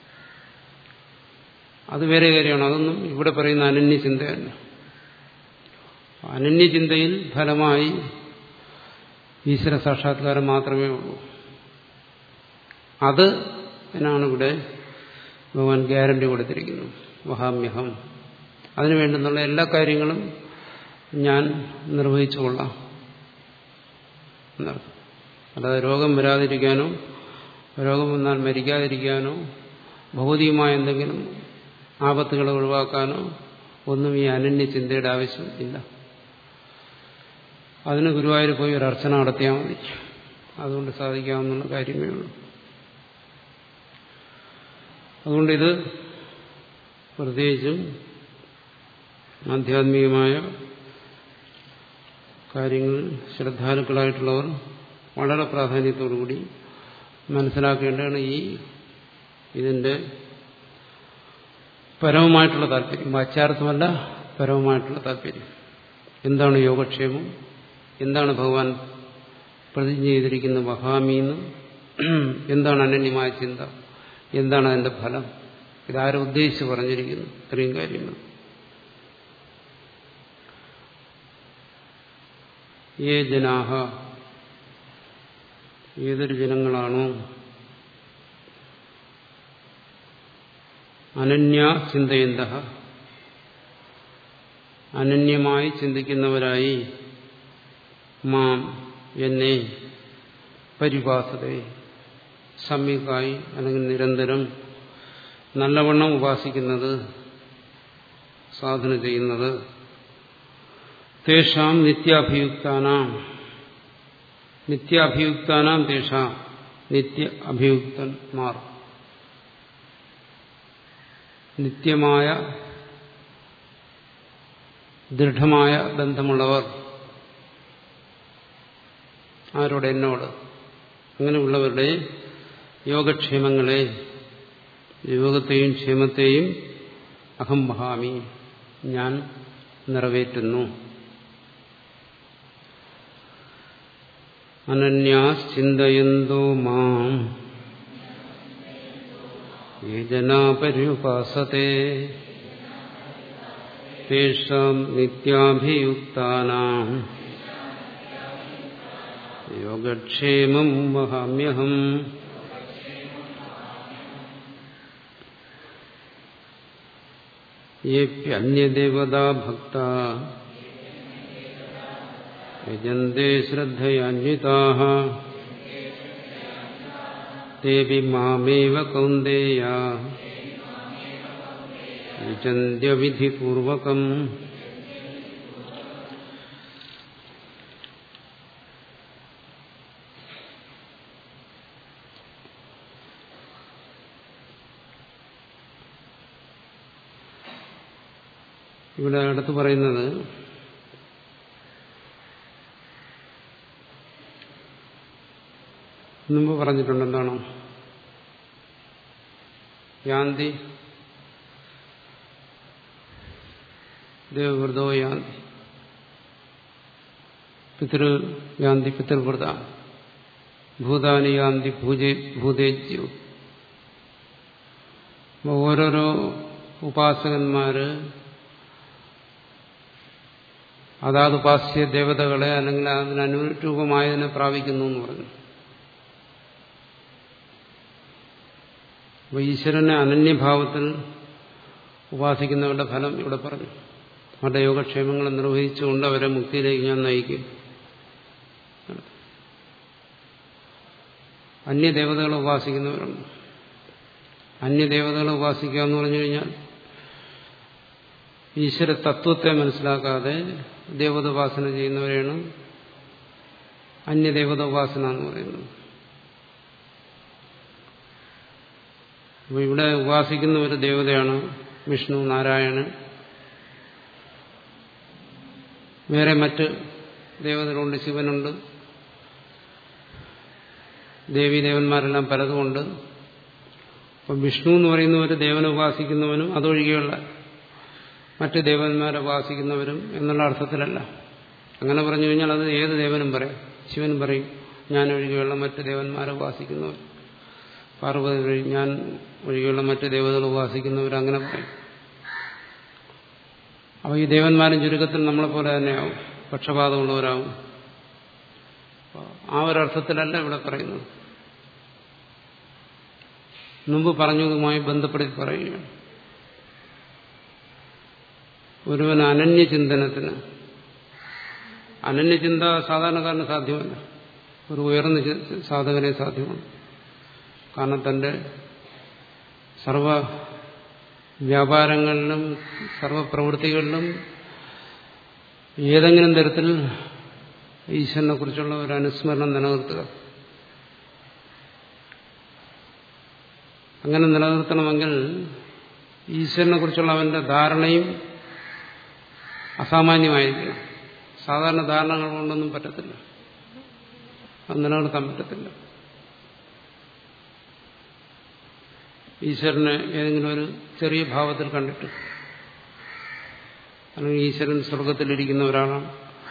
അത് വേറെ കാര്യമാണ് അതൊന്നും ഇവിടെ പറയുന്ന അനന്യ ചിന്തയല്ല അനന്യചിന്തയിൽ ഫലമായി ഈശ്വര സാക്ഷാത്കാരം മാത്രമേ ഉള്ളൂ അത് എന്നാണ് ഇവിടെ ഭഗവാൻ ഗ്യാരണ്ടി കൊടുത്തിരിക്കുന്നത് വഹാമ്യഹം അതിനു വേണ്ടുന്നുള്ള എല്ലാ കാര്യങ്ങളും ഞാൻ നിർവഹിച്ചു കൊള്ളാം എന്നർത്ഥം അല്ലാതെ രോഗം വരാതിരിക്കാനോ രോഗം വന്നാൽ മരിക്കാതിരിക്കാനോ ഭൗതികമായ എന്തെങ്കിലും ആപത്തുകളെ ഒഴിവാക്കാനോ ഒന്നും ഈ അനന്യ ചിന്തയുടെ ആവശ്യം ഇല്ല അതിന് ഗുരുവായൂർ പോയി ഒരു അർച്ചന നടത്തിയാൽ മതി അതുകൊണ്ട് സാധിക്കാവുന്ന കാര്യമേ ഉള്ളൂ അതുകൊണ്ടിത് പ്രത്യേകിച്ചും ആധ്യാത്മികമായ കാര്യങ്ങൾ ശ്രദ്ധാലുക്കളായിട്ടുള്ളവർ വളരെ പ്രാധാന്യത്തോടുകൂടി മനസ്സിലാക്കേണ്ടതാണ് ഈ ഇതിന്റെ പരമമായിട്ടുള്ള താല്പര്യം വാച്യാർത്ഥമല്ല പരമമായിട്ടുള്ള താല്പര്യം എന്താണ് യോഗക്ഷേമം എന്താണ് ഭഗവാൻ പ്രതിജ്ഞ ചെയ്തിരിക്കുന്ന വഹാമീന്ന് എന്താണ് അനന്യമായ ചിന്ത എന്താണ് അതിന്റെ ഫലം ഇതാരും ഉദ്ദേശിച്ച് പറഞ്ഞിരിക്കുന്നു ഇത്രയും കാര്യങ്ങൾ ഏ ജനാഹ ഏതൊരു ജനങ്ങളാണോ അനന്യ ചിന്തയന്ത അനന്യമായി ചിന്തിക്കുന്നവരായി മാം എന്നെ പരിഭാസതയെ സമ്യക്കായി അല്ലെങ്കിൽ നിരന്തരം നല്ലവണ്ണം ഉപാസിക്കുന്നത് സാധന ചെയ്യുന്നത് തേഷാം നിത്യാഭിയുക്താനാം നിത്യാഭിയുക്താനാം തേഷാം നിത്യ അഭിയുക്തന്മാർ നിത്യമായ ദൃഢമായ ബന്ധമുള്ളവർ ആരോട് എന്നോട് അങ്ങനെയുള്ളവരുടെ യോഗക്ഷേമങ്ങളെ യോഗത്തെയും ക്ഷേമത്തെയും അഹം വഹാമി ഞാൻ നിറവേറ്റുന്നു അനന്യാശ്ചിന്തയന്തോ മാം യേ ജനാ പര്യുപാസത്തെ തേഷാം നിത്യാഭിയുക്താനാം യോഗക്ഷേമം വഹാമ്യഹം യേപ്യന്യദേവതാ ഭക്ത യജന്തേ ശ്രദ്ധയാന്വിതാഃ തേപി മാമേവ കൗന്ദേയ യജന്ത്യവിധിപൂർവകം ഇവിടെ അടുത്ത് പറയുന്നത് മുമ്പ് പറഞ്ഞിട്ടുണ്ട് എന്താണോ യാന്തി ദേവവൃതോ യാന്തി പിതൃ യാന്തി പിതൃവൃത ഭൂതാനി യാന്തി ഭൂജേ ഭൂതേജ്യോ ഓരോരോ ഉപാസകന്മാര് അതാത് ഉപാസ്യ ദേവതകളെ അല്ലെങ്കിൽ അതിനനുരൂപമായതിനെ പ്രാപിക്കുന്നു എന്ന് പറഞ്ഞു അപ്പൊ ഈശ്വരനെ അനന്യഭാവത്തിൽ ഉപാസിക്കുന്നവരുടെ ഫലം ഇവിടെ പറഞ്ഞു അവരുടെ യോഗക്ഷേമങ്ങളെ നിർവഹിച്ചുകൊണ്ട് അവരെ മുക്തിയിലേക്ക് ഞാൻ നയിക്കും അന്യദേവതകളെ ഉപാസിക്കുന്നവരുണ്ട് അന്യദേവതകളെ ഉപാസിക്കുക എന്ന് പറഞ്ഞു കഴിഞ്ഞാൽ ഈശ്വര തത്വത്തെ മനസ്സിലാക്കാതെ ദേവതോപാസന ചെയ്യുന്നവരെയാണ് അന്യദേവത ഉപാസന എന്ന് പറയുന്നത് അപ്പോൾ ഇവിടെ ഉപാസിക്കുന്ന ഒരു ദേവതയാണ് വിഷ്ണു നാരായണൻ വേറെ മറ്റ് ദേവതകളുണ്ട് ശിവനുണ്ട് ദേവീദേവന്മാരെല്ലാം പലതുമുണ്ട് അപ്പം വിഷ്ണു എന്ന് പറയുന്ന ഒരു ദേവനെ ഉപാസിക്കുന്നവനും അതൊഴികെയുള്ള മറ്റ് ദേവന്മാരെ ഉപാസിക്കുന്നവരും എന്നുള്ള അർത്ഥത്തിലല്ല അങ്ങനെ പറഞ്ഞു കഴിഞ്ഞാൽ അത് ഏത് ദേവനും പറയാം ശിവനും പറയും ഞാൻ ഒഴികെയുള്ള മറ്റ് ദേവന്മാരെ ഉപാസിക്കുന്നവർ പാർവതി വഴി ഞാൻ ഒഴികെയുള്ള മറ്റ് ദേവതകൾ ഉപാസിക്കുന്നവർ അങ്ങനെ പറയും അപ്പോൾ ഈ ദേവന്മാരും ചുരുക്കത്തിൽ നമ്മളെപ്പോലെ തന്നെയാവും പക്ഷപാതമുള്ളവരാവും ആ ഒരർത്ഥത്തിലല്ല ഇവിടെ പറയുന്നത് മുമ്പ് പറഞ്ഞതുമായി ബന്ധപ്പെടുത്തി പറയുകയാണ് ഒരുവൻ അനന്യചിന്തനത്തിന് അനന്യചിന്ത സാധാരണക്കാരന് സാധ്യമല്ല ഒരു ഉയർന്ന ചി- സാധകനെ സാധ്യമാണ് കാരണം തന്റെ സർവ വ്യാപാരങ്ങളിലും സർവപ്രവൃത്തികളിലും ഏതെങ്കിലും തരത്തിൽ ഈശ്വരനെ കുറിച്ചുള്ള ഒരു അനുസ്മരണം നിലനിർത്തുക അങ്ങനെ നിലനിർത്തണമെങ്കിൽ ഈശ്വരനെ കുറിച്ചുള്ള അവന്റെ ധാരണയും അസാമാന്യമായിരിക്കണം സാധാരണ ധാരണകൾ കൊണ്ടൊന്നും പറ്റത്തില്ല അത് നിലനിർത്താൻ പറ്റത്തില്ല ഈശ്വരനെ ഏതെങ്കിലും ഒരു ചെറിയ ഭാവത്തിൽ കണ്ടിട്ട് അല്ലെങ്കിൽ ഈശ്വരൻ സ്വർഗത്തിലിരിക്കുന്ന ഒരാളാണ്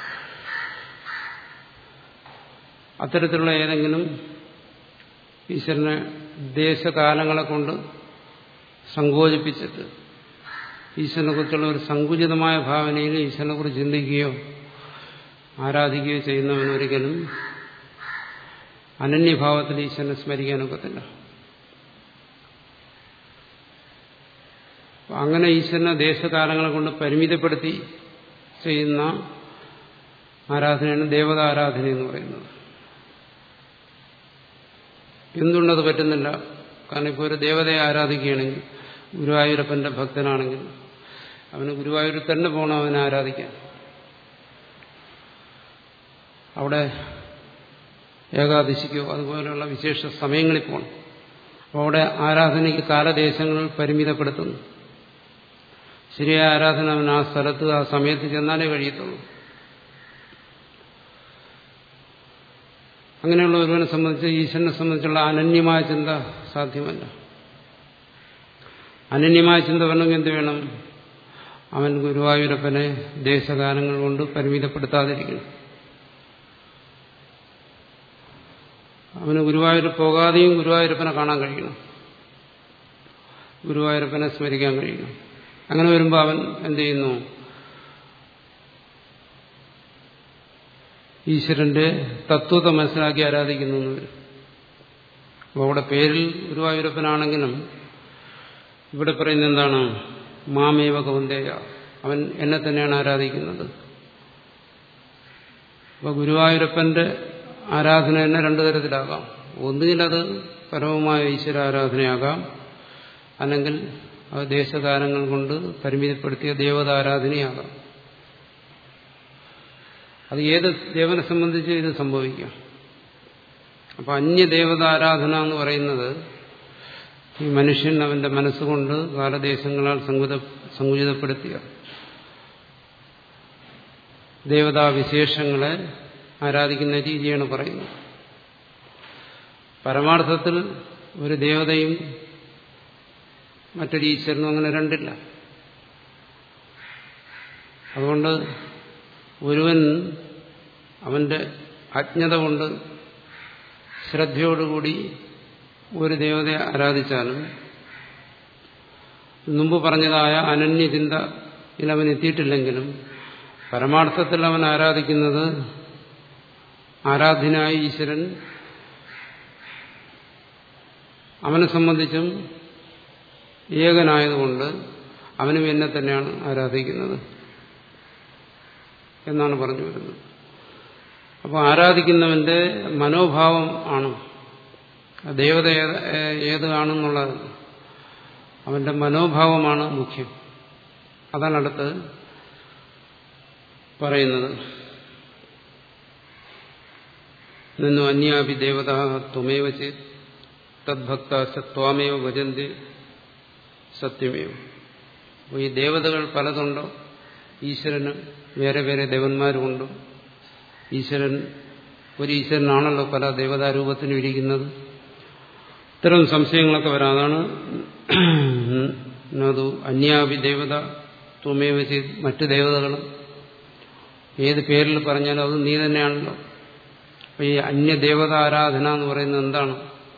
അത്തരത്തിലുള്ള ഏതെങ്കിലും ഈശ്വരനെ ദേശകാലങ്ങളെ കൊണ്ട് സങ്കോചിപ്പിച്ചിട്ട് ഈശ്വരനെ കുറിച്ചുള്ള ഒരു സങ്കുചിതമായ ഭാവനയിൽ ഈശ്വരനെ കുറിച്ച് ചിന്തിക്കുകയോ ആരാധിക്കുകയോ ചെയ്യുന്നവൻ ഒരിക്കലും അനന്യഭാവത്തിൽ ഈശ്വരനെ സ്മരിക്കാനൊക്കത്തില്ല അപ്പൊ അങ്ങനെ ഈശ്വരനെ ദേശകാലങ്ങളെ കൊണ്ട് പരിമിതപ്പെടുത്തി ചെയ്യുന്ന ആരാധനയാണ് ദേവത ആരാധന എന്ന് പറയുന്നത് എന്തുകൊണ്ടത് പറ്റുന്നില്ല കാരണം ഇപ്പോൾ ഒരു ദേവതയെ ആരാധിക്കുകയാണെങ്കിൽ ഗുരുവായൂരപ്പന്റെ ഭക്തനാണെങ്കിൽ അവന് ഗുരുവായൂർ തന്നെ പോകണം അവനെ ആരാധിക്കാൻ അവിടെ ഏകാദശിക്കോ അതുപോലെയുള്ള വിശേഷ സമയങ്ങളിൽ പോകണം അപ്പോൾ അവിടെ ആരാധനയ്ക്ക് കാലദേശങ്ങളിൽ പരിമിതപ്പെടുത്തുന്നു ശരിയായ ആരാധന അവൻ ആ സ്ഥലത്ത് ആ സമയത്ത് ചെന്നാലേ കഴിയത്തുള്ളൂ അങ്ങനെയുള്ള ഒരുവനെ സംബന്ധിച്ച് ഈശ്വരനെ സംബന്ധിച്ചുള്ള അനന്യമായ ചിന്ത സാധ്യമല്ല അനന്യമായ ചിന്ത വേണമെങ്കിൽ എന്ത് വേണം അവൻ ഗുരുവായൂരപ്പനെ ദേശകാലങ്ങൾ കൊണ്ട് പരിമിതപ്പെടുത്താതിരിക്കണം അവന് ഗുരുവായൂർ പോകാതെയും ഗുരുവായൂരപ്പനെ കാണാൻ കഴിയണം ഗുരുവായൂരപ്പനെ സ്മരിക്കാൻ കഴിയണം അങ്ങനെ വരുമ്പോൾ അവൻ എന്ത് ചെയ്യുന്നു ഈശ്വരന്റെ തത്വത്തെ മനസ്സിലാക്കി ആരാധിക്കുന്നു എന്ന് വരും അപ്പോൾ അവിടെ പേരിൽ ഗുരുവായൂരപ്പനാണെങ്കിലും ഇവിടെ പറയുന്നത് എന്താണ് മാമേവ കൗന്ദേയ അവൻ എന്നെ തന്നെയാണ് ആരാധിക്കുന്നത് അപ്പോൾ ഗുരുവായൂരപ്പന്റെ ആരാധന തന്നെ രണ്ടു തരത്തിലാകാം ഒന്നുകിൽ അത് പരമമായ ഈശ്വര ആരാധനയാകാം അല്ലെങ്കിൽ അത് ദേശകാലങ്ങൾ കൊണ്ട് പരിമിതപ്പെടുത്തിയ ദേവതാരാധനയാകാം അത് ഏത് ദേവനെ സംബന്ധിച്ച് ഇത് സംഭവിക്കാം അപ്പൊ അന്യദേവതാരാധന എന്ന് പറയുന്നത് ഈ മനുഷ്യൻ അവന്റെ മനസ്സുകൊണ്ട് കാലദേശങ്ങളാൽ സങ്കുത സങ്കുചിതപ്പെടുത്തിയ ദേവതാവിശേഷങ്ങളെ ആരാധിക്കുന്ന രീതിയാണ് പറയുന്നത് പരമാർത്ഥത്തിൽ ഒരു ദേവതയും മറ്റൊരു ഈശ്വരനും അങ്ങനെ രണ്ടില്ല അതുകൊണ്ട് ഒരുവൻ അവന്റെ അജ്ഞത കൊണ്ട് ശ്രദ്ധയോടുകൂടി ഒരു ദേവതയെ ആരാധിച്ചാലും മുമ്പ് പറഞ്ഞതായ അനന്യചിന്തയിൽ അവൻ എത്തിയിട്ടില്ലെങ്കിലും പരമാർത്ഥത്തിൽ അവൻ ആരാധിക്കുന്നത് ആരാധ്യനായ ഈശ്വരൻ അവനെ സംബന്ധിച്ചും ഏകനായതുകൊണ്ട് അവനും എന്നെ തന്നെയാണ് ആരാധിക്കുന്നത് എന്നാണ് പറഞ്ഞു വരുന്നത് അപ്പോൾ ആരാധിക്കുന്നവന്റെ മനോഭാവം ആണ് ദേവത ഏതാണെന്നുള്ളത് അവന്റെ മനോഭാവമാണ് മുഖ്യം അതാണ് അടുത്ത് പറയുന്നത് നിന്നു അന്യാപി ദേവത ത്വമേവ ചേത് തദ്ഭക്ത ത്വാമേവ ഭജന്തി സത്യമേവ അപ്പോൾ ഈ ദേവതകൾ പലതുണ്ടോ ഈശ്വരന് വേറെ വേറെ ദേവന്മാരുമുണ്ടോ ഈശ്വരൻ ഒരു ഈശ്വരനാണല്ലോ പല ദേവതാരൂപത്തിനും ഇരിക്കുന്നത് ഇത്തരം സംശയങ്ങളൊക്കെ വരാം അതാണ് അത് അന്യാപി ദേവത ത്വമേവ ചെയ്ത് മറ്റു ദേവതകളും ഏത് പേരിൽ പറഞ്ഞാലും അത് നീ തന്നെയാണല്ലോ അപ്പൊ ഈ അന്യദേവത ആരാധന എന്ന് പറയുന്നത് എന്താണ്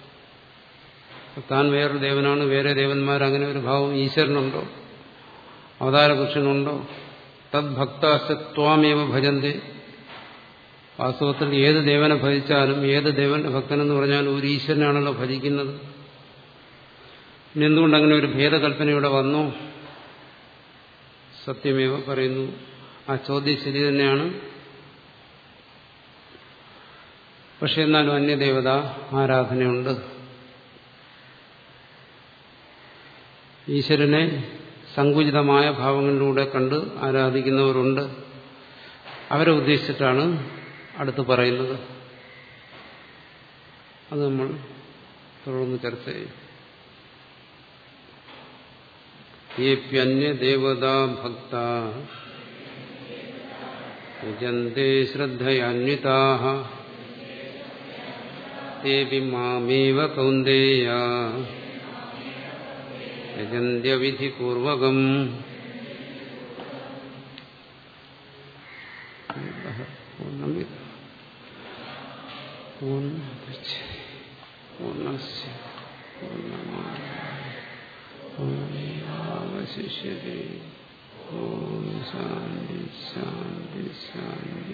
താൻ വേറൊരു ദേവനാണ് വേറെ ദേവന്മാർ അങ്ങനെ ഒരു ഭാവം ഈശ്വരനുണ്ടോ അവതാരപുരുഷനുണ്ടോ തദ്ഭക്തത്വാമേവ ഭജന്തി വാസ്തവത്തിൽ ഏത് ദേവനെ ഭജിച്ചാലും ഏത് ദേവന്റെ ഭക്തനെന്ന് പറഞ്ഞാലും ഒരു ഈശ്വരനാണല്ലോ ഭജിക്കുന്നത് പിന്നെ എന്തുകൊണ്ട് അങ്ങനെ ഒരു ഭേദകൽപ്പന ഇവിടെ വന്നു സത്യമേവ പറയുന്നു ആ ചോദ്യം ശരി തന്നെയാണ് പക്ഷെ എന്നാലും അന്യദേവത ആരാധനയുണ്ട് ഈശ്വരനെ സങ്കുചിതമായ ഭാവങ്ങളിലൂടെ കണ്ട് ആരാധിക്കുന്നവരുണ്ട് അവരെ ഉദ്ദേശിച്ചിട്ടാണ് അടുത്ത് പറയുന്നത് അത് നമ്മൾ തുടർന്ന് ചർച്ച ചെയ്യും യേപ്യന്യദേവതാ ഭക്ത യജന്തേ ശ്രദ്ധയാന്വിതാ തേപി മാമേവ കൗന്ദേയ യജന്ത്യവിധിപൂർവകം പൂർണ്ണമിത പൂർണ്ണസ് പൂർണ്ണമാവശിഷ്യത്തെ ഓം ശാന്തി ശാന്തി ശാന്തി